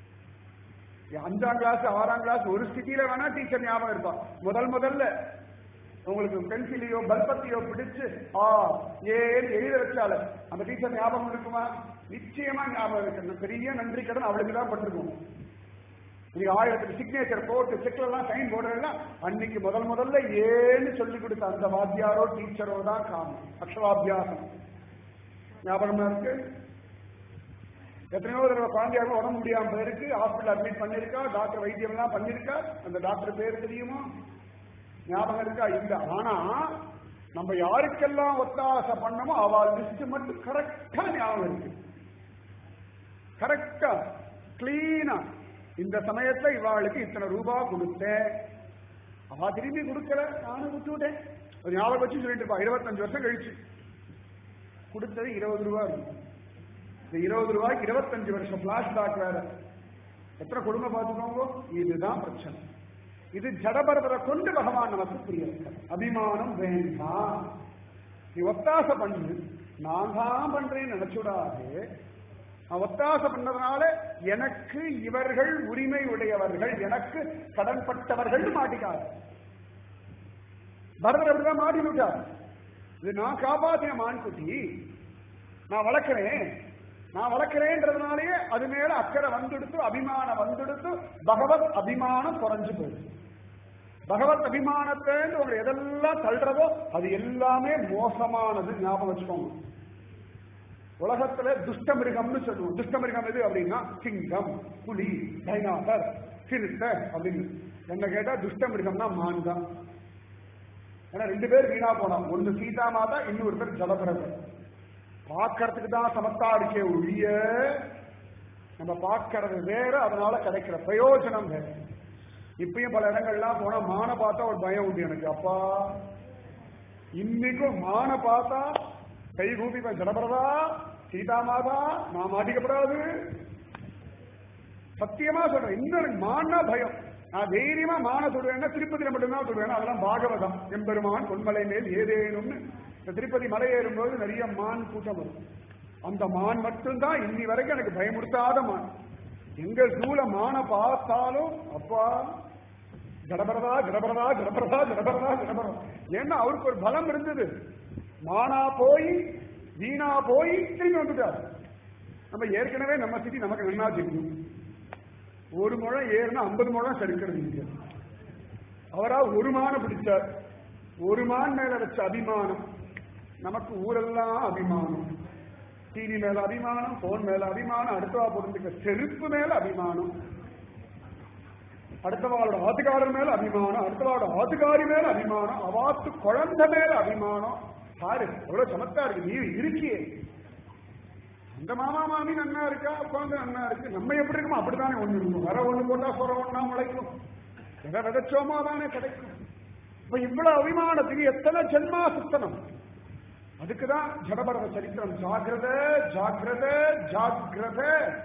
அஞ்சாம் கிளாஸ் ஆறாம் கிளாஸ் ஒரு ஸ்திதியில வேணா டீச்சர் ஞாபகம் இருப்பா முதல் முதல்ல உங்களுக்கு பென்சிலையோ பல்பத்தையோ பிடிச்சு ஆ ஏன்னு எழுத வச்சால அந்த டீச்சர் ஞாபகம் இருக்குமா நிச்சயமா ஞாபகம் இருக்கு பெரிய நன்றி கடன் அவளுக்கு தான் பட்டிருக்கும் நீங்க ஆயிரத்துக்கு சிக்னேச்சர் போட்டு செக்ல எல்லாம் சைன் போடுறதுலாம் அன்னைக்கு முதல் முதல்ல ஏன்னு சொல்லி கொடுத்த அந்த வாத்தியாரோ டீச்சரோ தான் காணும் அக்ஷராபியாசம் ஞாபகமா இருக்கு எத்தனையோ தடவை குழந்தையாக உடம்பு முடியாம போயிருக்கு ஹாஸ்பிட்டல் அட்மிட் பண்ணிருக்கா டாக்டர் வைத்தியம் எல்லாம் பண்ணிருக்கா அந்த டாக்டர் பேர் தெரியுமா ஞாபகம் இருக்கா இல்ல ஆனா நம்ம யாருக்கெல்லாம் ஒத்தாசை பண்ணமோ அவள் லிஸ்ட் மட்டும் கரெக்டா ஞாபகம் இருக்கு கரெக்டா கிளீனா இந்த சமயத்துல இவாளுக்கு இத்தனை ரூபா கொடுத்தேன் அவ திரும்பி கொடுக்கல நானும் விட்டுவிட்டேன் ஒரு ஞாபகம் வச்சு சொல்லிட்டு இருப்பா இருபத்தஞ்சு வருஷம் கழிச்சு கொடுத்தது இருபது ரூபா இருக்கும் இந்த இருபது ரூபாய்க்கு இருபத்தஞ்சு வருஷம் பிளாஷ்பேக் வேற எத்தனை கொடுமை பார்த்துக்கோங்க இதுதான் பிரச்சனை இது ஜடபரதரை கொண்டு பகவான் நமக்கு புரிய வைக்கிறார். அபிமானம் வேண்டாம் நீ ஒத்தாசை பண்ணு நான் தான் பண்றேன்னு நினைச்சுடாது நான் ஒத்தாசை பண்ணதுனால எனக்கு இவர்கள் உரிமை உடையவர்கள் எனக்கு கடன்பட்டவர்கள் மாட்டிக்காது பரதர் அப்படிதான் மாட்டி விட்டார் இது நான் காப்பாத்தின மான்குட்டி நான் வளர்க்கிறேன் நான் வளர்க்கிறேன்றதுனாலயே அது மேல அக்கறை வந்துடுத்து அபிமானம் வந்துடுத்து பகவத் அபிமானம் குறைஞ்சு போயிடுது பகவத் அபிமானத்தை உங்களை எதெல்லாம் தள்ளுறதோ அது எல்லாமே மோசமானது ஞாபகம் வச்சுக்கோங்க உலகத்துல துஷ்ட மிருகம்னு சொல்லுவோம் துஷ்ட மிருகம் எது அப்படின்னா சிங்கம் புலி டைனாசர் சிறுத்தை அப்படின்னு என்ன கேட்டா துஷ்ட மிருகம்னா மான் தான் ஏன்னா ரெண்டு பேர் வீணா போனோம் ஒன்னு சீதா மாதா இன்னொரு பேர் ஜலபிரதர் பார்க்கறதுக்கு தான் சமத்தா இருக்கே ஒழிய நம்ம பார்க்கறது வேற அதனால கிடைக்கிற பிரயோஜனம் வேற இப்பயும் பல இடங்கள்லாம் போனா மானை பார்த்தா ஒரு பயம் உண்டு எனக்கு அப்பா இன்னைக்கும் மானை பார்த்தா கை கூப்பி ஜடபரதா சீதா மாதா நான் மாட்டிக்கப்படாது சத்தியமா சொல்றேன் இன்னொரு மான்னா பயம் நான் தைரியமா மான சொல்வேன்னா திருப்பதியில மட்டும்தான் சொல்வேன் அதெல்லாம் பாகவதம் எம்பெருமான் பொன்மலை மேல் ஏதேனும்னு இந்த திருப்பதி மலை ஏறும்போது நிறைய மான் கூட்டம் வரும் அந்த மான் மட்டும்தான் இன்னி வரைக்கும் எனக்கு பயமுறுத்தாத மான் எங்க சூழ மான பார்த்தாலும் அப்பா கடபரதா கடபரதா கடபரதா கடபரதா கடபரம் ஏன்னா அவருக்கு ஒரு பலம் இருந்தது மானா போய் வீணா போய் திரும்பி வந்துட்டார் நம்ம ஏற்கனவே நம்ம சிட்டி நமக்கு நன்னா தெரியும் ஒரு முழம் ஏறுனா ஐம்பது முழம் சரிக்கிறது இங்க அவரா ஒரு மானம் பிடிச்சார் ஒரு மான் மேல வச்ச அபிமானம் நமக்கு ஊரெல்லாம் அபிமானம் டிவி மேல அபிமானம் போன் மேல அபிமானம் அடுத்தவா பொருந்துக்க செருப்பு மேல அபிமானம் அடுத்தவாளோட ஆத்துக்காரர் மேல அபிமானம் அடுத்தவாளோட ஆத்துக்காரி மேல அபிமானம் அவாத்து குழந்தை மேல அபிமானம் பாரு எவ்வளவு சமத்தா இருக்கு நீ இருக்கியே அந்த மாமா மாமி நன்னா இருக்கா குழந்தை நன்னா இருக்கு நம்ம எப்படி இருக்கோம் அப்படித்தானே ஒண்ணு இருக்கும் வர ஒண்ணு போட்டா சொர ஒண்ணா முளைக்கும் எதை விதைச்சோமா தானே கிடைக்கும் இப்ப இவ்வளவு அபிமானத்துக்கு எத்தனை ஜென்மா சுத்தனம் அதுக்குதான் ஜடபரத சரித்திரம் ஜாகிரத ஜாகிரத ஜாகிரத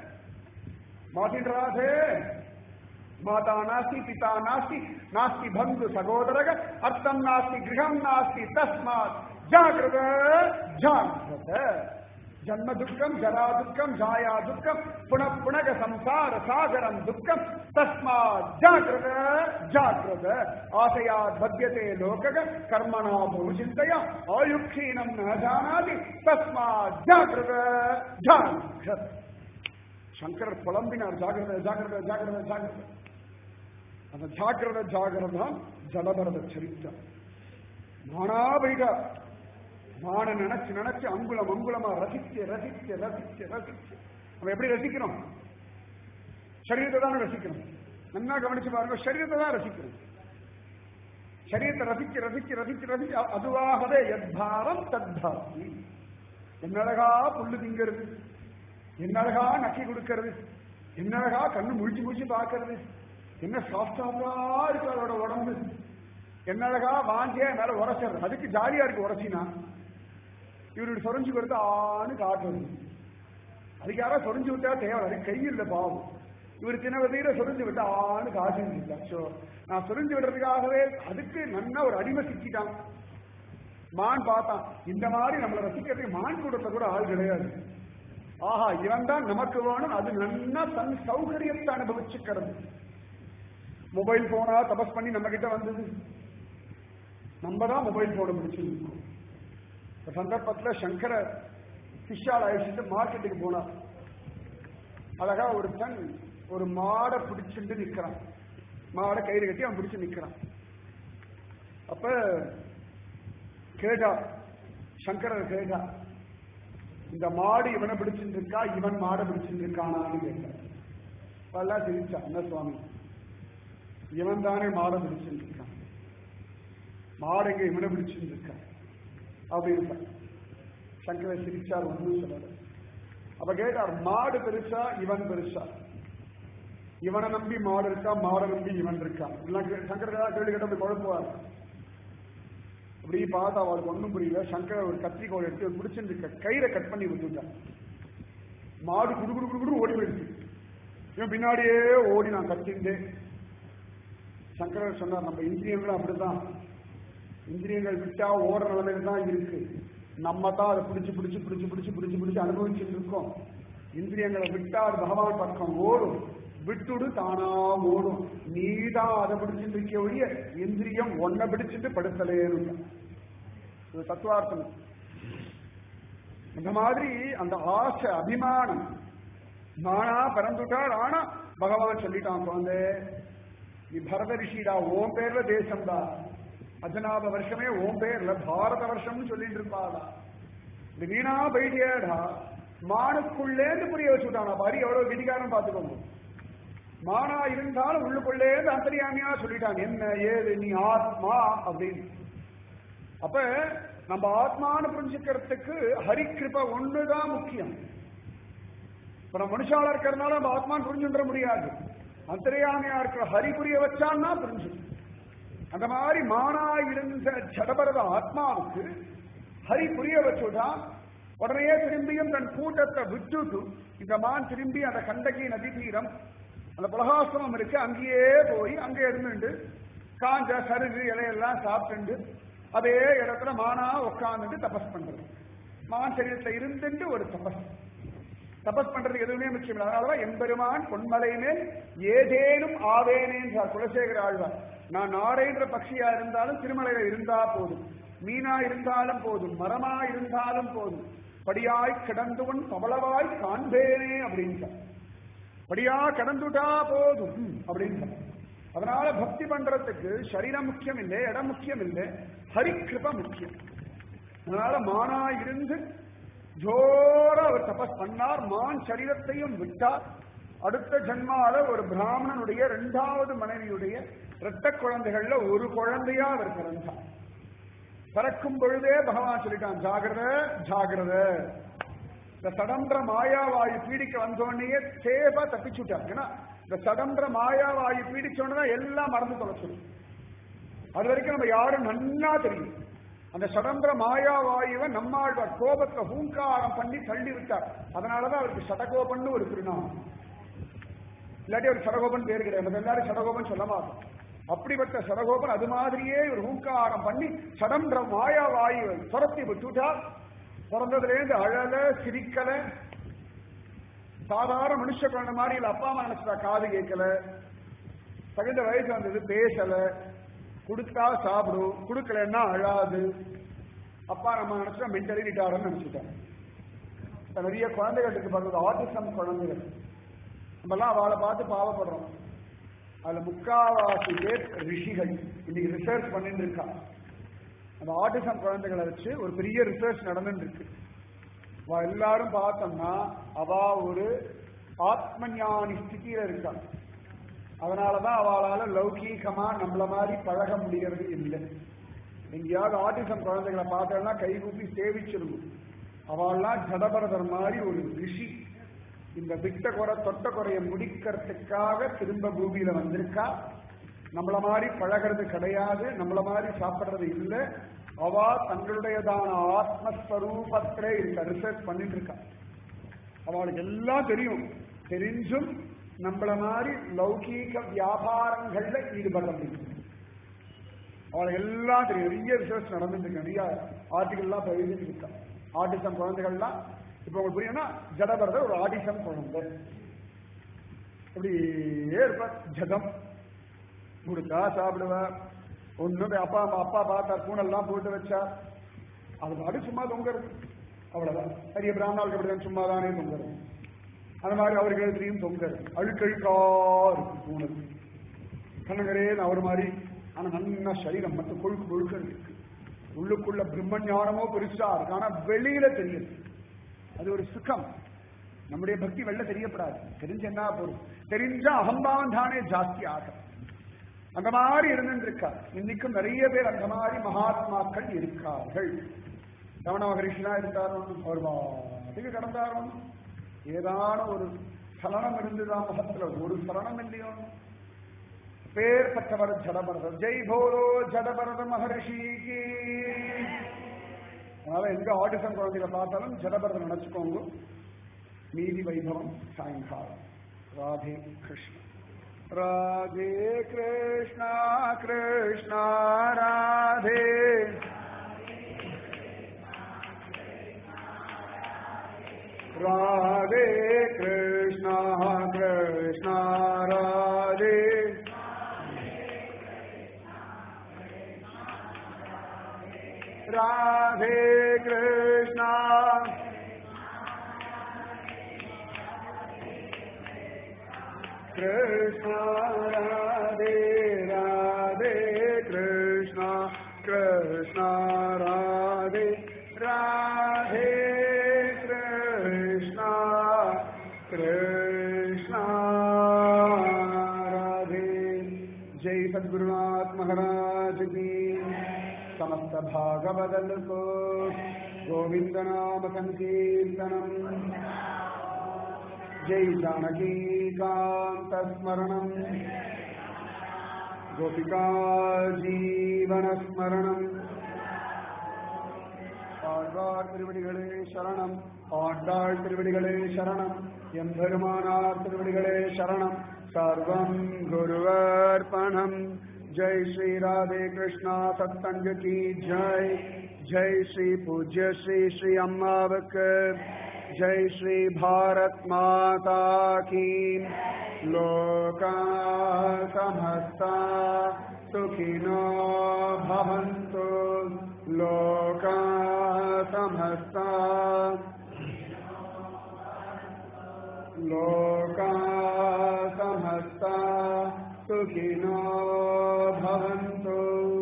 மாட்டின்றாதே மாதா நாஸ்தி பிதா நாஸ்தி நாஸ்தி பந்து சகோதரக அர்த்தம் நாஸ்தி கிரகம் நாஸ்தி தஸ்மாத் ஜாகிரத ஜாகிரத ஜன்ம துக்கம் ஜரா துக்கம் ஜாயா துக்கம் புன புனக சம்சார சாகரம் துக்கம் தஸ்மாத் ஜாகிரத ஜாகிரத ஆசையாத் பத்தியதே லோகக கர்மணா பகுசிந்தயா ஆயுக்ஷீணம் ந ஜானாதி தஸ்மாத் ஜாகிரத ஜாகிரத சங்கரர் புலம்பினார் ஜாகிரத ஜாகிரத ஜாகிரத ஜாகிரத அந்த ஜாகிரத ஜாகிரதான் ஜலபரத சரித்திரம் நானா போயிட்டா மான நினைச்சு நினைச்சு அங்குலம் அங்குலமா ரசிச்சு ரசிச்சு ரசிச்சு ரசிச்சு நம்ம எப்படி ரசிக்கிறோம் சரீரத்தை தான் ரசிக்கிறோம் நல்லா கவனிச்சு பாருங்க சரீரத்தை தான் ரசிக்கிறோம் சரீரத்தை ரசிச்சு ரசிச்சு ரசிச்சு ரசிச்சு அ- அதுவாகவே எத்பாவம் தத்தாசி என்னழகா புல்லு திங்கிறது என்னழகா நக்கி கொடுக்கறது என்னழகா கண்ணு முழிச்சு முழிச்சு பார்க்கறது என்ன சாஃப்டாவா இருக்கு அதோட உடம்பு என்னழகா வாங்கிய மேல உரைச்சறது அதுக்கு ஜாலியா இருக்கு உரைச்சினா இவருடைய சொரிஞ்சு கொடுத்து ஆன்னு காட்டுறது அதுக்கு யாரோ சொரிஞ்சு விட்டா தேவை அது கை இல்லை பாவம் இவர் தினவதியில சொரிஞ்சு விட்டா ஆன்னு காட்டு ஸோ நான் சொரிஞ்சு விடுறதுக்காகவே அதுக்கு நன்னா ஒரு அடிமை சிக்கிட்டான் மான் பார்த்தான் இந்த மாதிரி நம்மளை ரசிக்கிறதுக்கு மான் கூட்டத்துல கூட ஆள் கிடையாது ஆஹா இவன் தான் நமக்கு வேணும் அது நன்னா தன் சௌகரியத்தை அனுபவிச்சுக்கிறது மொபைல் போனா தபஸ் பண்ணி நம்ம கிட்ட வந்தது நம்ம தான் மொபைல் போன பிடிச்சிருக்கோம் இந்த சந்தர்ப்பத்துல சங்கர ஃபிஷ்ஷால் அழைச்சிட்டு மார்க்கெட்டுக்கு போனார் அழகா ஒருத்தன் ஒரு மாடை பிடிச்சிட்டு நிக்கிறான் மாடை கயிறு கட்டி அவன் பிடிச்சு நிக்கிறான் அப்ப கேட்டா சங்கரர் கேட்டா இந்த மாடு இவனை பிடிச்சிட்டு இருக்கா இவன் மாடை பிடிச்சிட்டு இருக்கானான்னு கேட்டார் அதெல்லாம் சிரிச்சா என்ன சுவாமி இவன் தானே மாடை பிடிச்சிட்டு இருக்கான் மாடுங்க இவனை பிடிச்சிட்டு இருக்கான் அப்படின்னு சங்கரர் சிரிச்சார் ஒன்றும் சொல்லல அப்ப கேட்டார் மாடு பெருசா இவன் பெருசா இவனை நம்பி மாடு இருக்கா மாடை நம்பி இவன் இருக்கான் எல்லாம் கே- சங்கரர் ஏதாவது கேள்வி கேட்ட அப்படி குழப்புவார் அப்படி பார்த்தா அவளுக்கு ஒண்ணும் புரியல சங்கரர் ஒரு கத்திரிக்கோள் எடுத்து ஒரு பிடிச்சிருக்க கயிறை கட் பண்ணி விட்டுட்டான் மாடு குடு குடு குடு குடு ஓடி போயிடுச்சு இவன் பின்னாடியே ஓடி நான் கத்திண்டு சங்கரர் சொன்னார் நம்ம இந்திரியங்களும் அப்படிதான் இந்திரியங்கள் விட்டா ஓடுற நிலைமையில தான் இருக்கு நம்ம தான் அதை பிடிச்சு பிடிச்சு பிடிச்சு பிடிச்சு பிடிச்சு பிடிச்சு அனுபவிச்சுட்டு இருக்கோம் இந்திரியங்களை விட்டா அது பகவான் பக்கம் ஓடும் விட்டுடு தானா ஓடும் நீ தான் அதை பிடிச்சிட்டு இருக்க ஒழிய இந்திரியம் ஒன்ன பிடிச்சிட்டு படுத்தலேன்னு இது தத்துவார்த்தம் இந்த மாதிரி அந்த ஆசை அபிமானம் நானா பிறந்துட்டார் ஆனா பகவான் சொல்லிட்டான் குழந்தை நீ பரத ரிஷிடா ஓம் பேர்ல தேசம்டா அஜனாப வருஷமே ஓம் பேர்ல பாரத வருஷம்னு சொல்லிட்டு இருப்பாடா இந்த வீணா பைடியாடா மானுக்குள்ளேந்து புரிய வச்சுட்டானா பாரி எவ்வளவு கெடிகாரம் பார்த்துக்கோங்க மானா இருந்தாலும் உள்ளுக்குள்ளேந்து அந்தரியாமியா சொல்லிட்டாங்க என்ன ஏது நீ ஆத்மா அப்படின்னு அப்ப நம்ம ஆத்மான்னு புரிஞ்சுக்கிறதுக்கு ஹரிக்கிருப ஒண்ணுதான் முக்கியம் இப்ப நம்ம மனுஷாலா இருக்கிறதுனால நம்ம ஆத்மான்னு புரிஞ்சுன்ற முடியாது அந்தரியாமையா இருக்கிற ஹரி புரிய வச்சான்னா புரிஞ்சு அந்த மாதிரி மானா இருந்த ஜடபரத ஆத்மாவுக்கு ஹரி புரிய வச்சுதான் உடனே திரும்பியும் தன் கூட்டத்தை விட்டுட்டு இந்த மான் திரும்பி அந்த கண்டகி நதி தீரம் அந்த புலகாசிரமம் இருக்கு அங்கேயே போய் அங்கே இருந்துட்டு காஞ்ச சருகு இலையெல்லாம் சாப்பிட்டு அதே இடத்துல மானா உட்கார்ந்துட்டு தபஸ் பண்றது மான் சரீரத்துல இருந்துட்டு ஒரு தபஸ் தபஸ் பண்றதுக்கு எதுவுமே முக்கியம் இல்லை அதனாலதான் எம்பெருமான் பொன்மலை மேல் ஏதேனும் ஆவேனே என்றார் குலசேகர ஆழ்வார் நான் நாரைன்ற பட்சியா இருந்தாலும் திருமலையில இருந்தா போதும் மீனா இருந்தாலும் போதும் மரமா இருந்தாலும் போதும் படியாய் கிடந்துவன் பவளவாய் காண்பேனே அப்படின்றார் படியா கடந்துட்டா போதும் அப்படின்றார் அதனால பக்தி பண்றதுக்கு சரீரம் முக்கியம் இல்லை இடம் முக்கியம் இல்லை ஹரிக்கிருப முக்கியம் அதனால மானா இருந்து ஜோரா அவர் தபஸ் பண்ணார் மான் சரீரத்தையும் விட்டார் அடுத்த ஜன்மால ஒரு பிராமணனுடைய இரண்டாவது மனைவியுடைய இரட்ட குழந்தைகள்ல ஒரு குழந்தையா அவர் பிறந்தார் பிறக்கும் பொழுதே பகவான் சொல்லிட்டான் ஜாகிரத ஜாகிரத இந்த சடன்ற மாயாவாயு பீடிக்க வந்தோடனே சேஃபா தப்பிச்சுட்டார் ஏன்னா இந்த சடன்ற மாயாவாயு பீடிச்சோன்னா எல்லாம் மறந்து தொலைச்சிடும் அது வரைக்கும் நம்ம யாரும் நன்னா தெரியும் அந்த சடந்திர மாயாவாயுவை நம்மாழ்வார் கோபத்தை ஹூங்காரம் பண்ணி தள்ளி விட்டார் அதனாலதான் அவருக்கு சடகோபன் ஒரு திருநாமம் இல்லாட்டி ஒரு சடகோபன் பேர் கிடையாது நம்ம எல்லாரும் சடகோபன் சொல்ல மாட்டோம் அப்படிப்பட்ட சடகோபன் அது மாதிரியே ஒரு ஹூங்காரம் பண்ணி சடன்ற மாயாவாயுவை துரத்தி விட்டுட்டார் பிறந்ததுலேருந்து அழல சிரிக்கல சாதாரண மனுஷ குழந்தை மாதிரி இல்ல அப்பா அம்மா நினைச்சா காது கேட்கல தகுந்த வயசு வந்தது பேசல கொடுத்தா சாப்பிடும் கொடுக்கலன்னா அழாது அப்பா நம்ம நினைச்சா மென்டலி ரிட்டார்ட்னு நினைச்சிட்டேன் இப்ப நிறைய குழந்தைகள் இருக்கு பார்த்தது ஆட்டிசம் குழந்தைகள் நம்மலாம் அவளை பார்த்து பாவப்படுறோம் அதுல முக்காவாசி பேர் ரிஷிகள் இன்னைக்கு ரிசர்ச் பண்ணிட்டு இருக்கா அந்த ஆட்டிசம் குழந்தைகளை வச்சு ஒரு பெரிய ரிசர்ச் நடந்துட்டு இருக்கு அவ எல்லாரும் பார்த்தோம்னா அவ ஒரு ஆத்ம ஞானி ஸ்திதியில இருக்கா அதனாலதான் அவளால லௌகீகமா நம்மள மாதிரி பழக முடியறது இல்லை எங்கேயாவது ஆட்டிசம் குழந்தைகளை பார்த்தோம்னா கைகூப்பி சேவிச்சிருக்கும் அவள்லாம் ஜடபரதர் மாதிரி ஒரு ரிஷி இந்த விட்ட குறை தொட்ட குறைய முடிக்கிறதுக்காக திரும்ப பூமியில வந்திருக்கா நம்மள மாதிரி பழகிறது கிடையாது நம்மள மாதிரி சாப்பிடுறது இல்லை அவ தங்களுடையதான ஆத்மஸ்வரூபத்திலே இருக்க ரிசர்ச் பண்ணிட்டு இருக்கா அவளுக்கு எல்லாம் தெரியும் தெரிஞ்சும் நம்மள மாதிரி லௌகீக வியாபாரங்கள்ல ஈடுபட முடியும் அவளுக்கு எல்லாம் தெரியும் நிறைய ரிசர்ச் நடந்துட்டு இருக்கு நிறைய ஆர்டிகல்லாம் இப்ப எழுதிட்டு இருக்கா ஆட்டிசம் குழந்தைகள்லாம் இப்ப உங்களுக்கு புரியும்னா ஜடபரதர் ஒரு ஆட்டிசம் குழந்தை இப்படியே இருப்ப ஜடம் கொடுத்தா சாப்பிடுவா ஒண்ணும் அப்பா அப்பா பார்த்தா பூனெல்லாம் போட்டு வச்சா அது பாடு சும்மா தொங்குறது அவ்வளவுதான் பெரிய பிராமணாளுக்கு அப்படிதான் சும்மா தானே தொங்குறது அந்த மாதிரி அவருக்கு எழுதியும் தொங்குறது அழுக்கழுக்கா இருக்கு பூனல் கண்ணங்கரேன்னு அவர் மாதிரி ஆனா நல்ல சரீரம் மற்ற கொழுக்கு கொழுக்க இருக்கு உள்ளுக்குள்ள பிரம்ம ஞானமோ பெருசா இருக்கு ஆனா வெளியில தெரியுது அது ஒரு சுகம் நம்முடைய பக்தி வெளில தெரியப்படாது தெரிஞ்ச என்ன போதும் தெரிஞ்சா அகம்பாவம் தானே ஜாஸ்தி ஆகும் அந்த மாதிரி இருந்துருக்கா இன்னைக்கும் நிறைய பேர் அந்த மாதிரி மகாத்மாக்கள் இருக்கார்கள் ரமண மகரிஷிலாம் இருந்தாரோ அவர் பாட்டுக்கு கடந்தாரோ ஏதான ஒரு சலனம் இருந்துதான் முகத்துல ஒரு சலனம் இல்லையோ பேர்பட்டவர் ஜடபரதர் ஜெய் போலோ ஜடபரத மகரிஷிக்கு அதனால எங்க ஆடிசன் குழந்தைகளை பார்த்தாலும் ஜடபரதம் நினைச்சுக்கோங்க நீதி வைபவம் சாயங்காலம் ராதே கிருஷ்ண ராதே கிருஷ்ணா கிருஷ்ணா ராதே ராதே கிருஷ்ணா கிருஷ்ணா ராதே ராதே கிருஷ்ணா कृष्णा राधे राधे कृष्णा कृष्णा राधे राधे कृष्णा कृष्णा राधे जय सद्गुरुनाथ महाराज की समस्त भागवदल को गोविंद नाम संकीर्तनम जय जानकी कांत स्मरणम गोपिका जीवन स्मरणम ஆழ்வார் திருவடிகளே சரணம் ஆண்டாள் திருவடிகளே சரணம் எம்பெருமானார் திருவடிகளே சரணம் सर्वं गुरुवर्पणम् जय श्री राधे कृष्णा सत्संग की जय जय श्री पूज्य श्री श्री अम्मावक जय श्री भारत माता की लोका समस्ता सुखिनो भवन्तु लोका समस्ता लोका समस्ता सुखिनो भवन्तु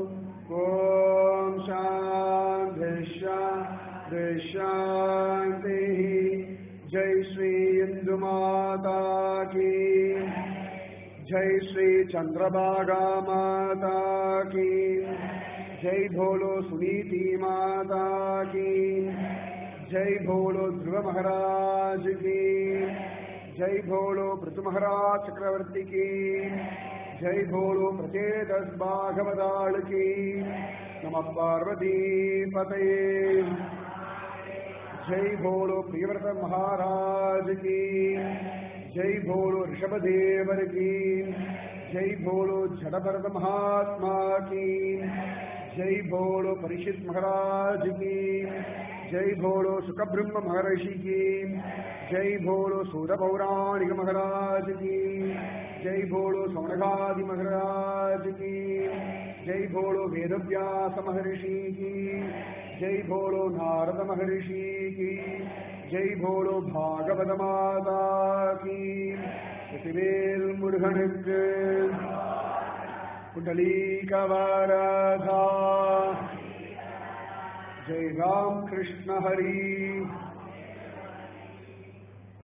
ॐ शान्ति शान्ति शान्तिः जय श्री इन्दुमाता की जय श्री चंद्रभागा माता की जय भोलो सुनीति माता की जय भोलो ध्रुव महाराज की जय भोलो पृथु महाराज चक्रवर्ती की जय भोलो प्रचेतस भागवताल की नम पार्वती पतये जय भोलो प्रियव्रत महाराज की जय भोलो ऋषभदेवर की जय भोलो जड़भरत महात्मा की जय भोलो परिषित महाराज की जय भोलो सुखब्रह्म महर्षि की जय भोलो सूर पौराणिक महाराज की जय भोलो सौनगादि महाराज की जय भोलो वेदव्यास महर्षि की जय भोलो नारद महर्षि की जय भोलो भागवत माता की வெற்றிவேல் முருகனுக்கு புண்டலீகவரதா जय राम कृष्ण हरि